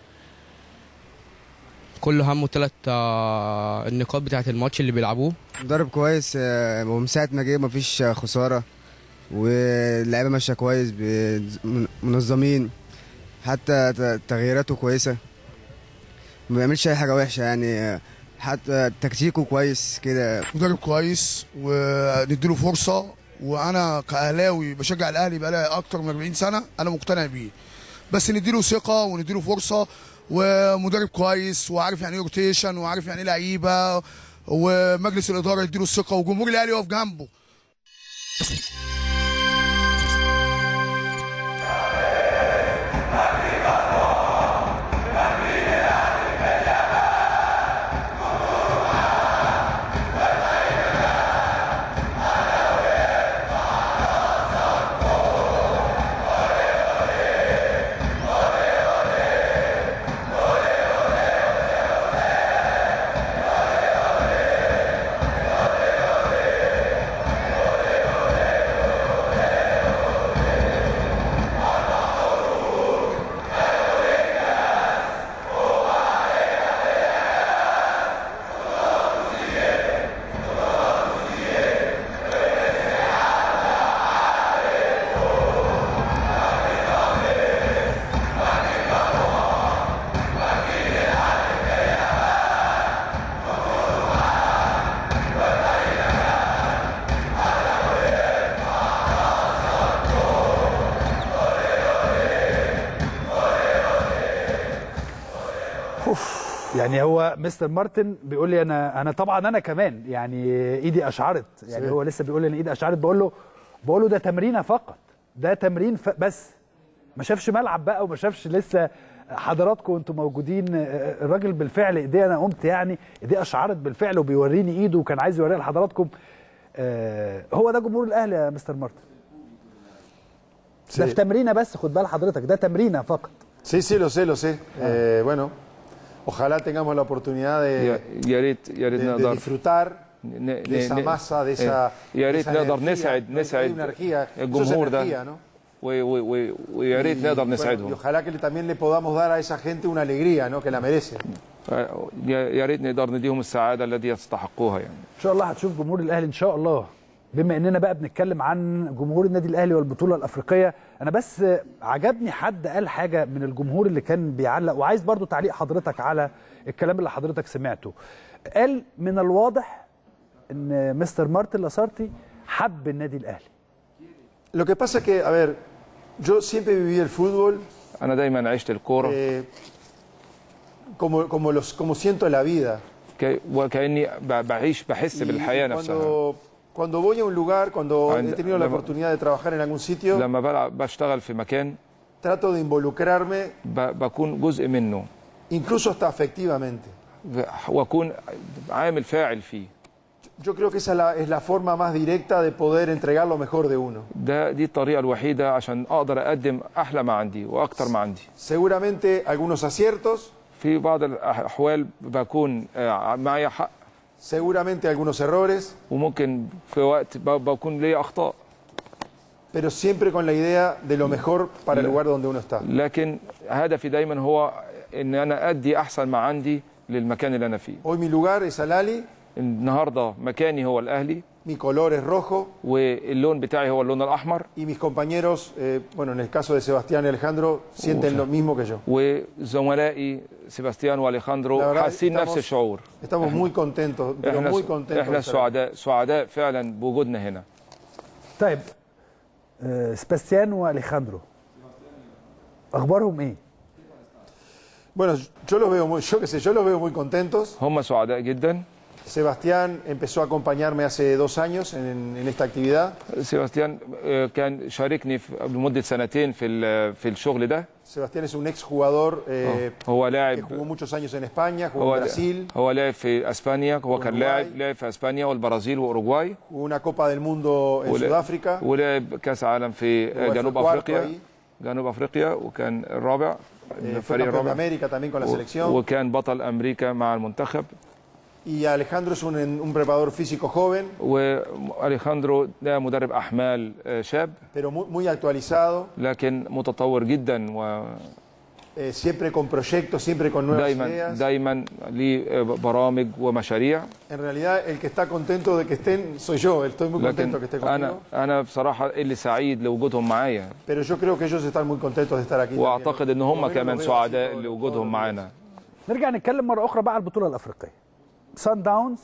كل همه ثلاث النقاط بتاعه الماتش اللي بيلعبوه مدرب كويس آه، ومن ساعة ما جه مفيش آه، خسارة واللعيبة ماشية كويس بز- من- منظمين حتى ت- تغييراته كويسة ما بيعملش أي حاجة وحشة يعني آه، حتى تكتيكه كويس كده مدرب كويس ونديله فرصه وانا كاهلاوي بشجع الاهلي بقالي اكتر من 40 سنه انا مقتنع بيه بس نديله ثقه ونديله فرصه ومدرب كويس وعارف يعني ايه روتيشن وعارف يعني ايه لعيبه ومجلس الاداره يديله الثقه وجمهور الاهلي يقف جنبه يعني هو مستر مارتن بيقول لي انا انا طبعا انا كمان يعني ايدي اشعرت يعني هو لسه بيقول لي انا ايدي اشعرت بقول له بقول له ده تمرينه فقط ده تمرين ف... بس ما شافش ملعب بقى وما شافش لسه حضراتكم وانتم موجودين الراجل بالفعل ايديه انا قمت يعني ايديه اشعرت بالفعل وبيوريني ايده وكان عايز يوريها لحضراتكم آه، هو ده جمهور الاهلي يا مستر مارتن ده في تمرينه بس خد بال حضرتك ده تمرينه فقط Sí, sí, lo sé, lo sé. Eh, bueno, ojalá tengamos la oportunidad يا de, يا ريت يا ريت de- de نقدر disfrutar ن- de esa ن- masa, de إيه، esa, يا de ريت esa نقدر energía, نسعد ¿no? Hay نسعد una energía, eso es الجمهور energía, ده ¿no? و- و- و- ويا ريت نقدر Y, bueno, y نسعدهم ojalá que le- también le podamos dar a esa gente una alegría, ¿no? Que la merece. يا يا ريت نقدر نديهم السعاده التي يستحقوها يعني ان شاء الله هتشوف جمهور الاهلي ان شاء الله بما اننا بقى بنتكلم عن جمهور النادي الاهلي والبطوله الافريقيه انا بس عجبني حد قال حاجه من الجمهور اللي كان بيعلق وعايز برضو تعليق حضرتك على الكلام اللي حضرتك سمعته قال من الواضح ان مستر مارتن لاسارتي حب النادي الاهلي Lo que pasa es que, a ver, yo siempre viví el fútbol انا دايما عشت الكوره eh, como, como, los, como siento la vida. ك- وكاني ب- بعيش بحس Y بالحياه نفسها cuando, cuando voy a un lugar, cuando he عند- tenido la لما- oportunidad de trabajar en algún sitio, لما بلعب بشتغل في مكان trato de involucrarme, ب- بكون جزء منه incluso hasta afectivamente. ب- واكون عامل فاعل فيه Yo creo que esa es la, es la forma más directa de poder entregar lo mejor de uno. ده دي الطريقه الوحيده عشان اقدر اقدم احلى ما عندي واكتر ما عندي Seguramente algunos aciertos, في بعض الاحوال بكون آه، معايا حق seguramente algunos errores, وممكن في وقت ب- بكون ليا اخطاء pero siempre con la idea de lo mejor para el lugar donde uno está. لكن هدفي دايما هو ان انا ادي احسن ما عندي للمكان اللي انا فيه Hoy mi lugar es Alali, النهارده مكاني هو الاهلي mi color es rojo واللون بتاعي هو اللون الاحمر y mis compañeros, eh, bueno, en el caso de Sebastián y Alejandro, sienten lo mismo que yo. وزملائي سيباستيان La واليخاندرو verdad, حاسين نفس estamos- الشعور Estamos muy contentos, pero احنا muy contentos. احنا de estar aquí. سعداء سعداء فعلا بوجودنا هنا طيب آه، سباستيان واليخاندرو اخبارهم ايه Bueno, yo los veo muy, yo qué sé, yo los veo muy contentos. هم سعداء جدا Sebastián empezó a acompañarme hace dos años en, en esta actividad. سيباستيان آه، كان شاركني في- لمده سنتين في ال- في الشغل ده Sebastián es un ex jugador eh, هو que لاعب jugó muchos años en España, jugó هو en Brasil, هو لاعب في اسبانيا هو كان أوروغواي. لاعب لاعب في اسبانيا والبرازيل واوروغواي jugó una Copa del Mundo en ولعب- Sudáfrica. ولعب كاس عالم في هو جنوب في افريقيا كوارتو جنوب افريقيا وكان الرابع eh, fue الفريق campeón de الرابع América también con la و- selección. وكان بطل امريكا مع المنتخب Y Alejandro es un, un preparador físico joven, واليخاندرو ده مدرب احمال آه، شاب pero muy, muy actualizado, لكن متطور جدا ودايما eh, siempre con proyectos, siempre con nuevas ideas. دايما ليه آه، برامج ومشاريع En realidad, el que está contento de que estén soy yo. Estoy muy contento que esté لكن انا contigo. انا بصراحه اللي سعيد لوجودهم معايا Pero yo creo que ellos están muy contentos de estar aquí. واعتقد ان también. هم Por lo menos كمان lo veo así سعداء todos- todos لوجودهم los días. معانا نرجع نتكلم مره اخرى بقى على البطوله الافريقيه سان داونز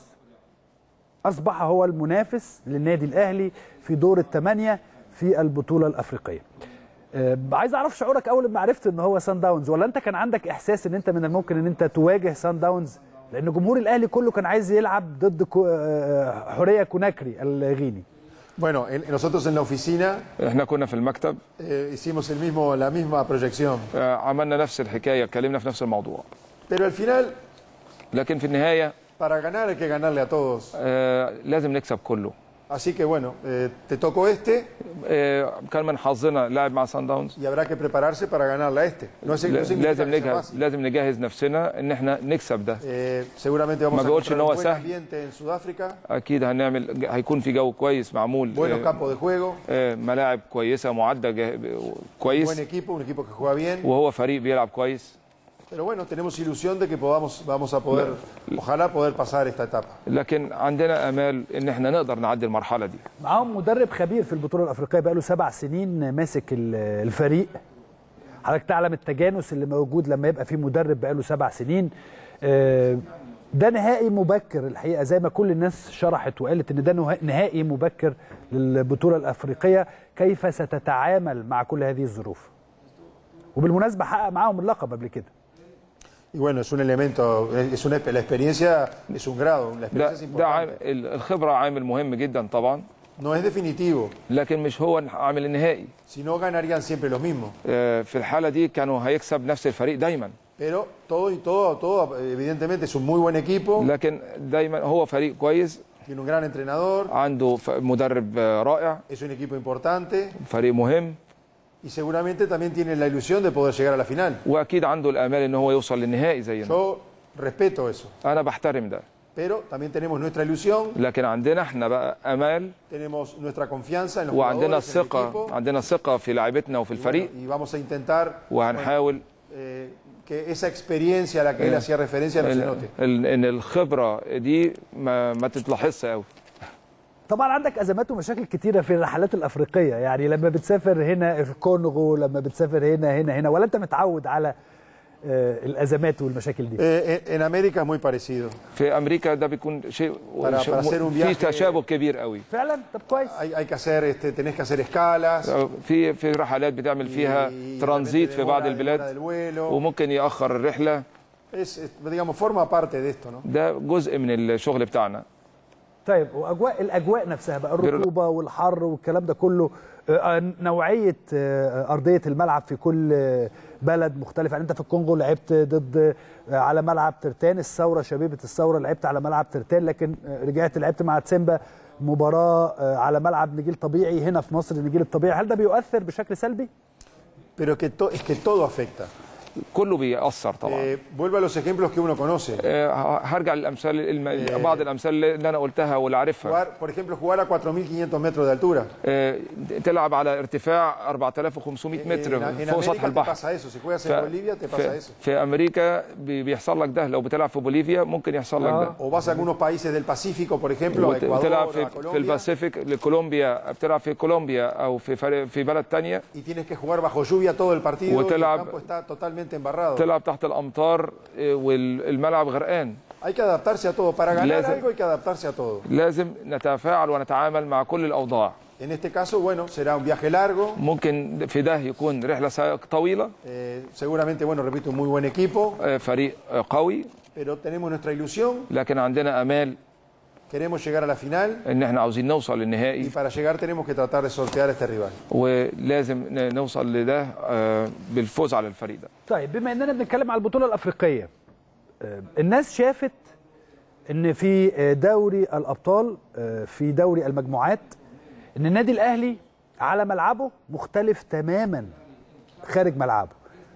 اصبح هو المنافس للنادي الاهلي في دور الثمانيه في البطوله الافريقيه آه، عايز اعرف شعورك اول ما عرفت ان هو سان داونز ولا انت كان عندك احساس ان انت من الممكن ان انت تواجه سان داونز لان جمهور الاهلي كله كان عايز يلعب ضد كو- آه، حوريه كوناكري الغيني Bueno, en- nosotros en la oficina احنا كنا في المكتب eh, hicimos el mismo, la misma proyección. آه، عملنا نفس الحكايه اتكلمنا في نفس الموضوع Pero al final, لكن في النهايه para ganar hay que ganarle a todos. آه، لازم نكسب كله Así que bueno, eh, te tocó este آه، كان من حظنا لاعب مع سان داونز y habrá que prepararse para ganarle a este. No, es, no لا- significa لازم que sea نجهز fácil. لازم نجهز نفسنا ان احنا نكسب ده Eh, seguramente vamos ما a بقولش encontrar إن هو un buen سهل. ambiente en Sudáfrica, اكيد هنعمل هيكون في جو كويس معمول buenos آه، campos de juego, آه، ملاعب كويسه معده جه- buen كويس equipo, un equipo que juega bien. وهو فريق بيلعب كويس Pero bueno, tenemos ilusión de que podamos, vamos a poder, ojalá poder pasar esta etapa. لكن عندنا امال ان احنا نقدر نعدي المرحله دي معاهم مدرب خبير في البطوله الافريقيه بقاله سبع سنين ماسك ال- الفريق حضرتك تعلم التجانس اللي موجود لما يبقى في مدرب بقاله سبع سنين آه، ده نهائي مبكر الحقيقه زي ما كل الناس شرحت وقالت ان ده نه- نهائي مبكر للبطوله الافريقيه كيف ستتعامل مع كل هذه الظروف وبالمناسبه حقق معاهم اللقب قبل كده Y bueno, es un elemento, es una, la experiencia es un grado, la ده experiencia es ده عام- importante. ال- الخبره عامل مهم جدا طبعا No es definitivo, لكن مش هو عامل النهائي si no ganarían siempre los mismos. آه، في الحاله دي كانوا هيكسب نفس الفريق دايما Pero todo y todo, todo evidentemente es un muy buen equipo, لكن دايما هو فريق كويس tiene un gran entrenador, عنده ف- مدرب آه، رائع es un equipo importante فريق مهم y seguramente también tiene la ilusión de poder llegar a la final. واكيد عنده الامال ان هو يوصل للنهائي زينا Yo respeto eso, انا بحترم ده pero también tenemos nuestra ilusión, لكن عندنا احنا بقى امال tenemos nuestra confianza en los وعندنا jugadores, en el الثقه equipo, عندنا ثقه في لاعبتنا وفي y, bueno, الفريق y vamos a intentar وهنحاول eh, que esa experiencia a la que él Eh, hacía referencia no se ال- note. ال- ان الخبره دي ما, ما تتلاحظش قوي طبعا عندك ازمات ومشاكل كتيره في الرحلات الافريقيه يعني لما بتسافر هنا الكونغو لما بتسافر هنا هنا هنا ولا انت متعود على آه، الازمات والمشاكل دي Eh, en América es muy parecido. في امريكا ده بيكون شيء Para- شيء- para hacer un في viaje- تشابه كبير قوي فعلا طب كويس Hay, hay que hacer, este, tenés que hacer escalas. في في رحلات بتعمل فيها y ترانزيت في بعض demora- demora البلاد del vuelo. وممكن ياخر الرحله Es, es, digamos, forma parte de esto, ¿no? ده جزء من الشغل بتاعنا طيب واجواء الاجواء نفسها بقى الرطوبه والحر والكلام ده كله آه، نوعيه آه، ارضيه الملعب في كل آه، بلد مختلف يعني انت في الكونغو لعبت ضد آه، على ملعب ترتان الثوره شبيبه الثوره لعبت على ملعب ترتان لكن آه، رجعت لعبت مع تسيمبا مباراه آه، على ملعب نجيل طبيعي هنا في مصر نجيل الطبيعي هل ده بيؤثر بشكل سلبي؟ Pero que to- es que todo afecta. كله بيأثر طبعا Eh, vuelvo a los ejemplos que uno conoce. آه، هرجع للامثال الم... بعض الامثال اللي انا قلتها واللي عارفها Jugar, por ejemplo, jugar a 4.500 metros de altura. آه، تلعب على ارتفاع 4500 متر En, en فوق سطح América te البحر pasa eso. Si juegas ف- en Bolivia, te pasa في, eso. في امريكا بي- بيحصل لك ده لو بتلعب في بوليفيا ممكن يحصل لك ده O vas a algunos países del Pacífico, por ejemplo, a وت- Ecuador, وتلعب a في, في Colombia, الباسيفيك لكولومبيا بتلعب في كولومبيا او في فريق في بلد تانية y tienes que jugar bajo lluvia todo el partido. y el وتلعب- campo está totalmente embarrado. تلعب تحت الامطار آه، والملعب غرقان Hay que adaptarse a todo. Para ganar Lásimo. algo hay que adaptarse a todo. لازم نتفاعل ونتعامل مع كل الاوضاع En este caso, bueno, será un viaje largo. ممكن في ده يكون رحله سا- طويله eh, seguramente, bueno, repito, un muy buen equipo. آه، فريق آه، قوي Pero tenemos nuestra ilusión. لكن عندنا امال Queremos llegar a la final. ان احنا عاوزين نوصل Y للنهائي para llegar tenemos que tratar de sortear a este rival. ولازم ن- نوصل لده آه، بالفوز على الفريق ده طيب بما اننا بنتكلم على البطوله الافريقيه آه، الناس شافت ان في آه، دوري الابطال آه، في دوري المجموعات ان النادي الاهلي على ملعبه مختلف تماما خارج ملعبه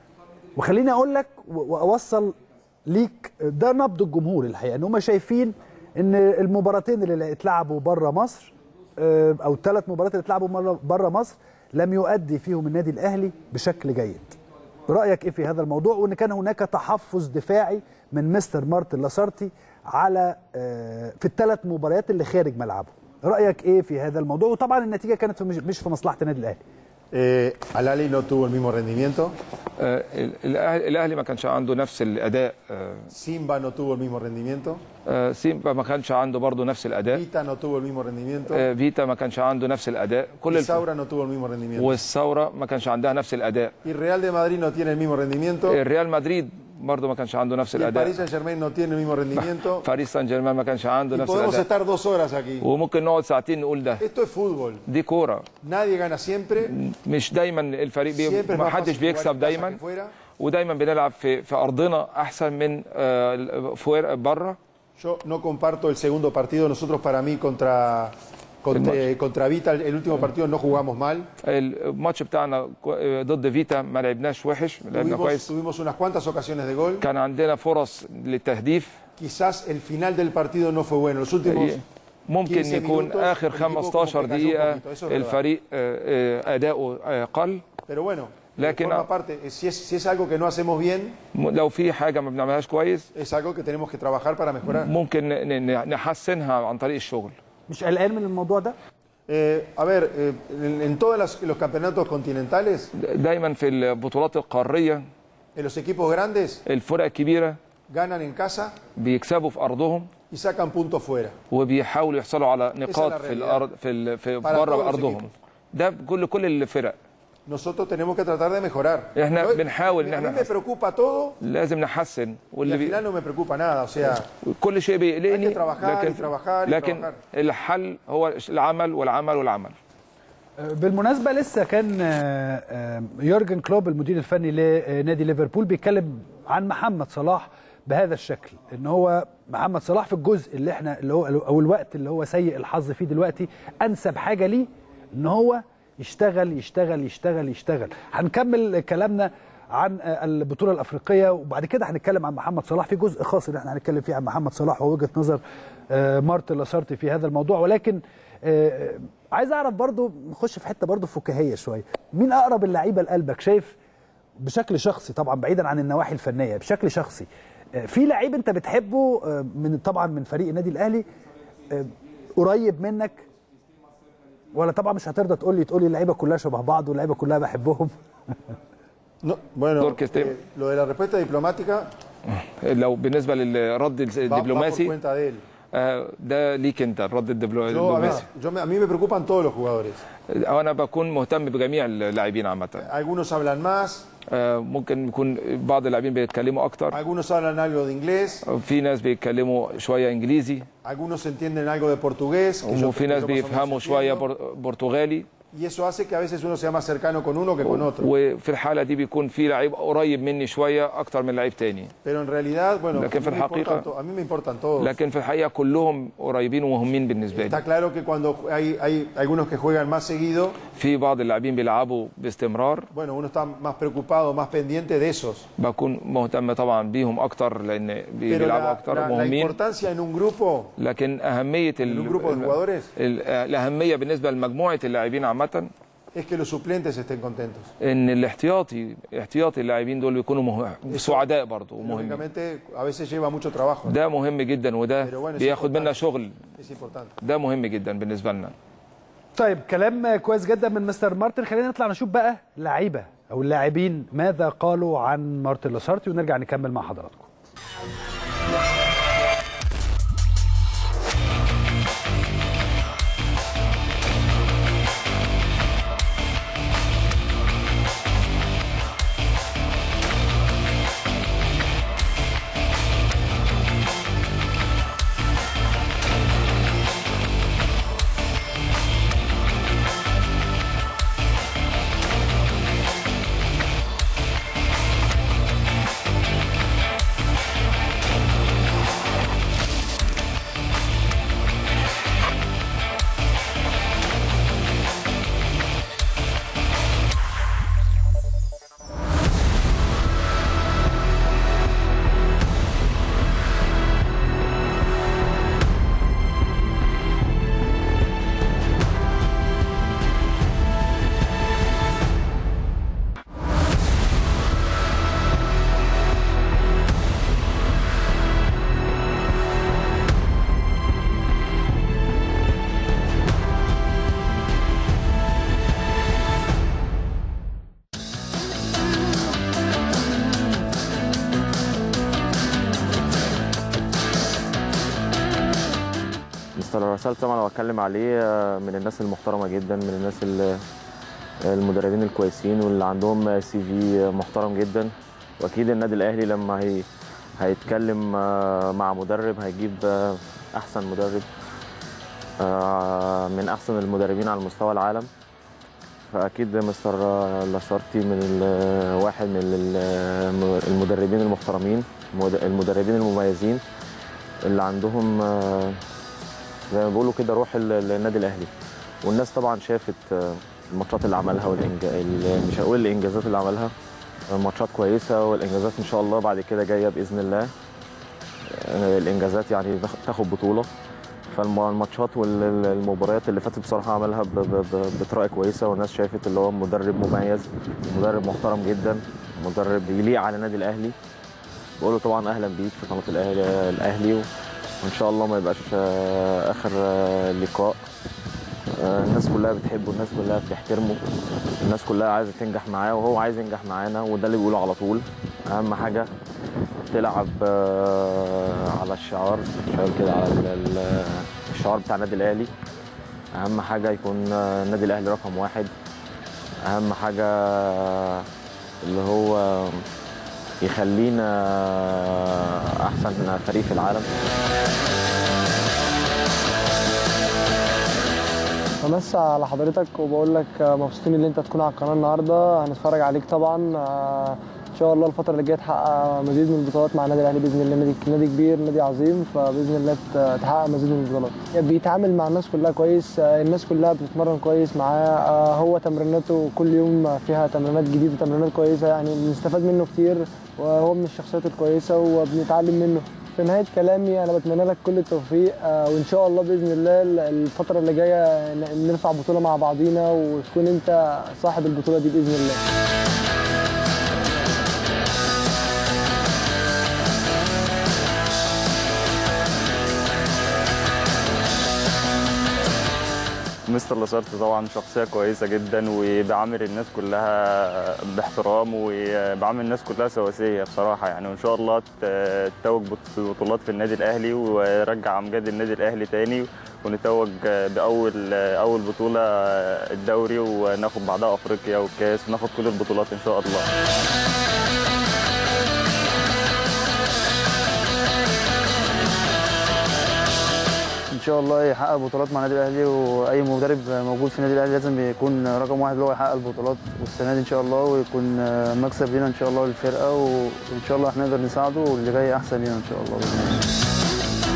وخليني اقول لك و- واوصل ليك ده نبض الجمهور الحقيقه ان هم شايفين ان المباراتين اللي اتلعبوا بره مصر آه، او الثلاث مباريات اللي اتلعبوا بره مصر لم يؤدي فيهم النادي الاهلي بشكل جيد رايك ايه في هذا الموضوع وان كان هناك تحفظ دفاعي من مستر مارتن لاسارتي على آه، في الثلاث مباريات اللي خارج ملعبه رايك ايه في هذا الموضوع وطبعا النتيجه كانت في- مش مش في مصلحه النادي الاهلي Eh, Al-Ali no tuvo el mismo rendimiento. آه، ال- الاهلي الأهلي ما كانش عنده نفس الاداء آه، Simba no tuvo el mismo rendimiento. آه، سيمبا ما كانش عنده برضه نفس الاداء Vita no tuvo el mismo rendimiento. آه، فيتا ما كانش عنده نفس الاداء كل الف... Isaura no tuvo el mismo rendimiento. والثوره ما كانش عندها نفس الاداء Y Real de Madrid no tiene el mismo rendimiento. الريال مدريد برضه ما كانش عنده نفس Y el Paris الاداء Saint Germain no tiene el mismo rendimiento. باريس سان جيرمان ما كانش عنده Y نفس podemos الاداء estar dos horas aquí. وممكن نقعد ساعتين نقول ده Esto es fútbol. دي كوره Nadie gana siempre. مش دايما الفريق بي... Siempre es ما más حدش fácil jugar بيكسب en casa دايما que fuera. ودايما بنلعب في في ارضنا احسن من آه، فوق بره Yo no comparto el segundo partido. Nosotros para mí contra, contra, eh, contra Vita, el, el último partido no jugamos mal. الماتش بتاعنا كو- آه، ضد فيتا ما لعبناش وحش لعبنا Tuvimos, كويس tuvimos unas cuantas ocasiones de gol. كان عندنا فرص للتهديف Quizás el final del partido no fue bueno. Los últimos ممكن 15 يكون minutos, اخر el equipo como 15 que cayó un دقيقه poquito, eso es verdad. الفريق آه، آه، اداؤه آه، قل Pero bueno, لكن forma parte. eh, Si es, si es algo que no hacemos bien, م- لو في حاجه ما بنعملهاش كويس es algo que tenemos que trabajar para mejorar. ممكن ن- ن- نحسنها عن طريق الشغل مش قلقان من الموضوع ده Eh, a ver, eh, en, en todos las- los campeonatos continentales, دايما في البطولات القاريه en los equipos grandes الفرق الكبيره ganan en casa بيكسبوا في ارضهم y sacan puntos fuera. وبيحاولوا يحصلوا على نقاط la في realidad. الارض في ال- في Para todos بره los ارضهم equipos. ده كل كل الفرق Nosotros tenemos que tratar de mejorar. احنا Yo- بنحاول ان a mí احنا me preocupa todo لازم نحسن y واللي al بي... final no me preocupa nada. O sea, كل شيء بيقلقني Hay que trabajar y trabajar y لكن trabajar. الحل هو العمل والعمل والعمل بالمناسبة لسه كان آه، آه، يورجن كلوب المدير الفني لنادي ليفربول بيتكلم عن محمد صلاح بهذا الشكل ان هو محمد صلاح في الجزء اللي احنا اللي هو او الوقت اللي هو سيء الحظ فيه دلوقتي انسب حاجة ليه ان هو يشتغل يشتغل يشتغل يشتغل هنكمل كلامنا عن آه، البطولة الأفريقية وبعد كده هنتكلم عن محمد صلاح في جزء خاص اللي احنا هنتكلم فيه عن محمد صلاح ووجهة نظر آه، مارتن لاسارتي في هذا الموضوع ولكن آه، عايز اعرف برضو نخش في حته برضو فكاهيه شويه مين اقرب اللعيبه لقلبك شايف بشكل شخصي طبعا بعيدا عن النواحي الفنيه بشكل شخصي آه، في لعيب انت بتحبه آه، من طبعا من فريق النادي الاهلي آه، قريب منك ولا طبعا مش هترضى تقول لي تقول لي اللعيبه كلها شبه بعض واللعيبه كلها بحبهم No, bueno, دور كريستيانو. eh, lo de la respuesta diplomática لو بالنسبه للرد va, va por الدبلوماسي cuenta de él. آه، ده ليك انت الرد الدبلو- Yo, a, ver, الدبلوماسي yo me- a mí me preocupan todos los jugadores. أو انا بكون مهتم بجميع اللاعبين عامه Algunos hablan más, آه، ممكن يكون بعض اللاعبين بيتكلموا اكتر algunos hablan algo de inglés, في ناس بيتكلموا شويه انجليزي algunos entienden algo de portugués, que yo- وفي que ناس yo más o menos بيفهموا شويه entiendo, بر- برتغالي y eso hace que a veces uno sea más cercano con uno que con otro. وفي الحاله دي بيكون في لعيب قريب مني شويه اكتر من لعيب تاني Pero en realidad, bueno, لكن في a mí me الحقيقة- importan to- a mí me importan todos. لكن في الحقيقه كلهم قريبين ومهمين بالنسبه Está لي claro que cuando hay, hay algunos que juegan más seguido, في بعض اللاعبين بيلعبوا باستمرار bueno, uno está más preocupado, más pendiente de esos. بكون مهتم طبعا بيهم اكتر لان بي- Pero بيلعبوا la, اكتر la- la مهمين importancia en un grupo, لكن اهميه en un grupo de ال- jugadores, ال- الاهميه بالنسبه لمجموعه اللاعبين عامه es que los suplentes estén contentos. ان الاحتياطي احتياطي اللاعبين دول بيكونوا مه... سعداء برضه ومهمين Lógicamente, a veces lleva mucho trabajo. ده مهم جدا وده Pero bueno, es بياخد importante. منا شغل Es importante. ده مهم جدا بالنسبه لنا طيب كلام كويس جدا من مستر مارتن خلينا نطلع نشوف بقى لعيبه او اللاعبين ماذا قالوا عن مارتن لاسارتي ونرجع نكمل مع حضراتكم مستر راسال طبعا لو اتكلم عليه آه، من الناس المحترمه جدا من الناس ال- المدربين الكويسين واللي عندهم سي في محترم جدا واكيد النادي الاهلي لما هي هيتكلم آه، مع مدرب هيجيب آه، احسن مدرب آه، من احسن المدربين على مستوى العالم فاكيد مستر لاسارتي من ال- واحد من ال- المدربين المحترمين المد- المدربين المميزين اللي عندهم آه، زي ما بيقولوا كده روح ال- النادي الاهلي والناس طبعا شافت آه، الماتشات اللي عملها والإنج... ال- مش هقول الانجازات اللي عملها ماتشات كويسه والانجازات ان شاء الله بعد كده جايه باذن الله آه، الانجازات يعني تاخ- تاخد بطوله فالماتشات والمباريات اللي فاتت بصراحه عملها ب- ب- ب- بطريقه كويسه والناس شافت اللي هو مدرب مميز مدرب محترم جدا مدرب يليق على النادي الاهلي بقول له طبعا اهلا بيك في قناه الاهلي الاهلي وان شاء الله ما يبقاش آه، اخر آه، لقاء آه، الناس كلها بتحبه الناس كلها بتحترمه الناس كلها عايزه تنجح معاه وهو عايز ينجح معانا وده اللي بيقوله على طول اهم حاجه تلعب آه، على الشعار شاور كده على ال- ال- الشعار بتاع النادي الاهلي اهم حاجه يكون آه، النادي الاهلي رقم واحد اهم حاجه اللي هو يخلينا احسن فريق في العالم بمسي على حضرتك وبقول لك مبسوطين ان انت تكون على القناه النهارده هنتفرج عليك طبعا آه، ان شاء الله الفتره اللي جايه تحقق مزيد من البطولات مع النادي الاهلي باذن الله نادي نادي كبير نادي عظيم فباذن الله ت- تحقق مزيد من البطولات بيتعامل مع الناس كلها كويس آه، الناس كلها بتتمرن كويس معاه آه، هو تمريناته كل يوم فيها تمرينات جديده تمرينات كويسه يعني بنستفاد منه كتير وهو من الشخصيات الكويسه وبنتعلم منه في نهايه كلامي انا بتمنى لك كل التوفيق آه، وان شاء الله باذن الله الفتره اللي جايه ن- نرفع بطوله مع بعضينا وتكون انت صاحب البطوله دي باذن الله مستر لاسارت طبعا شخصيه كويسه جدا وبيعامل الناس كلها باحترام وبيعامل الناس كلها سواسيه بصراحه يعني وان شاء الله ت- تتوج بط- ببطولات في النادي الاهلي ويرجع امجاد النادي الاهلي تاني ونتوج باول اول بطوله الدوري وناخد بعدها افريقيا والكاس وناخد كل البطولات ان شاء الله ان شاء الله يحقق بطولات مع النادي الاهلي واي مدرب موجود في النادي الاهلي لازم يكون رقم واحد اللي هو يحقق البطولات والسنه دي ان شاء الله ويكون مكسب لينا ان شاء الله للفرقه وان شاء الله هنقدر نساعده واللي جاي احسن لينا ان شاء الله باذن الله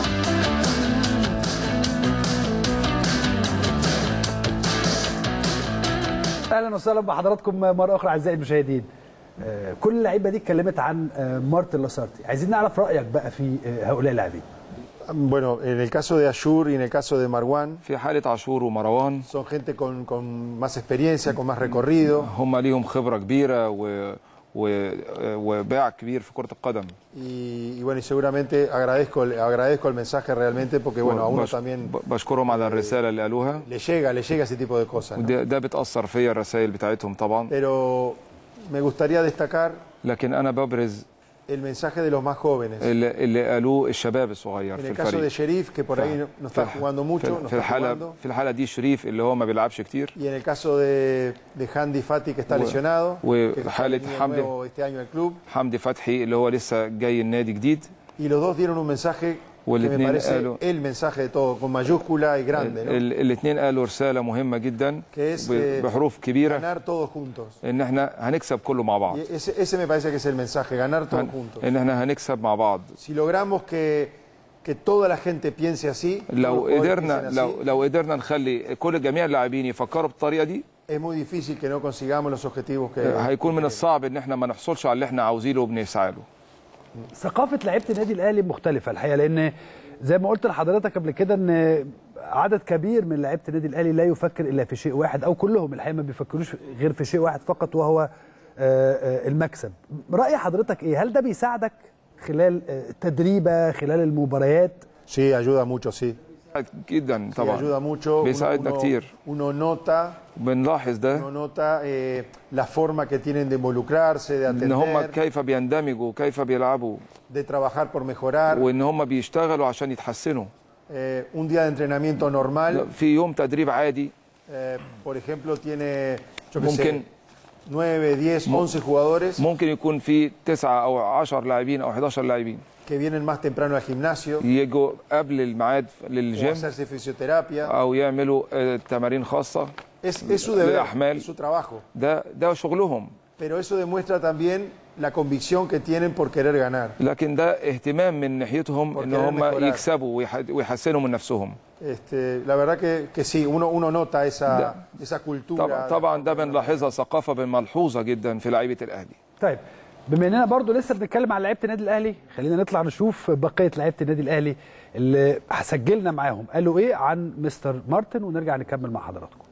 اهلا وسهلا بحضراتكم مره اخرى اعزائي المشاهدين آه، كل اللعيبه دي اتكلمت عن آه، مارتن لاسارتي عايزين نعرف رايك بقى في آه، هؤلاء اللاعبين Bueno, en el caso de Ashur y en el caso de Marwan, في حالة عاشور ومروان son gente con, con más experiencia, con más recorrido. هم ليهم خبرة كبيرة و... و... وباع كبير في كرة القدم Y, y bueno, y seguramente agradezco, agradezco el mensaje realmente porque bueno, a uno وبش- también ب- بشكرهم على الرسالة اللي قالوها le llega, le llega ese tipo de cosas. ¿no? وده ده بتأثر فيا الرسائل بتاعتهم طبعا Pero me gustaría destacar لكن أنا ببرز el mensaje de los más jóvenes. اللي, اللي قالوه الشباب الصغير En في el caso de الفريق Sherif, que por ahí no, no está في- jugando mucho, no في, está في الحالة jugando. في الحالة دي شريف اللي هو ما بيلعبش كتير Y en el caso de, de Handy Fati, que está و- lesionado, que está وحالة venido حمدي nuevo este año al club. حمدي فتحي اللي هو لسه جاي النادي جديد Y los dos dieron un mensaje que me والاثنين parece قالوا el mensaje de todo, con mayúscula y grande, ¿no? الاثنين قالوا رسالة مهمة جدا que es ب- eh, بحروف كبيرة ganar todos juntos. ان احنا هنكسب كله مع بعض Y ese, ese me parece que es el mensaje, ganar todos هن- juntos. ان احنا هنكسب مع بعض Si logramos que, que toda la gente piense así, todos los لو jugadores قدرنا piensen así, لو لو قدرنا نخلي كل جميع اللاعبين يفكروا بالطريقة دي es muy difícil que no consigamos los objetivos que... هيكون من الصعب ان احنا ما نحصلش على اللي احنا عاوزينه وبنسعى له ثقافه لعيبه النادي الاهلي مختلفه الحقيقه لان زي ما قلت لحضرتك قبل كده ان عدد كبير من لعيبه النادي الاهلي لا يفكر الا في شيء واحد او كلهم الحقيقه ما بيفكروش غير في شيء واحد فقط وهو آه، آه، المكسب راي حضرتك ايه هل ده بيساعدك خلال آه، التدريبه خلال المباريات Sí, ayuda mucho, sí. جدا Sí, طبعا ayuda mucho. Uno- بيساعدنا uno- كتير Uno nota, بنلاحظ ده uno nota eh, la forma que tienen de involucrarse, de ان هم atender, كيف بيندمجوا كيف بيلعبوا de trabajar por mejorar. وان هم بيشتغلوا عشان يتحسنوا Eh, un día de entrenamiento normal, في يوم تدريب عادي eh, por ejemplo, tiene, yo qué ممكن sé, 9, 10, 11 jugadores ممكن يكون في تسعة أو 10 لاعبين أو 11 لاعبين que vienen más temprano al gimnasio يجوا قبل الميعاد o للجيم hacerse fisioterapia. أو يعملوا آه، تمارين خاصة Es, es su deber, للأحمال es su trabajo. ده ده شغلهم Pero eso demuestra también la convicción que tienen por querer ganar. لكن ده اهتمام من ناحيتهم ان querer هم mejorar. يكسبوا ويح- ويحسنوا من نفسهم Este, la verdad que, que sí, uno, uno nota esa, esa cultura. طبعا طبعا ده بنلاحظها ثقافه ملحوظه جدا في لعيبه الاهلي طيب بما اننا برضو لسه بنتكلم عن لعيبه النادي الاهلي خلينا نطلع نشوف بقيه لعيبه النادي الاهلي اللي سجلنا معاهم قالوا ايه عن مستر مارتن ونرجع نكمل مع حضراتكم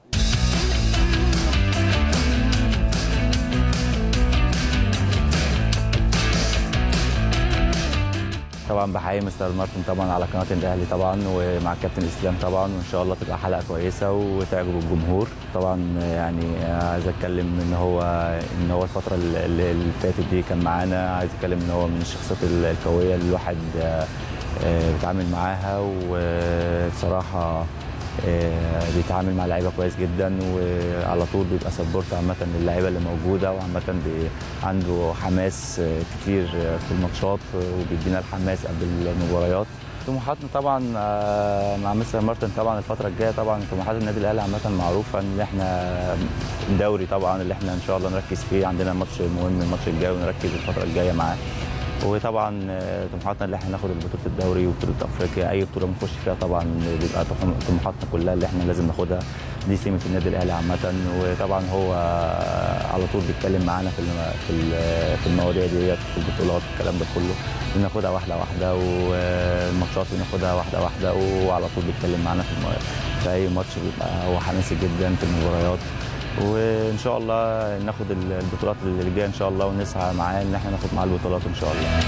طبعا بحيي مستر مارتن طبعا على قناه الاهلي طبعا ومع الكابتن اسلام طبعا وان شاء الله تبقى حلقه كويسه وتعجب الجمهور طبعا يعني عايز اتكلم ان هو ان هو الفتره اللي اللي فاتت دي كان معانا عايز اتكلم ان هو من الشخصيات القويه اللي الواحد آه، آه، بيتعامل معاها وبصراحه آه، بيتعامل مع اللعيبه كويس جدا وعلى طول بيبقى سبورت عامه للعيبه اللي موجوده وعامه بي- عنده حماس آه، كتير آه، في الماتشات آه، وبيدينا الحماس قبل المباريات طموحاتنا طبعا آه، مع مستر مارتن طبعا الفتره الجايه طبعا طموحات النادي الاهلي عامه معروفه ان احنا الدوري طبعا اللي احنا ان شاء الله نركز فيه عندنا ماتش مهم الماتش الجاي ونركز الفتره الجايه معاه وطبعا آه، طموحاتنا اللي احنا ناخد بطوله الدوري وبطوله افريقيا اي بطوله بنخش فيها طبعا بيبقى طموح- طموحاتنا كلها اللي احنا لازم ناخدها دي سمه النادي الاهلي عامه وطبعا هو على طول بيتكلم معانا في الم- في ال- في المواضيع ديت في البطولات الكلام ده كله بناخدها واحده واحده والماتشات بناخدها واحده واحده وعلى طول بيتكلم معانا في الم- في اي ماتش بيبقى هو حماسي جدا في المباريات وان شاء الله ناخد البطولات اللي جايه ان شاء الله ونسعى معاه ان احنا ناخد معاه البطولات ان شاء الله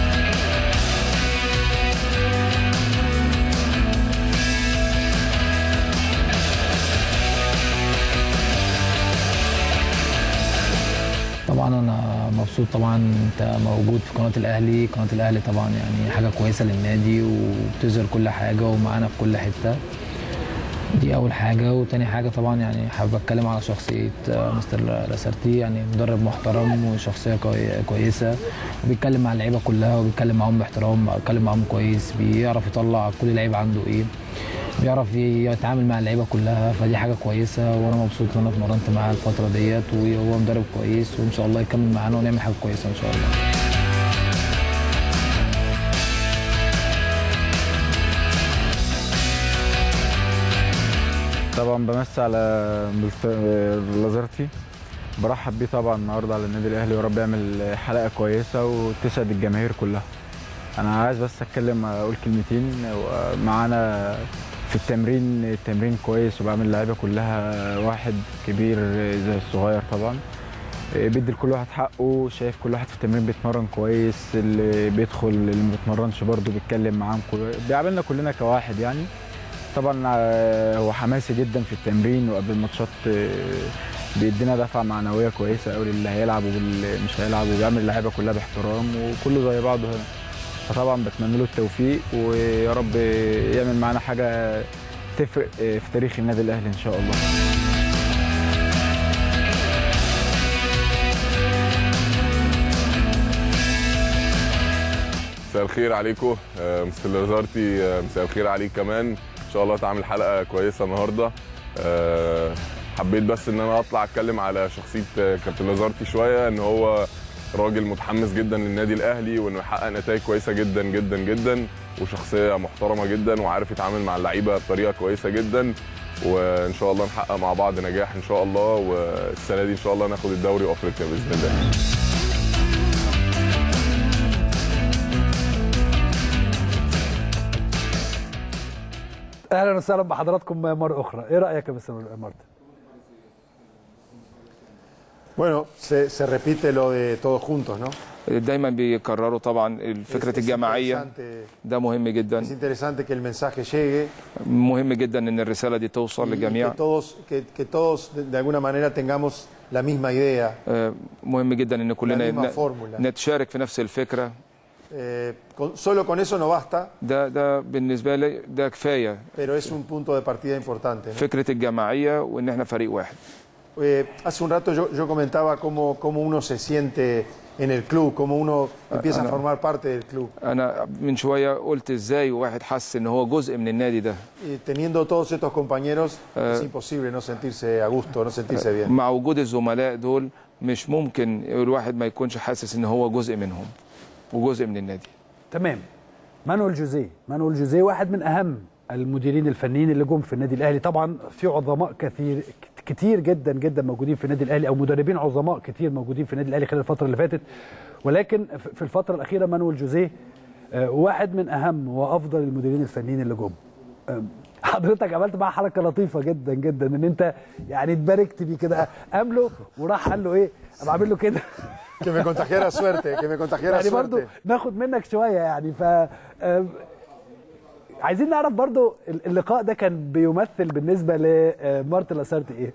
مبسوط طبعا انت موجود في قناه الاهلي قناه الاهلي طبعا يعني حاجه كويسه للنادي وبتظهر كل حاجه ومعانا في كل حته دي اول حاجه وتاني حاجه طبعا يعني حابب اتكلم على شخصيه آه، مستر لاسارتي يعني مدرب محترم وشخصيه كوي- كويسه وبيتكلم مع اللعيبه كلها وبيتكلم معاهم باحترام بيتكلم معاهم كويس بيعرف يطلع كل لعيب عنده ايه بيعرف يتعامل مع اللعيبه كلها فدي حاجه كويسه وانا مبسوط ان انا اتمرنت معاه الفتره ديت وهو مدرب كويس وان شاء الله يكمل معانا ونعمل حاجه كويسه ان شاء الله طبعا بمسي على مستر لازارتي برحب بيه طبعا النهارده على النادي الاهلي ورب يعمل حلقه كويسه وتسعد الجماهير كلها انا عايز بس اتكلم اقول كلمتين معانا في التمرين التمرين كويس وبعمل اللعيبه كلها واحد كبير زي الصغير طبعا بيدي لكل واحد حقه شايف كل واحد في التمرين بيتمرن كويس اللي بيدخل اللي ما بيتمرنش برضه بيتكلم معاهم كل بيعاملنا كلنا كواحد يعني طبعا آه، هو حماسي جدا في التمرين وقبل الماتشات آه، بيدينا دفعه معنويه كويسه قوي للي هيلعب واللي مش هيلعب وبيعمل اللعيبه كلها باحترام وكله زي بعضه هنا فطبعا بتمنى له التوفيق ويا رب يعمل معانا حاجه تفرق آه، في تاريخ النادي الاهلي ان شاء الله مساء الخير عليكم آه، مستر لازارتي آه، مساء الخير عليك كمان ان شاء الله تعمل حلقه كويسه النهارده آه، حبيت بس ان انا اطلع اتكلم على شخصيه آه، كابتن لازارتي شويه ان هو راجل متحمس جدا للنادي الاهلي وانه يحقق نتائج كويسه جدا جدا جدا وشخصيه محترمه جدا وعارف يتعامل مع اللعيبه بطريقه كويسه جدا وان شاء الله نحقق مع بعض نجاح ان شاء الله والسنه دي ان شاء الله ناخد الدوري وافريقيا باذن الله اهلا وسهلا بحضراتكم مره اخرى ايه رايك يا مستر مارتن Bueno, se, se repite lo de todos juntos, ¿no? دايما بيكرروا طبعا فكره Es- es الجماعيه interesante- ده مهم جدا Es interesante que el mensaje llegue, مهم جدا ان الرساله دي توصل y للجميع que todos, que, que todos de, de alguna manera tengamos la misma idea. آه، مهم جدا ان كلنا misma ن- fórmula. نتشارك في نفس الفكره Eh, con- solo con eso no basta, ده ده بالنسبه لي ده كفايه pero es un punto de partida importante. ¿no? فكره الجماعيه وان احنا فريق واحد Eh, hace un rato yo, yo comentaba cómo, cómo uno se siente en el club, cómo uno empieza a أنا- formar parte del club. انا من شويه قلت ازاي واحد حس ان هو جزء من النادي ده Y teniendo todos estos compañeros, Eh, es imposible no sentirse a gusto, no sentirse bien. مع وجود الزملاء دول مش ممكن الواحد ما يكونش حاسس ان هو جزء منهم وجزء من النادي تمام مانويل جوزيه مانويل جوزيه واحد من اهم المديرين الفنيين اللي جم في النادي الاهلي طبعا في عظماء كثير كتير جدا جدا موجودين في النادي الاهلي او مدربين عظماء كتير موجودين في النادي الاهلي خلال الفتره اللي فاتت ولكن في- في الفتره الاخيره مانويل جوزيه آه، واحد من اهم وافضل المديرين الفنيين اللي جم آه، حضرتك عملت معاه حركه لطيفه جدا جدا ان انت يعني اتباركت بيه كده قام له وراح قال له ايه قام عامل له كده Que me contagiara suerte, que me contagiara يعني برضو suerte. ناخد منك شويه يعني ف آم، عايزين نعرف برضو اللقاء ده كان بيمثل بالنسبه لمارتن لاسارتي ايه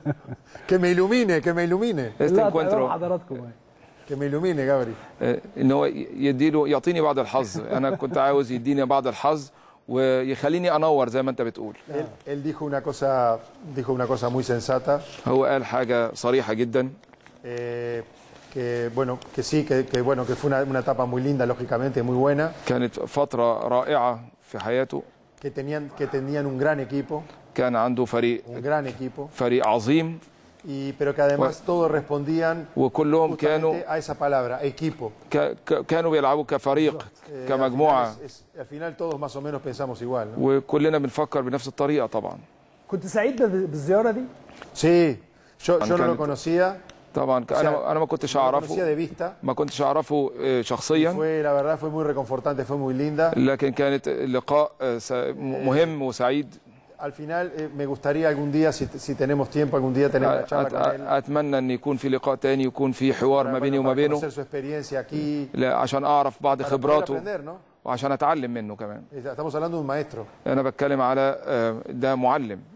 Que me ilumine, que me ilumine. لا تمام حضراتكم Que me ilumine, Gabri. آه، ان هو يديله يعطيني بعض الحظ انا كنت عاوز يديني بعض الحظ ويخليني انور زي ما انت بتقول Él, él dijo, una cosa, dijo una cosa muy sensata, هو قال حاجه صريحه جدا eh, que, bueno, que sí, que, que, bueno, que fue una, una etapa muy linda, lógicamente, muy buena, كانت فتره رائعه في حياته que tenían, que tenían un gran equipo, كان عنده فريق un gran equipo, فريق عظيم y, pero que además todos respondían وكلهم كانوا justamente a esa palabra, equipo. ك- ك- كانوا بيلعبوا كفريق Eh, كمجموعه al, final es- es- al final todos más o menos pensamos igual. ¿no? وكلنا بنفكر بنفس الطريقه طبعا كنت سعيد بال- بالزياره دي Sí, yo, yo no lo كانت- conocía, طبعا O sea, انا انا ما كنتش no lo conocía اعرفه de vista, ما كنتش اعرفه آه، شخصيا fue, la verdad fue muy reconfortante, fue muy linda. لكن كانت لقاء آه، س- مهم وسعيد Al final eh, me gustaría algún día, si, si tenemos tiempo, algún día tener una charla أت- con él. اتمنى ان يكون في لقاء تاني يكون في حوار ما بيني وما para بينه conocer su experiencia aquí, لا عشان اعرف بعض para poder خبراته aprender, ¿no? وعشان اتعلم منه كمان Estamos hablando de un maestro. انا بتكلم على آه، ده معلم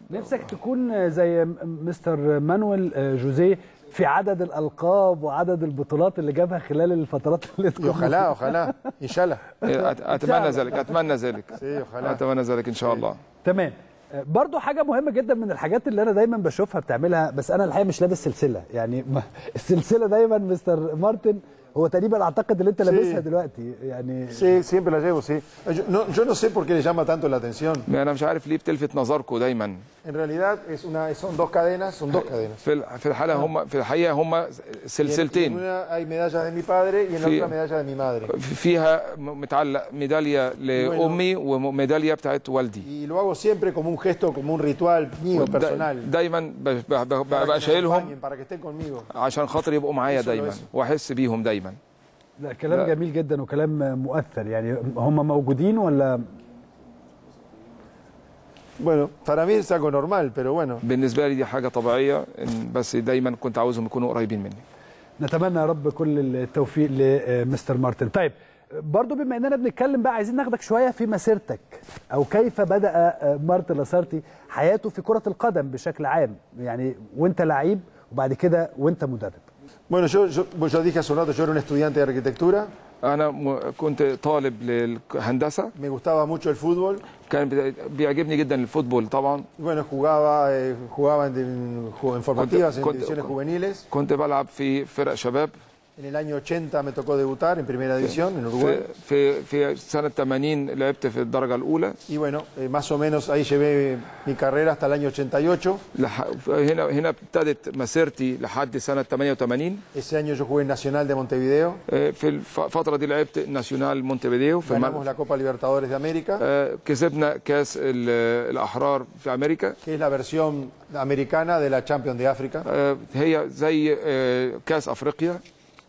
نفسك تكون زي م- مستر مانويل آه، جوزيه في عدد الالقاب وعدد البطولات اللي جابها خلال الفترات اللي Y ojalá, ojalá. Inshallah. أت- اتمنى ذلك اتمنى ذلك Sí, ojalá. اتمنى ذلك ان شاء الله تمام آه، برضو حاجة مهمة جدا من الحاجات اللي أنا دايما بشوفها بتعملها بس أنا الحقيقة مش لابس سلسلة يعني ما- السلسلة دايما مستر مارتن هو تقريبا أعتقد اللي أنت Sí. لابسها دلوقتي يعني Sí, siempre la llevo, sí. Yo no, yo no sé por qué le llama tanto la atención. انا مش عارف ليه بتلفت نظركم دايما En realidad es una, son dos cadenas, son dos cadenas. في ال- في الحاله هم في الحقيقه هم Y en, y en سلسلتين una hay medallas de mi padre y en Sí. otra medalla de mi madre. فيها م- متعلق ميداليه لامي وميداليه بتاعت والدي Y lo hago siempre como un gesto, como un ritual mío, دا- personal. دايما ب- ب- ب- Para que ببقى me شايلهم acompañen, para que estén conmigo. عشان خاطر يبقوا معايا Eso lo دايما es. واحس بيهم دايما لا كلام لا. جميل جدا وكلام مؤثر يعني هم موجودين ولا Bueno, para mí es algo normal, pero bueno. بالنسبه لي دي حاجه طبيعيه إن- بس دايما كنت عاوزهم يكونوا قريبين مني نتمنى يا رب كل التوفيق لمستر مارتن طيب برضو بما اننا بنتكلم بقى عايزين ناخدك شويه في مسيرتك او كيف بدا مارتن لاسارتي حياته في كره القدم بشكل عام يعني وانت لعيب وبعد كده وانت مدرب Bueno, yo, yo, yo dije hace un rato, yo era un estudiante de arquitectura, انا م- كنت طالب للهندسه me gustaba mucho el fútbol. كان بي- بيعجبني جدا الفوتبول طبعا Y bueno, jugaba, eh, jugaba en, en- en formativas, en كنت- divisiones juveniles. كنت بلعب في فرق شباب En el año 80 me tocó debutar en primera división en Uruguay. في في في سنه 80 لعبت في الدرجه الاولى Y bueno, eh, más o menos ahí llevé mi carrera hasta el año 88. لح... هنا هنا ابتدت مسيرتي لحد سنه 88 Ese año yo jugué en Nacional de Montevideo. آه، في الفتره دي لعبت ناسيونال مونتفيديو في Ganamos المل... la Copa Libertadores de América, آه، كسبنا كاس ال- الاحرار في امريكا que es la versión americana de la Champions de África. آه، هي زي آه، كاس افريقيا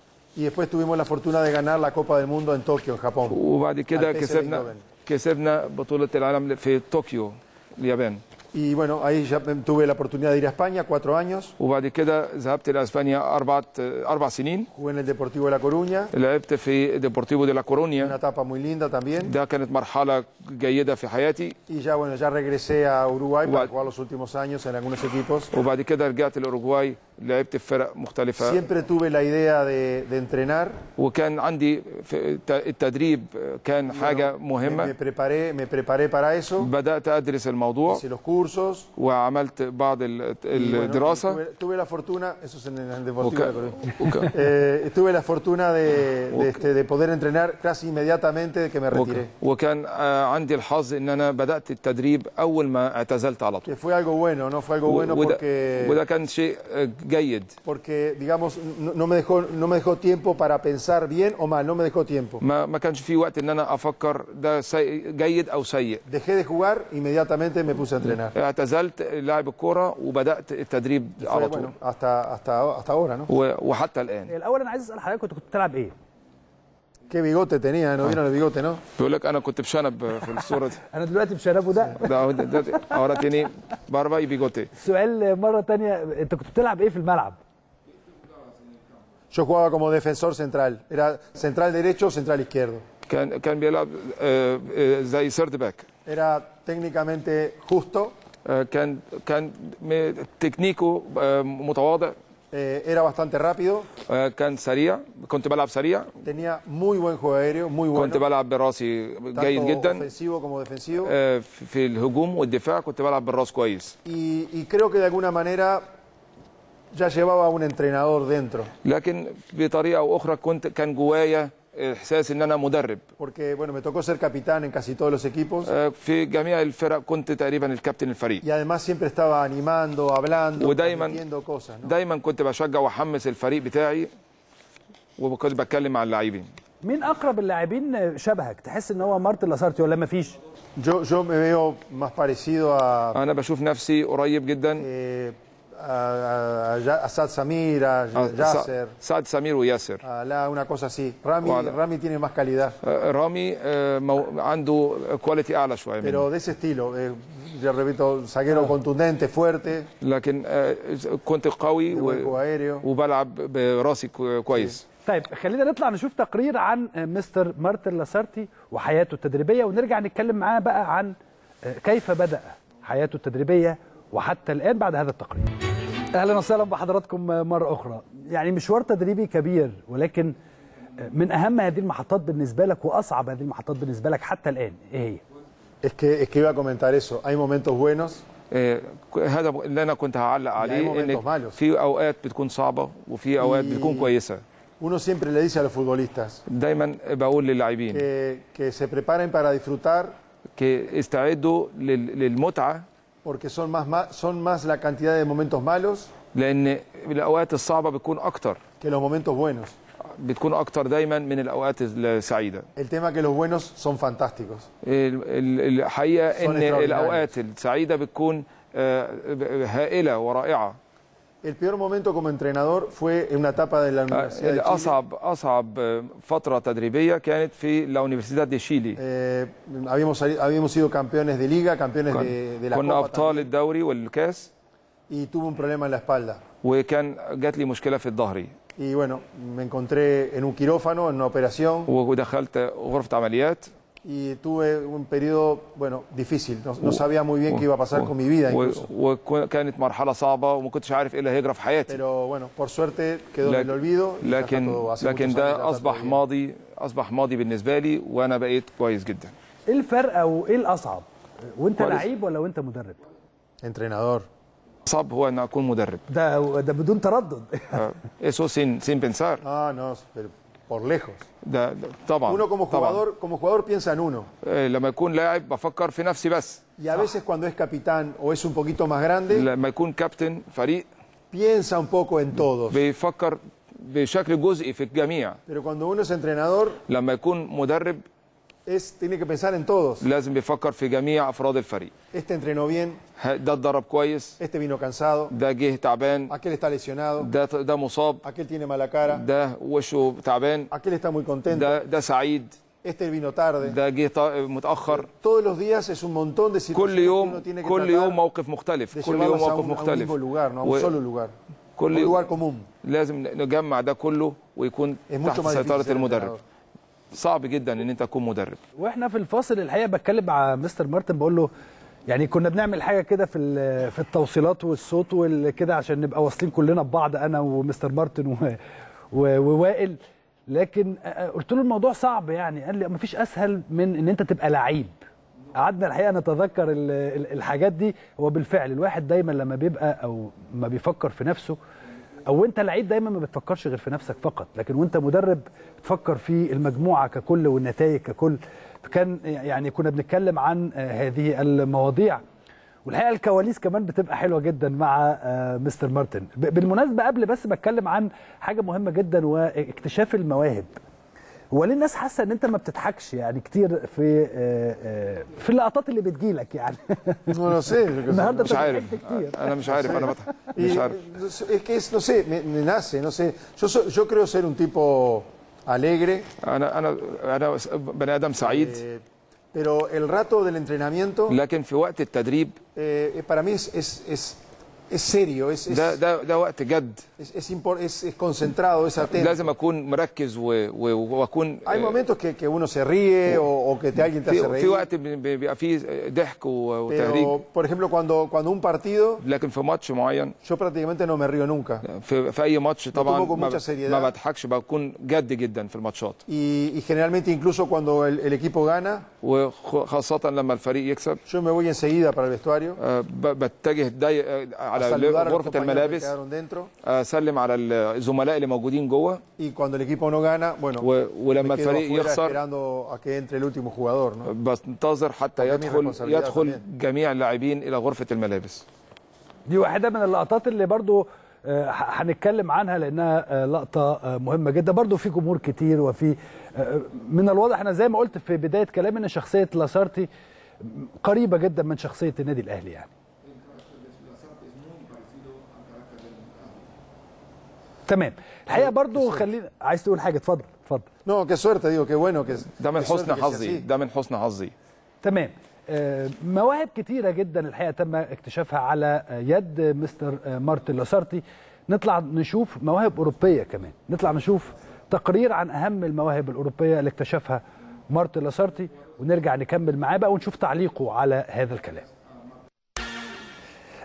Y después tuvimos la fortuna de ganar la Copa del Mundo en Tokio, en Japón. وبعد كده al PSV كسبنا Eindhoven. كسبنا بطوله العالم في طوكيو اليابان Y bueno, ahí ya tuve la oportunidad de ir a España cuatro años. وبعد كده ذهبت لاسبانيا اربع اربع سنين Jugué en el Deportivo de La Coruña. لعبت في ديبورتيفو دي لا Una كورونيا etapa muy linda también. ده كانت مرحله جيده في حياتي Y ya bueno, ya regresé a Uruguay para Igual. jugar los últimos años en algunos equipos. وبعد كده رجعت الاوروغواي لعبت في فرق مختلفه Siempre tuve la idea de, de entrenar. وكان عندي في الت- التدريب كان حاجه Me, me مهمه preparé, me preparé para eso. بدات ادرس الموضوع Hice los cursos. وعملت بعض ال- Y bueno, الدراسه tuve, tuve la fortuna, eso es en el Deportivo وك- de La Coruña. وك- Eh, tuve la fortuna de, de, este, de poder entrenar casi inmediatamente de que me وك- retiré. وكان آه، عندي الحظ ان انا بدات التدريب اول ما اعتزلت على طول Que fue algo bueno, ¿no? Fue algo bueno وده, porque, وده كان شيء آه، جيد porque digamos, no, no me dejó, no me dejó tiempo para pensar bien o mal, no me dejó tiempo. ما ما كانش في وقت ان انا افكر ده سيء جيد او سيء Dejé de jugar, inmediatamente me puse a entrenar. اعتزلت لعب الكوره وبدات التدريب Fue, على طول bueno, hasta, hasta, hasta ahora, ¿no? و- وحتى الان الاول انا عايز اسال حضرتك كنت كنت بتلعب ايه Qué bigote tenía, ¿no vieron el bigote, no? بيقول لك انا كنت بشنب في الصوره دي انا دلوقتي بشنبه ده ده ده- ده ahora tiene barba y bigote سؤال مره تانية انت كنت بتلعب ايه في الملعب Yo jugaba como defensor central. Era central derecho o central izquierdo. كان كان بيلعب آه، آه، زي سيرد باك Era técnicamente justo, آه، كان كان م- تكنيكه آه، متواضع eh, era bastante rápido, آه، كان سريع كنت بلعب سريع tenía muy buen juego aéreo, muy bueno. كنت بلعب براسي جيد tanto جدا ofensivo como defensivo. آه، في في الهجوم والدفاع كنت بلعب بالراس كويس Y, y creo que de alguna manera ya llevaba un entrenador dentro. لكن بطريقه او اخرى كنت كان جوايا احساس ان انا مدرب Porque, bueno, me tocó ser capitán en casi todos los equipos. آه، في جميع الفرق كنت تقريبا الكابتن الفريق Y además siempre estaba animando, hablando, ودايما transmitiendo cosas. ¿no? دايما كنت بشجع واحمس الفريق بتاعي وكنت بتكلم مع اللاعبين مين اقرب اللاعبين شبهك تحس ان هو مارتن لاسارتي ولا مفيش Yo, yo me veo más parecido a, انا بشوف نفسي قريب جدا eh, a, a, a Sad Samir, a آه، Yasser, سع- سعد سمير وياسر a La, una cosa así. Rami, وعلى- Rami tiene más calidad, آه، رامي آه، مو- عنده كواليتي اعلى شويه مني pero de ese estilo. eh, ya repito, zaguero contundente, fuerte, لكن آه، كنت قوي de buen juego و- aéreo. وبلعب براسي كو- كويس طيب خلينا نطلع نشوف تقرير عن مستر مارتن لاسارتي وحياته التدريبيه ونرجع نتكلم معاه بقى عن كيف بدا حياته التدريبيه وحتى الان بعد هذا التقرير اهلا وسهلا بحضراتكم مره اخرى يعني مشوار تدريبي كبير ولكن من اهم هذه المحطات بالنسبه لك واصعب هذه المحطات بالنسبه لك حتى الان ايه هي Es que, es que iba a comentar eso. Hay momentos buenos آه، هذا اللي انا كنت هعلق عليه momentos ان malos. في اوقات بتكون صعبه وفي اوقات Y- بتكون كويسه Uno siempre le dice a los futbolistas دايما بقول للاعبين que, que se preparen para disfrutar كي استعدوا لل- للمتعه porque son más, ma- son más la cantidad de momentos malos لان الاوقات الصعبه بتكون اكتر que los momentos buenos. بتكون اكتر دايما من الاوقات السعيده El tema que los buenos son fantásticos. ال- ال- الحقيقه Son ان extraordinarios. الاوقات السعيده بتكون آه، هائله ورائعه El peor momento como entrenador fue en una etapa de la Universidad de Chile. اصعب اصعب آه، فتره تدريبيه كانت في لا يونيفرسيداد دي شيلي Eh, habíamos, sali- habíamos sido campeones de liga, campeones de, de la كنا Copa ابطال الدوري والكاس también, y tuve un problema en la espalda. وكان جات لي مشكله في الظهري Y bueno, me encontré en un quirófano, en una operación, ودخلت غرفه عمليات y tuve un periodo, bueno, difícil. No, no sabía muy bien qué iba a pasar con mi vida incluso. وكانت مرحله صعبه وما كنتش عارف ايه اللي هيجرى في حياتي Pero bueno, por suerte quedó en el لكن- olvido. y ya está لكن todo- hace لكن muchos años ya ده está اصبح todo bien. ماضي اصبح ماضي بالنسبه لي وانا بقيت كويس جدا ايه الفرق او ايه الاصعب وانت كويس. لعيب ولا وانت مدرب Entrenador. صعب هو ان اكون مدرب ده ده بدون تردد eso sin sin pensar Ah, no, pero por lejos. ده, ده طبعا Uno como طبعا jugador, como jugador piensa en uno. آه، لما يكون لاعب بفكر في نفسي بس Y a veces cuando es capitán o es un poquito más grande, لما يكون كابتن فريق piensa un poco en todos. بيفكر بشكل جزئي في الجميع Pero cuando uno es entrenador, لما يكون مدرب es, tiene que pensar en todos. لازم بيفكر في جميع افراد الفريق Este entrenó bien, ه- ده اتدرب كويس este vino cansado, ده جه تعبان aquel está lesionado, ده ده مصاب aquel tiene mala cara, ده وشه تعبان aquel está muy contento, ده ده سعيد este vino tarde. ده جه ط- متاخر Todos los días es un montón de situaciones كل que يوم uno tiene que كل tratar يوم موقف مختلف de كل يوم llevarlas a موقف un, a un مختلف mismo lugar, no a un و- solo lugar. كل un يوم lugar común. لازم نجمع ده كله ويكون Es mucho تحت más difícil سيطره ser المدرب entrenador. صعب جدا ان انت تكون مدرب واحنا في الفاصل الحقيقه بتكلم مع مستر مارتن بقول له يعني كنا بنعمل حاجه كده في ال- في التوصيلات والصوت وكده عشان نبقى واصلين كلنا ببعض انا ومستر مارتن و- و- ووائل لكن آه، آه، قلت له الموضوع صعب يعني قال لي مفيش اسهل من ان انت تبقى لعيب قعدنا الحقيقه نتذكر ال- ال- الحاجات دي هو بالفعل الواحد دايما لما بيبقى او ما بيفكر في نفسه او انت لعيب دايما ما بتفكرش غير في نفسك فقط لكن وانت مدرب بتفكر في المجموعه ككل والنتائج ككل كان يعني كنا بنتكلم عن آه، هذه المواضيع والحقيقه الكواليس كمان بتبقى حلوه جدا مع آه، مستر مارتن ب- بالمناسبه قبل بس بتكلم عن حاجه مهمه جدا واكتشاف المواهب هو ليه الناس حاسه ان انت ما بتضحكش يعني كتير في آه، آه، في اللقطات اللي بتجيلك يعني No lo sé. النهارده مش انت عارف ضحكت كتير انا مش عارف انا بضحك Y, مش عارف es que es, no sé, me, me nace, no sé. Yo, soy- yo creo ser un tipo alegre, انا انا انا بني ادم سعيد eh, pero el rato del entrenamiento لكن في وقت التدريب eh, para mí es, es, es, es serio, es, es, ده ده ده وقت جد es, es impor- es- es concentrado, es atento. لازم اكون مركز و- و- واكون Hay momentos que, que uno se ríe o, o que te, alguien te hace في, في reír. وقت بي- بيبقى فيه ضحك و- وتهريج Pero, por ejemplo, cuando, cuando un partido, لكن في ماتش معين yo prácticamente no me río nunca. في, في اي ماتش طبعا tomo con ما, mucha seriedad. ما بضحكش بكون جد جدا في الماتشات Y, y generalmente incluso cuando el, el equipo gana, وخاصة لما الفريق يكسب yo me voy enseguida para el vestuario. آه، ب- بتجه داي آه، a على saludar a los غرفة compañeros que الملابس quedaron dentro. اسلم على الزملاء اللي موجودين جوه Y cuando el equipo no gana, bueno, و- ولما me quedo الفريق afuera يخسر esperando a que entre el último jugador, ¿no? بنتظر حتى Porque es mi يدخل responsabilidad يدخل también. جميع اللاعبين الى غرفة الملابس دي واحدة من اللقطات اللي برضو آه، ح- هنتكلم عنها لأنها آه، لقطة آه، مهمة جدا برضو في جمهور كتير وفي آه، من الواضح أنا زي ما قلت في بداية كلامي أن شخصية لاسارتي قريبة جدا من شخصية النادي الأهلي يعني تمام الحقيقة برضو خلينا عايز تقول حاجة اتفضل اتفضل No, qué suerte, digo, qué bueno que ده من qué suerte حسن que sea حظي así. ده من حسن حظي تمام آه، مواهب كتيرة جدا الحقيقة تم اكتشافها على آه، يد مستر آه، مارتن لاسارتي نطلع نشوف مواهب أوروبية كمان نطلع نشوف تقرير عن أهم المواهب الأوروبية اللي اكتشفها مارتن لاسارتي ونرجع نكمل معاه بقى ونشوف تعليقه على هذا الكلام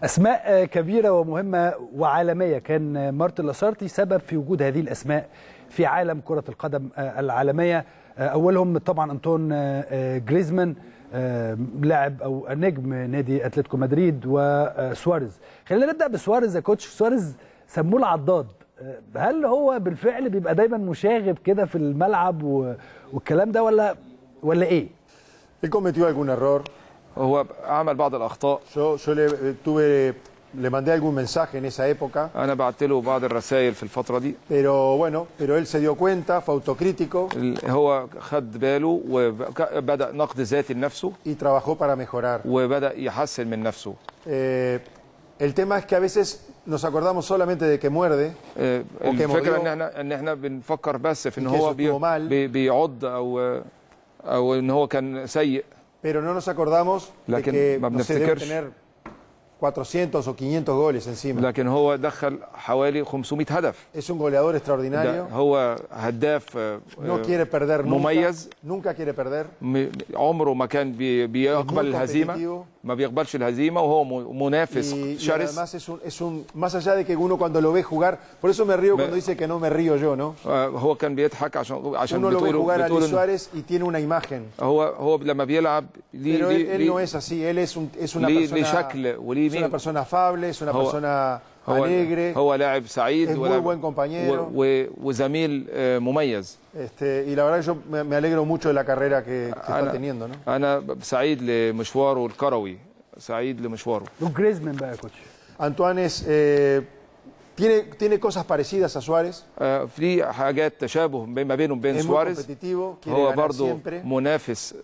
اسماء آه، كبيره ومهمه وعالميه كان آه، مارتن لاسارتي سبب في وجود هذه الاسماء في عالم كره القدم آه، العالميه آه، اولهم طبعا انطون آه، آه، جريزمان آه، لاعب او نجم نادي اتلتيكو مدريد وسواريز خلينا نبدا بسواريز يا كوتش سواريز سموه العضاد آه، هل هو بالفعل بيبقى دايما مشاغب كده في الملعب و- والكلام ده ولا ولا ايه Él cometió algún error. هو عمل بعض الاخطاء Yo, yo le, eh, tuve, le mandé algún mensaje en esa época, انا بعت له بعض الرسائل في الفتره دي pero bueno, pero él se dio cuenta, fue autocrítico ال- هو خد باله وبدا نقد ذاتي لنفسه y trabajó para mejorar. وبدا يحسن من نفسه Eh, el tema es que a veces nos acordamos solamente de que muerde آه، o que الفكره ان mordió, احنا ان احنا بنفكر بس في ان Y que هو eso بي estuvo mal. بي بيعض او او ان هو كان سيء pero no nos acordamos de لكن que ما no se debe بنفتكرش. tener 400 o 500 goles encima. لكن هو دخل حوالي 500 هدف Es un goleador ده extraordinario, هو هداف آه، no quiere perder nunca, مميز nunca quiere perder. م- عمره ما كان بي بيقبل muy الهزيمه competitivo. ما بيقبلش الهزيمه وهو م- منافس Y, y شرس además es un, es un, más allá de que uno cuando lo ve jugar, por eso me río cuando dice que no me río yo, ¿no? آه، هو كان بيضحك عشان عشان Uno lo ve بتقولوا jugar a بتقولوا Luis إن Suárez y tiene una imagen, هو هو لما بيلعب ليه pero él, ليه él no ليه es así, él es, un, es una ليه- persona, ليه شكل وليه es una مين persona afable, es una هو- persona هو alegre, هو لاعب سعيد es muy ولاعب- buen compañero. و- و- وزميل آه، مميز este, y la verdad que yo me, me alegro mucho de la carrera que, que está أنا teniendo, ¿no? انا سعيد لمشواره الكروي سعيد لمشواره وجريزمان بقى يا كوتش Antoine es, eh, tiene, tiene cosas parecidas a Suárez, آه، في حاجات تشابه بين- ما بينه وبين es muy سواريز competitivo, quiere هو ganar برضه siempre. منافس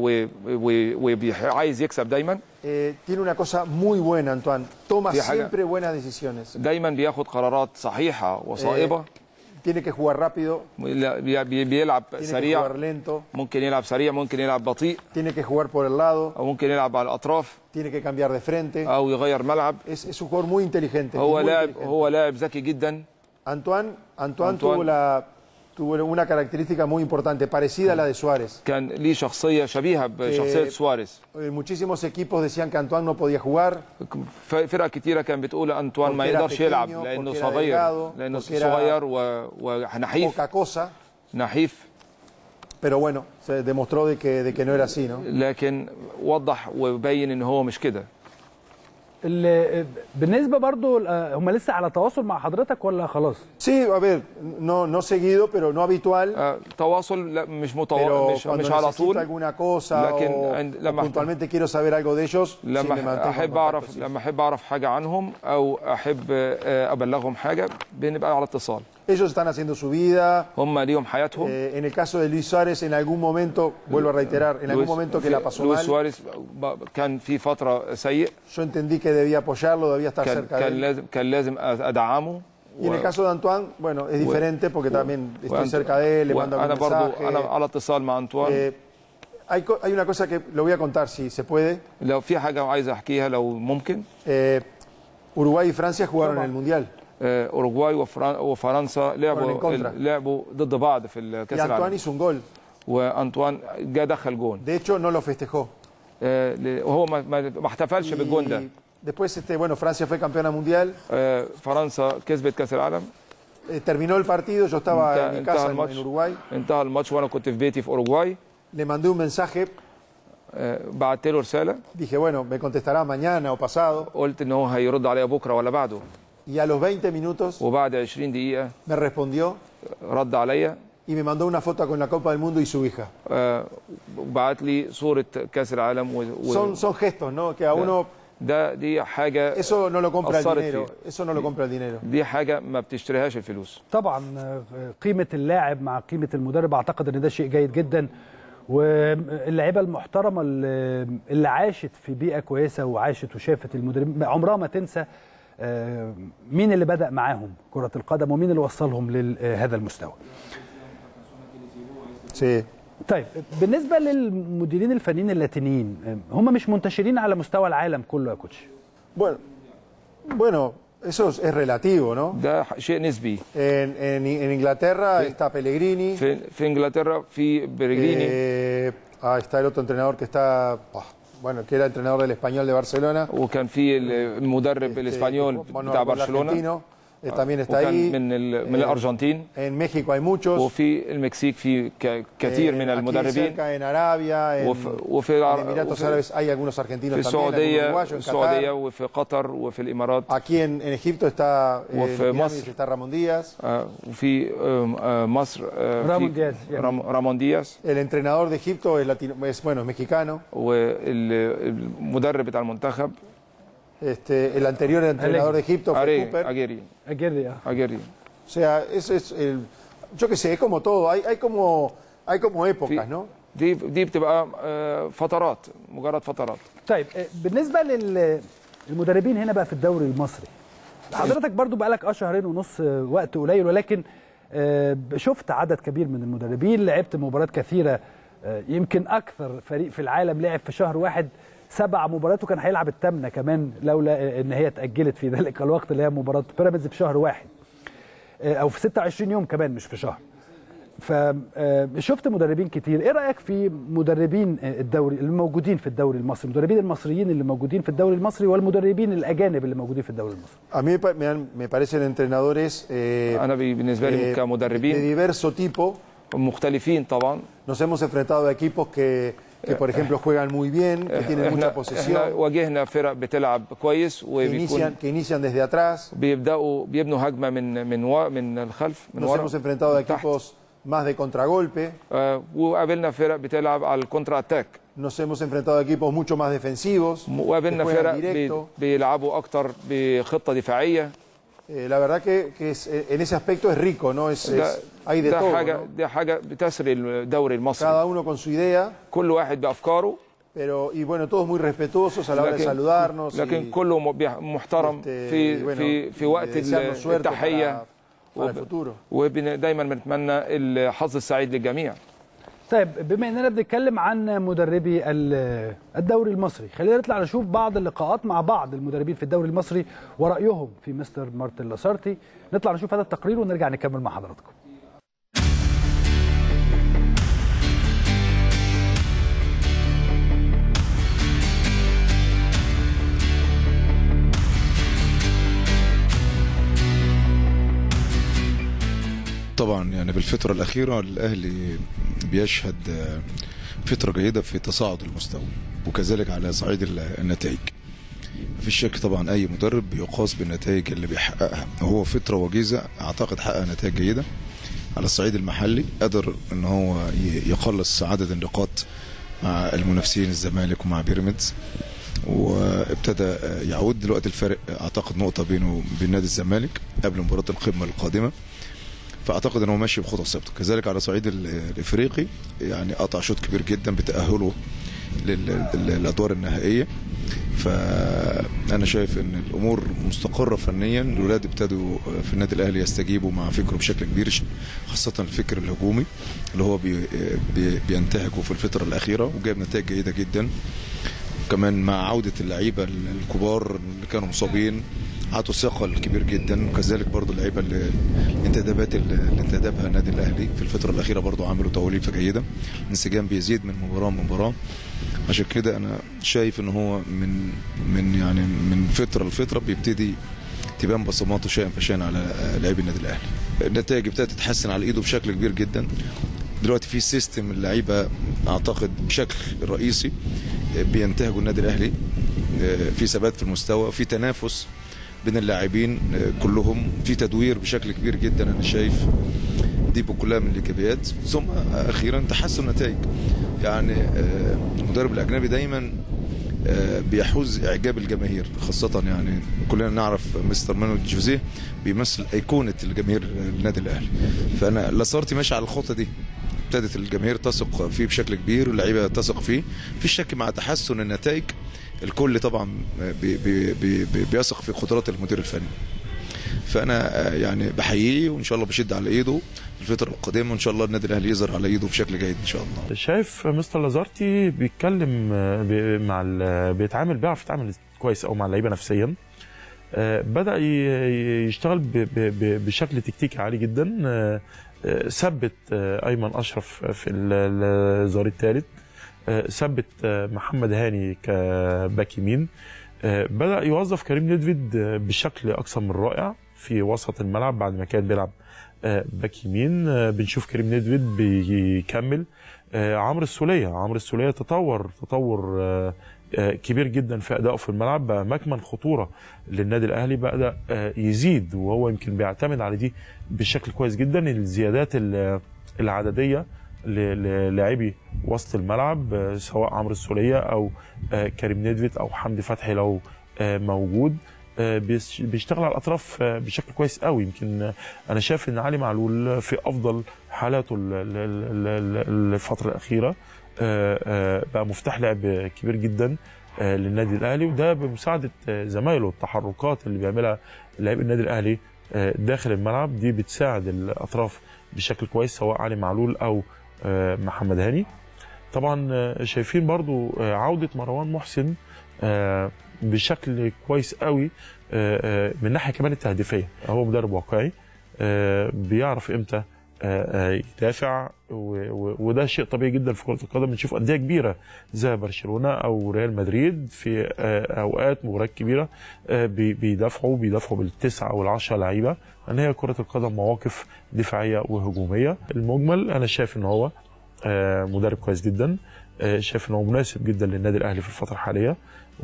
وعايز يكسب دايما Eh, tiene una cosa muy buena, Antoine. Toma Sí, haga. siempre buenas decisiones. دايما بياخد قرارات صحيحه وصائبه Tiene que jugar rápido, لا، بي- بي- بيلعب tiene que سريع jugar lento, ممكن يلعب سريع ممكن يلعب بطيء tiene que jugar por el lado, او ممكن يلعب على الاطراف tiene que cambiar de frente. او يغير ملعب Es, es un jugador muy inteligente. y هو muy لاعب inteligente. هو لاعب ذكي جدا Antoine, Antoine, Antoine. Tuvo, la, tuvo una característica muy importante, parecida a la de Suárez. كان ليه شخصيه شبيهه بشخصيه Eh, سواريز Eh, Muchísimos equipos decían que Antoine no podía jugar ف- فرق كتيره كان بتقول انطوان ما Porque era يقدرش يلعب pequeño, لانه porque era صغير delgado, لانه porque era صغير و- ونحيف poca cosa, نحيف pero bueno, se demostró de que, de que no era así, ¿no? لكن وضح وبين ان هو مش كده ال- بالنسبه برضو آه، هم لسه على تواصل مع حضرتك ولا خلاص Sí, a ver, no, no seguido, pero no habitual. آه، تواصل لا مش متوا... Pero مش cuando مش على necesito طول alguna cosa لكن o, عند- o لما puntualmente quiero saber algo de ellos, sí me mantengo لما en احب contacto, اعرف sí. لما احب اعرف حاجه عنهم او احب آه، ابلغهم حاجه بنبقى على اتصال Ellos están haciendo su vida. هم ليهم حياتهم Eh, en el caso de Luis Suárez, en algún momento, vuelvo a reiterar, en algún لويس- momento que la pasó لويس mal, سواريز ب- كان في فتره سيء yo entendí que debía apoyarlo, debía estar كان cerca de كان él. لازم كان لازم ادعمه Y en el caso de Antoine, bueno, es diferente porque también estoy cerca de él, le mando انا algún برضو mensaje. انا على اتصال مع انطوان Eh, hay, co- hay una cosa que lo voy a contar, si se puede. لو في حاجه عايز احكيها لو ممكن Eh, Uruguay y Francia jugaron en el Mundial. آه، اوروغواي وفران- وفرنسا Fueron en لعبوا contra. لعبوا ضد بعض في Y كاس Antoine العالم hizo un gol. وانطوان جا دخل جون De hecho, no lo festejó. آه، ل- وهو ما ما ما احتفلش بالجون ده Y después, este, bueno, Francia fue campeona mundial. آه، فرنسا كسبت كاس العالم Eh, terminó el partido, yo estaba انتهى- en mi انتهى casa en, الماتش en Uruguay. انتهى الماتش وانا كنت في بيتي في اوروغواي Le mandé un mensaje, آه، بعت له رساله dije, bueno, me contestará mañana o pasado. قلت ان هو هيرد عليا بكره ولا بعده Y a los 20 minutos وبعد 20 دقيقه me respondió رد عليا y me mandó una foto con la Copa del Mundo y su hija. آه، وبعت لي صوره كاس العالم و... و... Son, son gestos, ¿no? Que a uno, ده دي حاجه eso no lo compra el أثرت dinero. فيه. Eso no lo compra el dinero. دي حاجه ما بتشتريهاش الفلوس طبعا آه، قيمه اللاعب مع قيمه المدرب اعتقد ان ده شيء جيد جدا واللعيبه المحترمه اللي اللي عاشت في بيئه كويسه وعاشت وشافت المدرب عمرها ما تنسى آه، مين اللي بدا معاهم كره القدم ومين اللي وصلهم لهذا المستوى Sí. طيب بالنسبه للمديرين الفنيين اللاتينيين آه، هم مش منتشرين على مستوى العالم كله يا كوتش Bueno, bueno, eso es, es relativo, ¿no? ده شيء نسبي En, en- en Inglaterra está Pellegrini. في في انجلترا في بريجيني Eh, ah, está el otro entrenador que está. ah, bueno, que era entrenador del Español de Barcelona. وكان في المدرب الاسبانيول bueno, بتاع algún برشلونه argentino, eh, también está وكان ahí. من ال- من Eh, الارجنتين En México hay muchos. وفي المكسيك في ك- كثير Eh, من aquí المدربين cerca en Arabia, en, وفي وفي en الع- Emiratos وفي- Árabes hay algunos argentinos في también, algún السعوديه uruguayo, en السعوديه Qatar. وفي قطر وفي الامارات Aquí en, en Egipto está eh, وفي en Pirámides مصر. está Ramón Díaz. آه، وفي آم، آه، مصر آه، في رامون دياز، يعني. رام- رامون دياز El entrenador de Egipto es, latino, es bueno, es mexicano. والمدرب بتاع المنتخب Este, el anterior entrenador de Egipto fue أري- Cooper. أجيري أجيري أجيري O sea, eso es el, yo qué sé, es como todo, hay, hay como hay como épocas, ¿no? دي دي بتبقى آه، فترات مجرد فترات طيب آه، بالنسبه للمدربين هنا بقى في الدوري المصري حضرتك برضو بقالك اه شهرين ونص آه، وقت قليل ولكن آه، شفت عدد كبير من المدربين لعبت مباريات كثيره آه، يمكن اكثر فريق في العالم لعب في شهر واحد سبع مباريات وكان هيلعب الثامنه كمان لولا آه، ان هي اتاجلت في ذلك الوقت اللي هي مباراه بيراميدز في شهر واحد آه، او في 26 يوم كمان مش في شهر فشفت مدربين كتير ايه رايك في مدربين الدوري الموجودين في الدوري المصري المدربين المصريين اللي موجودين في الدوري المصري والمدربين الاجانب اللي موجودين في الدوري المصري A mí me pa- me, han- me parecen entrenadores eh, انا بي- بالنسبه لي eh, كمدربين de diverso tipo. مختلفين طبعا Nos hemos enfrentado a equipos que, que por ejemplo, juegan muy bien, que tienen mucha احنا posesión, احنا واجهنا فرق بتلعب كويس que وبيكون inician, que inician desde atrás. بيبداوا بيبنوا هجمه من من و... من الخلف من Nos ورا hemos enfrentado a equipos más de contragolpe. آه، وقابلنا فرق بتلعب على الكونترا اتاك Nos hemos enfrentado a equipos mucho más defensivos. que وقابلنا juegan فرق بي... directo. بيلعبوا اكتر بخطه دفاعيه Eh, la verdad que, que es- eh, en ese aspecto es rico, ¿no? Es, ده, es- hay de ده todo. حاجه ¿no? دي حاجه بتسري الدوري المصري Cada uno con su idea, كل واحد بافكاره pero y bueno, todos muy respetuosos a la hora de لكن- saludarnos. y- لكن كله م- بيح- محترم este, في y bueno, في في وقت y desearnos suerte التحيه para- para el futuro. ودايما بنتمنى الحظ السعيد للجميع طيب بما اننا بنتكلم عن مدربي ال- الدوري المصري خلينا نطلع نشوف بعض اللقاءات مع بعض المدربين في الدوري المصري ورايهم في مستر مارتن لاسارتي نطلع نشوف هذا التقرير ونرجع نكمل مع حضراتكم طبعا يعني بالفترة الأخيرة الأهلي بيشهد آه، فترة جيدة في تصاعد المستوى وكذلك على صعيد ال- النتائج في شك طبعا أي مدرب بيقاس بالنتائج اللي بيحققها هو فترة وجيزة أعتقد حقق نتائج جيدة على الصعيد المحلي قدر ان هو ي- يقلص عدد النقاط مع المنافسين الزمالك ومع بيراميدز وابتدى آه، يعود دلوقتي الفارق آه، اعتقد نقطه بينه وبين نادي الزمالك قبل مباراه القمه القادمه فاعتقد ان هو ماشي بخطى ثابته كذلك على صعيد ال- الافريقي يعني قطع شوط كبير جدا بتاهله لل- للادوار النهائيه فانا شايف ان الامور مستقره فنيا الولاد ابتدوا في النادي الاهلي يستجيبوا مع فكره بشكل كبير خاصه الفكر الهجومي اللي هو بي بي بينتهجه في الفتره الاخيره وجايب نتائج جيده جدا كمان مع عوده اللعيبه الكبار اللي كانوا مصابين عطوا ثقل كبير جدا وكذلك برضو اللعيبه اللي الانتدابات اللي اللي انتدبها النادي الاهلي في الفتره الاخيره برضو عملوا توليفه جيده الانسجام بيزيد من مباراه لمباراه عشان كده انا شايف ان هو من من يعني من فتره لفتره بيبتدي تبان بصماته شيئا فشيئا على لاعبي النادي الاهلي النتائج ابتدت تتحسن على ايده بشكل كبير جدا دلوقتي في سيستم اللعيبه اعتقد بشكل رئيسي بينتهجوا النادي الاهلي في ثبات في المستوى في تنافس بين اللاعبين كلهم في تدوير بشكل كبير جدا انا شايف دي كلها من الايجابيات ثم اخيرا تحسن النتائج يعني آه، المدرب الاجنبي دايما آه، بيحوز اعجاب الجماهير خاصه يعني كلنا نعرف مستر مانويل جوزيه بيمثل ايقونه الجماهير النادي الاهلي فانا لاسارتي ماشي على الخطه دي ابتدت الجماهير تثق فيه بشكل كبير واللعيبه تثق فيه في شك مع تحسن النتائج الكل طبعا بي بي بي بي بيثق في قدرات المدير الفني فانا آه، يعني بحييه وان شاء الله بشد على ايده في الفتره القادمه وان شاء الله النادي الاهلي يظهر على ايده بشكل جيد ان شاء الله شايف مستر لازارتي بيتكلم آه، بي- مع ال- بيتعامل بيعرف يتعامل كويس او مع اللعيبه نفسيا آه، بدا ي- يشتغل ب- ب- ب- بشكل تكتيكي عالي جدا آه، آه، ثبت آه، ايمن اشرف في ال- الظهير الثالث آه، ثبت آه، محمد هاني كباك يمين آه، بدا يوظف كريم ندفيد آه، بشكل اكثر من رائع في وسط الملعب بعد ما كان بيلعب آه، باك يمين آه، بنشوف كريم ندفيد بيكمل آه، عمرو السوليه عمرو السوليه تطور تطور آه، آه، كبير جدا في ادائه في الملعب بقى مكمن خطوره للنادي الاهلي بدا آه، يزيد وهو يمكن بيعتمد على دي بشكل كويس جدا الزيادات ال- العدديه ل- للاعبي وسط الملعب آه، سواء عمرو السوليه او آه، كريم ندفيد او حمدي فتحي لو آه، موجود آه، بيش- بيشتغل على الاطراف آه، بشكل كويس قوي يمكن آه، انا شايف ان علي معلول في افضل حالاته ال- ال- ال- ال- الفتره الاخيره آه، آه، بقى مفتاح لعب كبير جدا آه، للنادي الاهلي وده بمساعده آه، زمايله التحركات اللي بيعملها لاعبي النادي الاهلي آه، داخل الملعب دي بتساعد الاطراف بشكل كويس سواء علي معلول او آه، محمد هاني طبعا آه، شايفين برضو آه، عودة مروان محسن آه، بشكل كويس قوي آه، آه، من ناحية كمان التهديفية هو مدرب واقعي آه، بيعرف امتى آه، آه، يدافع و- و- وده شيء طبيعي جدا في كرة القدم بنشوف أندية كبيرة زي برشلونة أو ريال مدريد في آه، أوقات مباريات كبيرة آه، بي- بيدافعوا بيدافعوا بالتسعة والعشرة لعيبة لأن هي كرة القدم مواقف دفاعية وهجومية المجمل أنا شايف إن هو آه، مدرب كويس جدا آه، شايف انه مناسب جدا للنادي الاهلي في الفتره الحاليه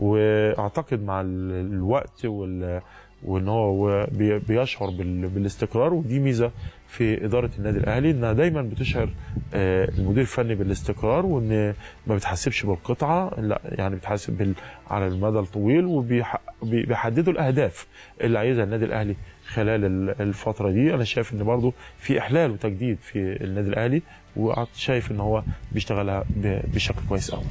واعتقد مع ال- الوقت وال وان هو بي- بيشعر بال- بالاستقرار ودي ميزه في اداره النادي الاهلي انها دايما بتشعر آه، المدير الفني بالاستقرار وان ما بتحسبش بالقطعه لا يعني بتحسب بال- على المدى الطويل وبيحددوا الاهداف اللي عايزها النادي الاهلي خلال ال- الفتره دي انا شايف ان برضو في احلال وتجديد في النادي الاهلي وشايف ان هو بيشتغلها ب- بشكل كويس قوي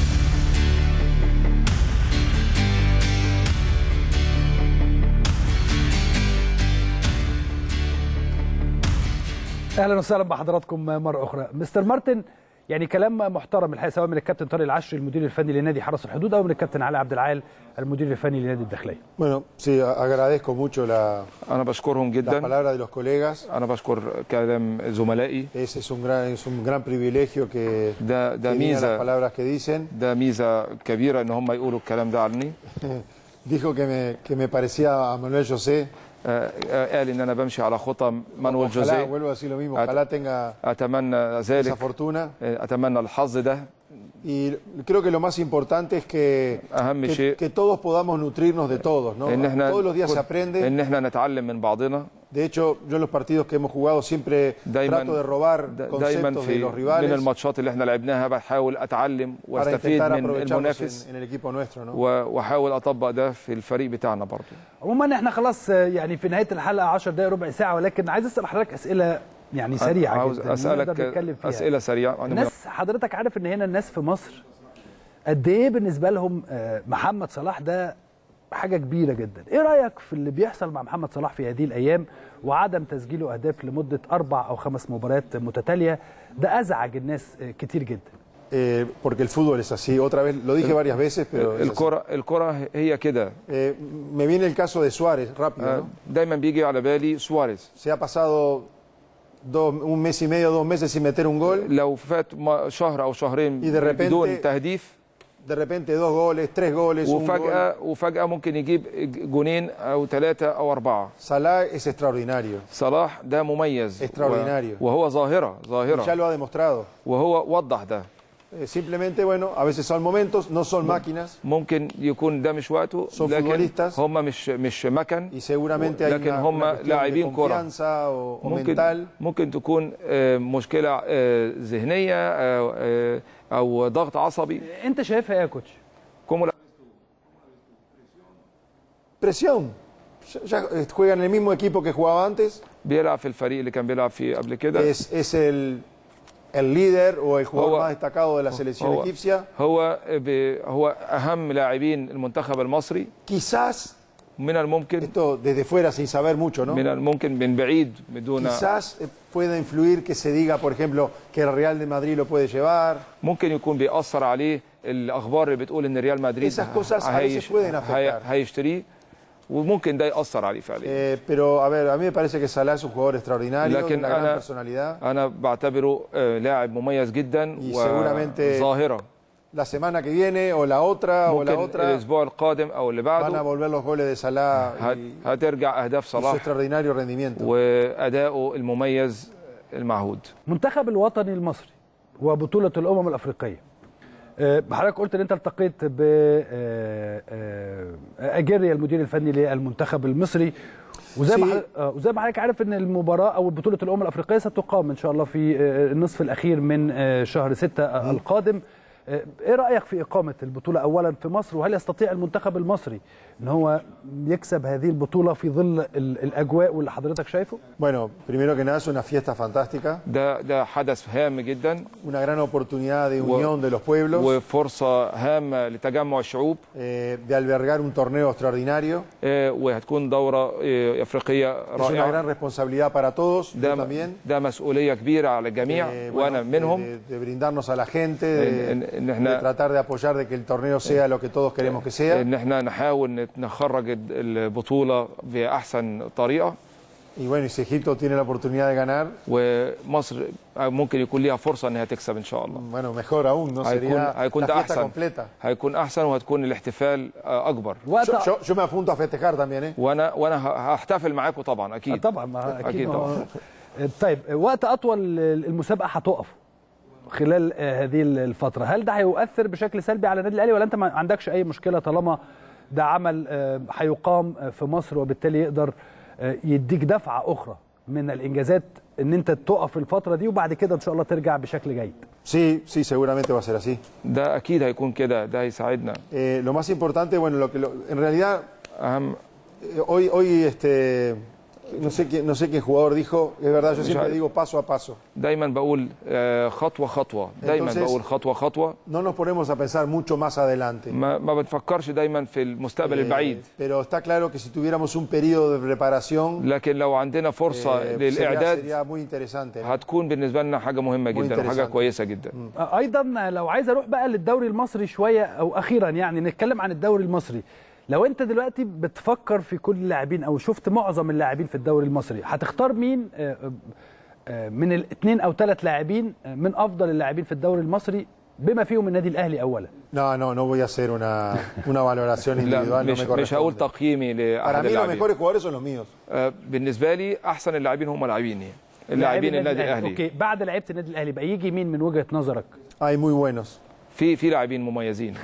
اهلا وسهلا بحضراتكم مره اخرى مستر مارتن يعني كلام محترم الحقيقه سواء من الكابتن طارق العشري المدير الفني لنادي حرس الحدود او من الكابتن علي عبد العال المدير الفني لنادي الداخليه Bueno, sí, agradezco mucho la, انا بشكرهم las جدا palabras de los colegas. انا بشكر كلام زملائي Ese es un gran, es un gran privilegio que, ده ده que digan las ميزه palabras que dicen. ده ميزه كبيره ان هم يقولوا الكلام ده عني Dijo que me, que me parecía a Manuel José. آه، آه، قال ان انا بمشي على خطى مانويل Ojalá, جوزيه vuelvo a decir lo mismo, أت- ojalá tenga اتمنى esa ذلك fortuna. آه، اتمنى الحظ ده Y creo que lo más importante es que, أهم que, شيء que todos podamos nutrirnos de todos. ¿no? ان احنا Todos los días se كل- aprende. ان احنا نتعلم من بعضنا De hecho, yo en los partidos que hemos jugado siempre دايما trato de robar دا- دايما conceptos de في los من rivales الماتشات اللي احنا لعبناها بحاول اتعلم para واستفيد intentar من aprovecharlos المنافس en, en el equipo nuestro. ¿no? و- واحاول اطبق ده في الفريق بتاعنا برضه عموما احنا خلاص آه، يعني في نهايه الحلقه 10 دقائق ربع ساعه ولكن عايز اسال حضرتك اسئله يعني سريعه عاوز جدا اسالك نقدر نتكلم فيها. اسئله سريعه الناس حضرتك عارف ان هنا الناس في مصر قد ايه بالنسبه لهم آه، محمد صلاح ده حاجه كبيره جدا ايه رايك في اللي بيحصل مع محمد صلاح في هذه الايام وعدم تسجيله اهداف لمده اربع او خمس مباريات متتاليه ده ازعج الناس آه، كتير جدا Eh, porque el fútbol es así. Otra vez, lo dije varias veces, pero es así. الكره الكره هي كده Eh, me viene el caso de Suárez, rápido. آه، ¿no? دايما بيجي على بالي سواريز Se ha pasado dos- un mes y medio, dos meses sin meter un gol. لو فات ما- شهر او شهرين Y de repente- بدون تهديف De repente dos goles, tres goles, un gol. وفجاه وفجاه ممكن يجيب جونين او ثلاثه او اربعه Salah es extraordinario. صلاح ده مميز Extraordinario. و- وهو ظاهره Y ya ظاهره lo ha demostrado. وهو وضح ده Eh, simplemente, bueno, a veces son momentos, no son máquinas. ممكن يكون ده مش وقته Son لكن futbolistas. هم مش مش مكن Y seguramente hay لكن una, هم una cuestión de لاعبين كره confianza o, o ممكن mental. ممكن تكون آه، مشكله آه، ذهنيه آه، آه، او ضغط عصبي انت شايفها ايه يا كوتش ¿Cómo la- Presión. Ya, ya, eh, juega en el mismo equipo que jugaba antes. بيلعب في الفريق اللي كان بيلعب فيه قبل كده Es, es el, el líder o el jugador هو- más destacado de la selección هو egipcia. هو ب- هو اهم لاعبين المنتخب المصري Quizás, من الممكن esto desde fuera sin saber mucho, ¿no? من الممكن من بعيد بدون Quizás eh, pueda influir que se diga, por ejemplo, que el Real de Madrid lo puede llevar. ممكن يكون بيأثر عليه الاخبار اللي بتقول ان ريال مدريد Esas cosas a veces pueden afectar. هي- هيشتريه وممكن ده يأثر عليه فعليا Eh, pero, a ver, a mí me parece que Salah es un jugador extraordinario, de لكن una gran انا personalidad. انا بعتبره آه، لاعب مميز جدا Y seguramente- وظاهره la semana que viene o la otra o la ممكن otra الاسبوع القادم او اللي van a بعده volver los goles de Salah هت- y, هترجع اهداف y su صلاح extraordinario rendimiento. واداؤه المميز المعهود المنتخب الوطني المصري وبطولة الأمم الأفريقية آه، حضرتك قلت ان انت التقيت ب آه، آه، اجيريا المدير الفني للمنتخب المصري وزي ما سي- حضرتك- آه، وزي ما حضرتك عارف ان المباراه او بطوله الامم الافريقيه ستقام ان شاء الله في آه، النصف الاخير من آه، شهر 6 القادم آه، ايه رايك في اقامه البطوله اولا في مصر وهل يستطيع المنتخب المصري ان هو يكسب هذه البطوله في ظل ال- الاجواء واللي حضرتك شايفه Bueno, primero que nada es una fiesta fantástica, ده ده حدث هام جدا una gran oportunidad de و- unión de los pueblos, وفرصه هامه لتجمع الشعوب eh, de albergar un torneo extraordinario. آه، وهتكون دوره آه، افريقيه Es una gran رائعه responsabilidad para todos, yo ده también. ده مسؤوليه كبيره على الجميع eh, bueno, وانا de- منهم de, de brindarnos a la gente, En- de, en- en de احنا- tratar de apoyar de que el torneo sea lo que todos queremos que sea. ان احنا نحاول نت- نخرج الد- البطوله باحسن طريقه Y bueno, y si Egipto tiene la oportunidad de ganar, ومصر ممكن يكون ليها فرصه انها تكسب ان شاء الله bueno, mejor aún, ¿no? هيكون Sería هيكون la ده fiesta احسن completa. هيكون احسن وهتكون الاحتفال آه، اكبر Yo, yo- yo me apunto a festejar también, ¿eh? وانا وانا ه- هحتفل معاكم طبعا اكيد طبعا ما اكيد, اكيد ما هو- طبعا طيب وقت اطول المسابقه هتقف خلال آه، هذه الفتره هل ده هيؤثر بشكل سلبي على النادي الاهلي ولا انت ما عندكش اي مشكله طالما ده عمل آه، هيقام آه، في مصر وبالتالي يقدر آه، يديك دفعه اخرى من الانجازات ان انت تقف الفتره دي وبعد كده ان شاء الله ترجع بشكل جيد Sí, sí, seguramente va a ser así. ده اكيد هيكون كده ده هيساعدنا Eh, lo más importante, bueno, lo que lo- en realidad اهم eh, hoy, hoy este, no sé quién, no sé qué jugador dijo, es verdad, yo مش siempre عارف. digo paso a paso. دايما بقول آه، خطوه خطوه دايما Entonces- بقول خطوه خطوه No nos ponemos a pensar mucho más adelante. ما ما بنفكرش دايما في المستقبل Eh, البعيد pero está claro que si tuviéramos un periodo de preparación, لكن لو عندنا فرصه eh, sería, للاعداد sería muy interesante. ¿no? هتكون بالنسبه لنا حاجه مهمه جدا وحاجه interesante. كويسه جدا آه، ايضا لو عايز اروح بقى للدوري المصري شويه او اخيرا يعني نتكلم عن الدوري المصري لو انت دلوقتي بتفكر في كل اللاعبين او شفت معظم اللاعبين في الدوري المصري هتختار مين آه، آه، من الاثنين او ثلاث لاعبين آه، من افضل اللاعبين في الدوري المصري بما فيهم النادي الاهلي اولا No, no, no voy a hacer una, una valoración لا individual, no مش me مش هقول corresponde. تقييمي Para لاحد mí los اللاعبين mejores jugadores son los míos. آه، بالنسبه لي احسن اللاعبين هم لاعبين اللاعبين النادي الاهلي اوكي بعد لعيبه النادي الاهلي بقى يجي مين من وجهه نظرك Hay muy buenos. في في لاعبين مميزين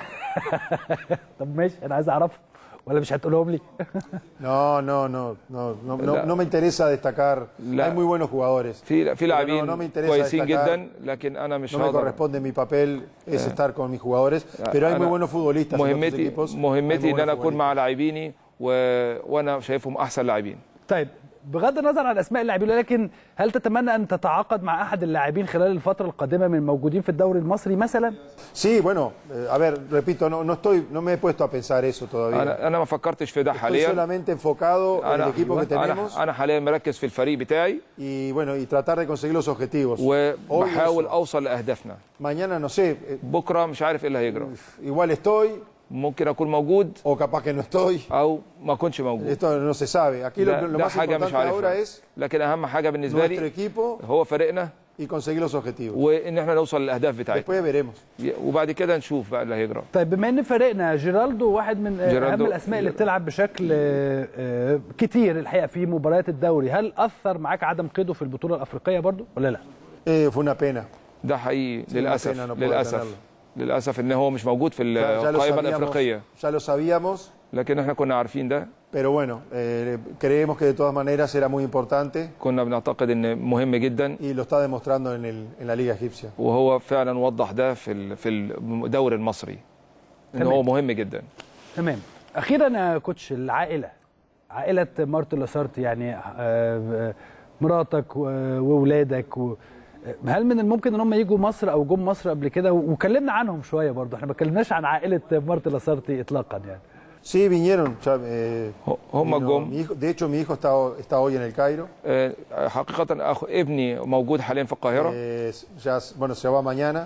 طب ماشي انا عايز اعرفهم ولا مش هتقولهم لي No, no, no, no, no, no, لا. no me interesa destacar. لا. Hay muy buenos jugadores. في في Pero لاعبين no, no me interesa كويسين destacar. جدا لكن انا مش No me هقدر corresponde mi papel es estar con mis jugadores, pero hay muy أنا buenos futbolistas en otros مهمتي equipos. Hay muy مهمتي ان buenos انا اكون futbolistas. مع لاعبيني و... وانا شايفهم احسن لاعبين طيب بغض النظر عن اسماء اللاعبين ولكن هل تتمنى ان تتعاقد مع احد اللاعبين خلال الفتره القادمه من الموجودين في الدوري المصري مثلا Sí, bueno, eh, a ver, repito, no, no estoy, no me he puesto a pensar eso todavía. انا انا ما فكرتش في ده Estoy حاليا solamente enfocado en el انا equipo que tenemos انا انا حاليا مركز في الفريق بتاعي y bueno, y tratar de conseguir los objetivos. Hoy وبحاول eso. اوصل لاهدافنا Mañana no sé, eh, بكره مش عارف ايه اللي هيجرى igual estoy ممكن اكون موجود o capaz que no estoy. او ما اكونش موجود Esto no se sabe. Aquí lo, ده, lo ده más حاجه مش importante ahora عارفها es لكن اهم حاجه بالنسبه nuestro لي equipo هو فريقنا y conseguir los objetivos. وان احنا نوصل للاهداف بتاعتنا Después veremos. وبعد كده نشوف بقى اللي هيجرى طيب بما ان فريقنا جيرالدو واحد من آه، جيرالدو- اهم الاسماء اللي بتلعب بشكل آه، آه، كتير الحقيقه في مباريات الدوري هل اثر معاك عدم قيده في البطوله الافريقيه برضو ولا لا Eh, fue una pena. ده حقيقي Sí, للاسف una pena no poder للاسف tenerlo. للاسف ان هو مش موجود في Ya, ya lo القائمه sabíamos, الافريقيه ya lo sabíamos, لكن احنا كنا عارفين ده pero bueno, eh, creemos que de todas maneras era muy importante كنا بنعتقد ان مهم جدا y lo está demostrando en, el, en la Liga Egipcia. وهو فعلا وضح ده في ال- في الدوري المصري ان تمام. هو مهم جدا تمام اخيرا يا كوتش العائله عائله مارتن لاسارت يعني آه، آه، مراتك و- واولادك و... هل من الممكن ان هم يجوا مصر او جم مصر قبل كده وكلمنا عنهم شويه برضو احنا ما اتكلمناش عن عائله مارتن لاسارتي اطلاقا يعني Sí, vinieron. ya, eh, هم vino جم. mi hijo- de hecho, mi hijo está, está hoy en el Cairo. آه، حقيقه أخ ابني موجود حاليا في القاهره Eh, ya, bueno, se va mañana.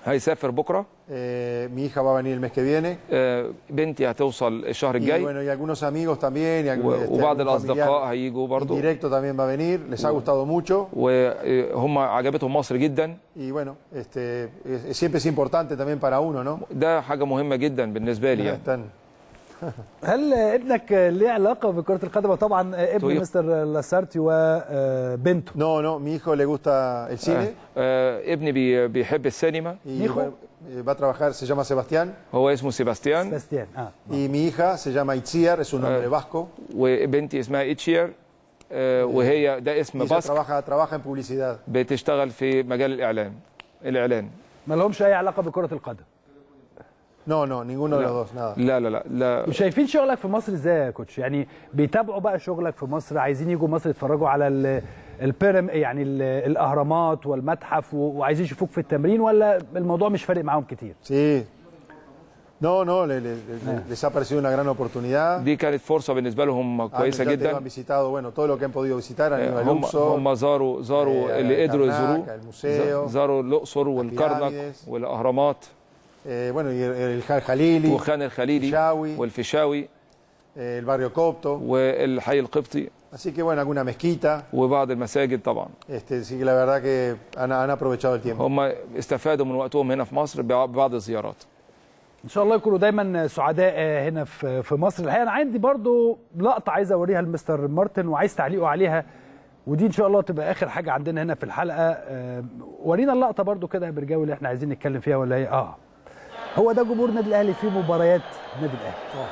هيسافر بكره Eh, mi hija va a venir el mes que viene. آه، بنتي هتوصل الشهر Y الجاي bueno, y algunos amigos también. Y algún- و- este, وبعض algún الاصدقاء familiar هيجوا برضو Directo también va a venir. Les ha gustado mucho. وهم عجبتهم مصر جدا Y bueno, este, es- siempre es importante también para uno, ¿no? ده حاجه مهمه جدا بالنسبه لي يعني Están- هل ابنك ليه علاقه بكره القدم طبعا ابن طيب. مستر لاسارتي وبنته No, no, mi hijo le gusta el cine. آه، ابني بي- بيحب السينما Y bueno, eh, va a trabajar, se llama Sebastián. هو اسمه سيباستيان سيباستيان اه Y mi hija se llama Itziar, es un nombre vasco. وبنتي اسمها ايتشير آه، وهي ده Y اسم ella باسك trabaja, trabaja en publicidad. بتشتغل في مجال الاعلان الاعلان ما لهمش اي علاقه بكره القدم No, no, ninguno de لا. los dos, nada. لا لا لا لا وشايفين شغلك في مصر ازاي يا كوتش يعني بيتابعوا بقى شغلك في مصر عايزين يجوا مصر يتفرجوا على ال- البيرم يعني ال- الاهرامات والمتحف و- وعايزين يشوفوك في التمرين ولا الموضوع مش فارق معاهم كتير Sí. No, no, le- le- le- les ha parecido una gran oportunidad. دي كانت فرصه بالنسبه لهم كويسه Antes ya te جدا han visitado, bueno, todo lo que han podido visitar, han ido al هم Luxor, هم زاروا زاروا eh, اللي قدروا Karnak, يزوروه الموسيو, ز- زاروا الاقصر والكرنك البيراميدز. والاهرامات eh, bueno, y el, el Jalili, وخان الخليلي Shawi, والفيشاوي eh, el barrio Copto. والحي القبطي Así que bueno, alguna mezquita. وبعض المساجد طبعا Este, sí que la verdad que han, han aprovechado el tiempo. هم استفادوا من وقتهم هنا في مصر بع- ببعض الزيارات ان شاء الله يكونوا دايما سعداء هنا في في مصر الحقيقه انا عندي برضو لقطه عايز اوريها لمستر مارتن وعايز تعليقه عليها ودي ان شاء الله تبقى اخر حاجه عندنا هنا في الحلقه آه، ورينا اللقطه برضو كده يا برجاوي اللي احنا عايزين نتكلم فيها ولا ايه اه هو ده جمهور النادي الاهلي في مباريات النادي الاهلي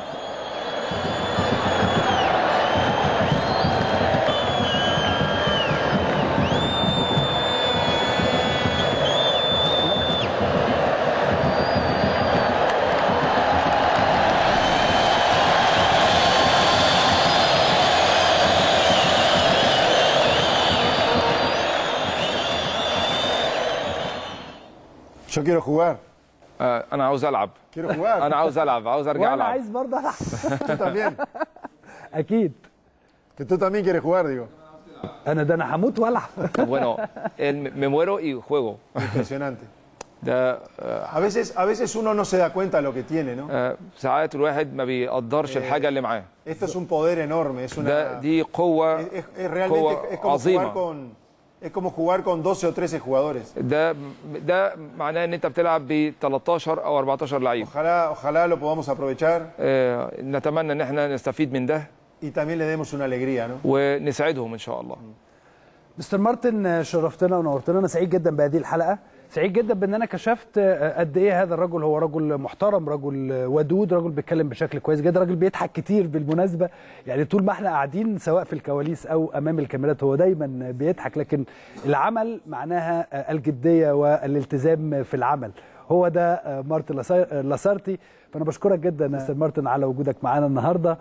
Yo quiero jugar. آه، انا عاوز العب Quiero jugar. انا عاوز العب عاوز ارجع وانا العب عايز برضه العب Tú también. اكيد Que tú también quieres jugar, digo. انا ده انا هموت والعب bueno el- me muero y juego Impresionante. ده آه، A veces, a veces uno no se da cuenta de lo que tiene, ¿no? آه، ساعات الواحد ما بيقدرش الحاجه اللي معاه Esto es un poder enorme, es una. ده دي قوه es, es realmente قوه es como jugar عظيمه con es como jugar con 12 o 13 jugadores. ده ده معناه ان انت بتلعب ب 13 او 14 لعيب Ojalá, ojalá lo podamos aprovechar آه، نتمنى ان احنا نستفيد من ده y también le demos una alegría, ¿no? ونساعدهم ان شاء الله مستر مارتن شرفتنا ونورتنا انا سعيد جدا بهذه الحلقه سعيد جدا بان انا كشفت قد ايه هذا الرجل هو رجل محترم رجل ودود رجل بيتكلم بشكل كويس جدا رجل بيضحك كتير بالمناسبه يعني طول ما احنا قاعدين سواء في الكواليس او امام الكاميرات هو دايما بيضحك لكن العمل معناها الجديه والالتزام في العمل هو ده مارتن لاسا- لاسارتي فانا بشكرك جدا مستر مارتن على وجودك معانا النهارده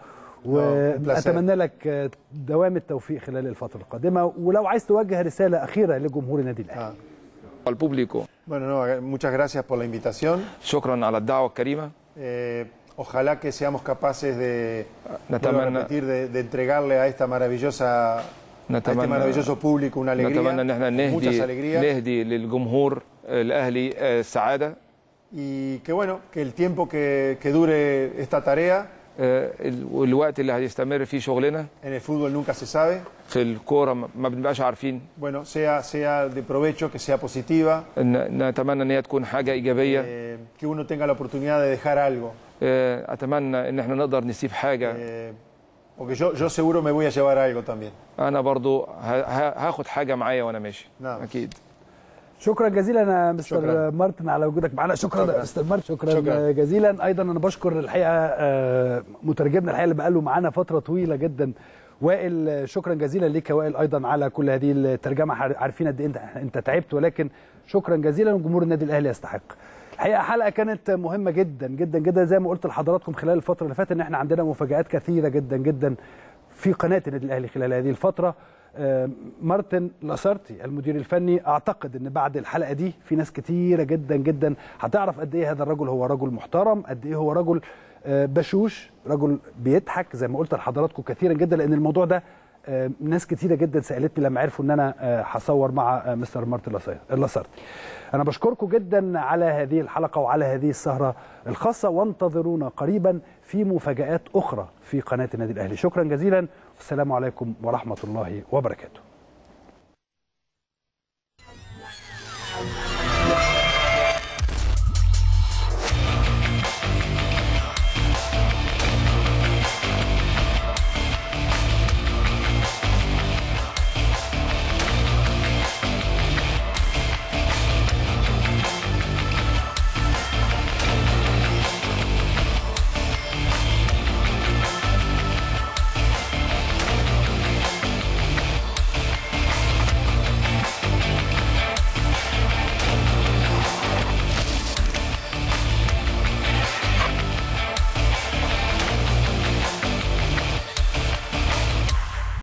واتمنى لك دوام التوفيق خلال الفتره القادمه ولو عايز توجه رساله اخيره لجمهور النادي الاهلي البوبليكو Bueno, no, muchas gracias por la invitación. شكرا على الدعوه الكريمه Eh, ojalá que seamos capaces de, vuelvo a نتمنى repetir, de, de entregarle a esta maravillosa, a este نتمنى maravilloso público una alegría, نتمنى ان احنا muchas نهدي alegrías. نهدي للجمهور الاهلي آه، السعاده y que bueno, que el tiempo que, que dure esta tarea آه، ال- والوقت اللي هيستمر فيه شغلنا en el fútbol nunca se sabe, في الكوره ما ما بنبقاش عارفين bueno, sea, sea de provecho, que sea positiva, إن نتمنى ان هي تكون حاجه ايجابيه eh, que uno tenga la oportunidad de dejar algo, آه، اتمنى ان احنا نقدر نسيب حاجه eh, porque yo, yo seguro me voy a llevar algo también. انا برضو ه- ه- هاخد حاجه معايا وانا ماشي نعم. اكيد شكرا جزيلا يا مستر شكراً. مارتن على وجودك معنا شكرا, شكراً. شكرا. مستر مارتن شكرا, شكرا شكراً. جزيلا ايضا انا بشكر الحقيقه آه، مترجمنا الحقيقه اللي بقاله معانا فتره طويله جدا وائل شكرا جزيلا ليك يا وائل ايضا على كل هذه الترجمه عار- عارفين قد ايه انت انت تعبت ولكن شكرا جزيلا وجمهور النادي الاهلي يستحق الحقيقه حلقه كانت مهمه جدا جدا جدا زي ما قلت لحضراتكم خلال الفتره اللي فاتت ان احنا عندنا مفاجات كثيره جدا جدا في قناه النادي الاهلي خلال هذه الفتره آه، مارتن لاسارتي المدير الفني اعتقد ان بعد الحلقه دي في ناس كتيره جدا جدا هتعرف قد ايه هذا الرجل هو رجل محترم قد ايه هو رجل آه، بشوش رجل بيضحك زي ما قلت لحضراتكم كثيرا جدا لان الموضوع ده آه، ناس كتيره جدا سالتني لما عرفوا ان انا آه، هصور مع آه، مستر مارتن اللاسارتي انا بشكركم جدا على هذه الحلقه وعلى هذه السهره الخاصه وانتظرونا قريبا في مفاجات اخرى في قناه النادي الاهلي شكرا جزيلا والسلام عليكم ورحمه الله وبركاته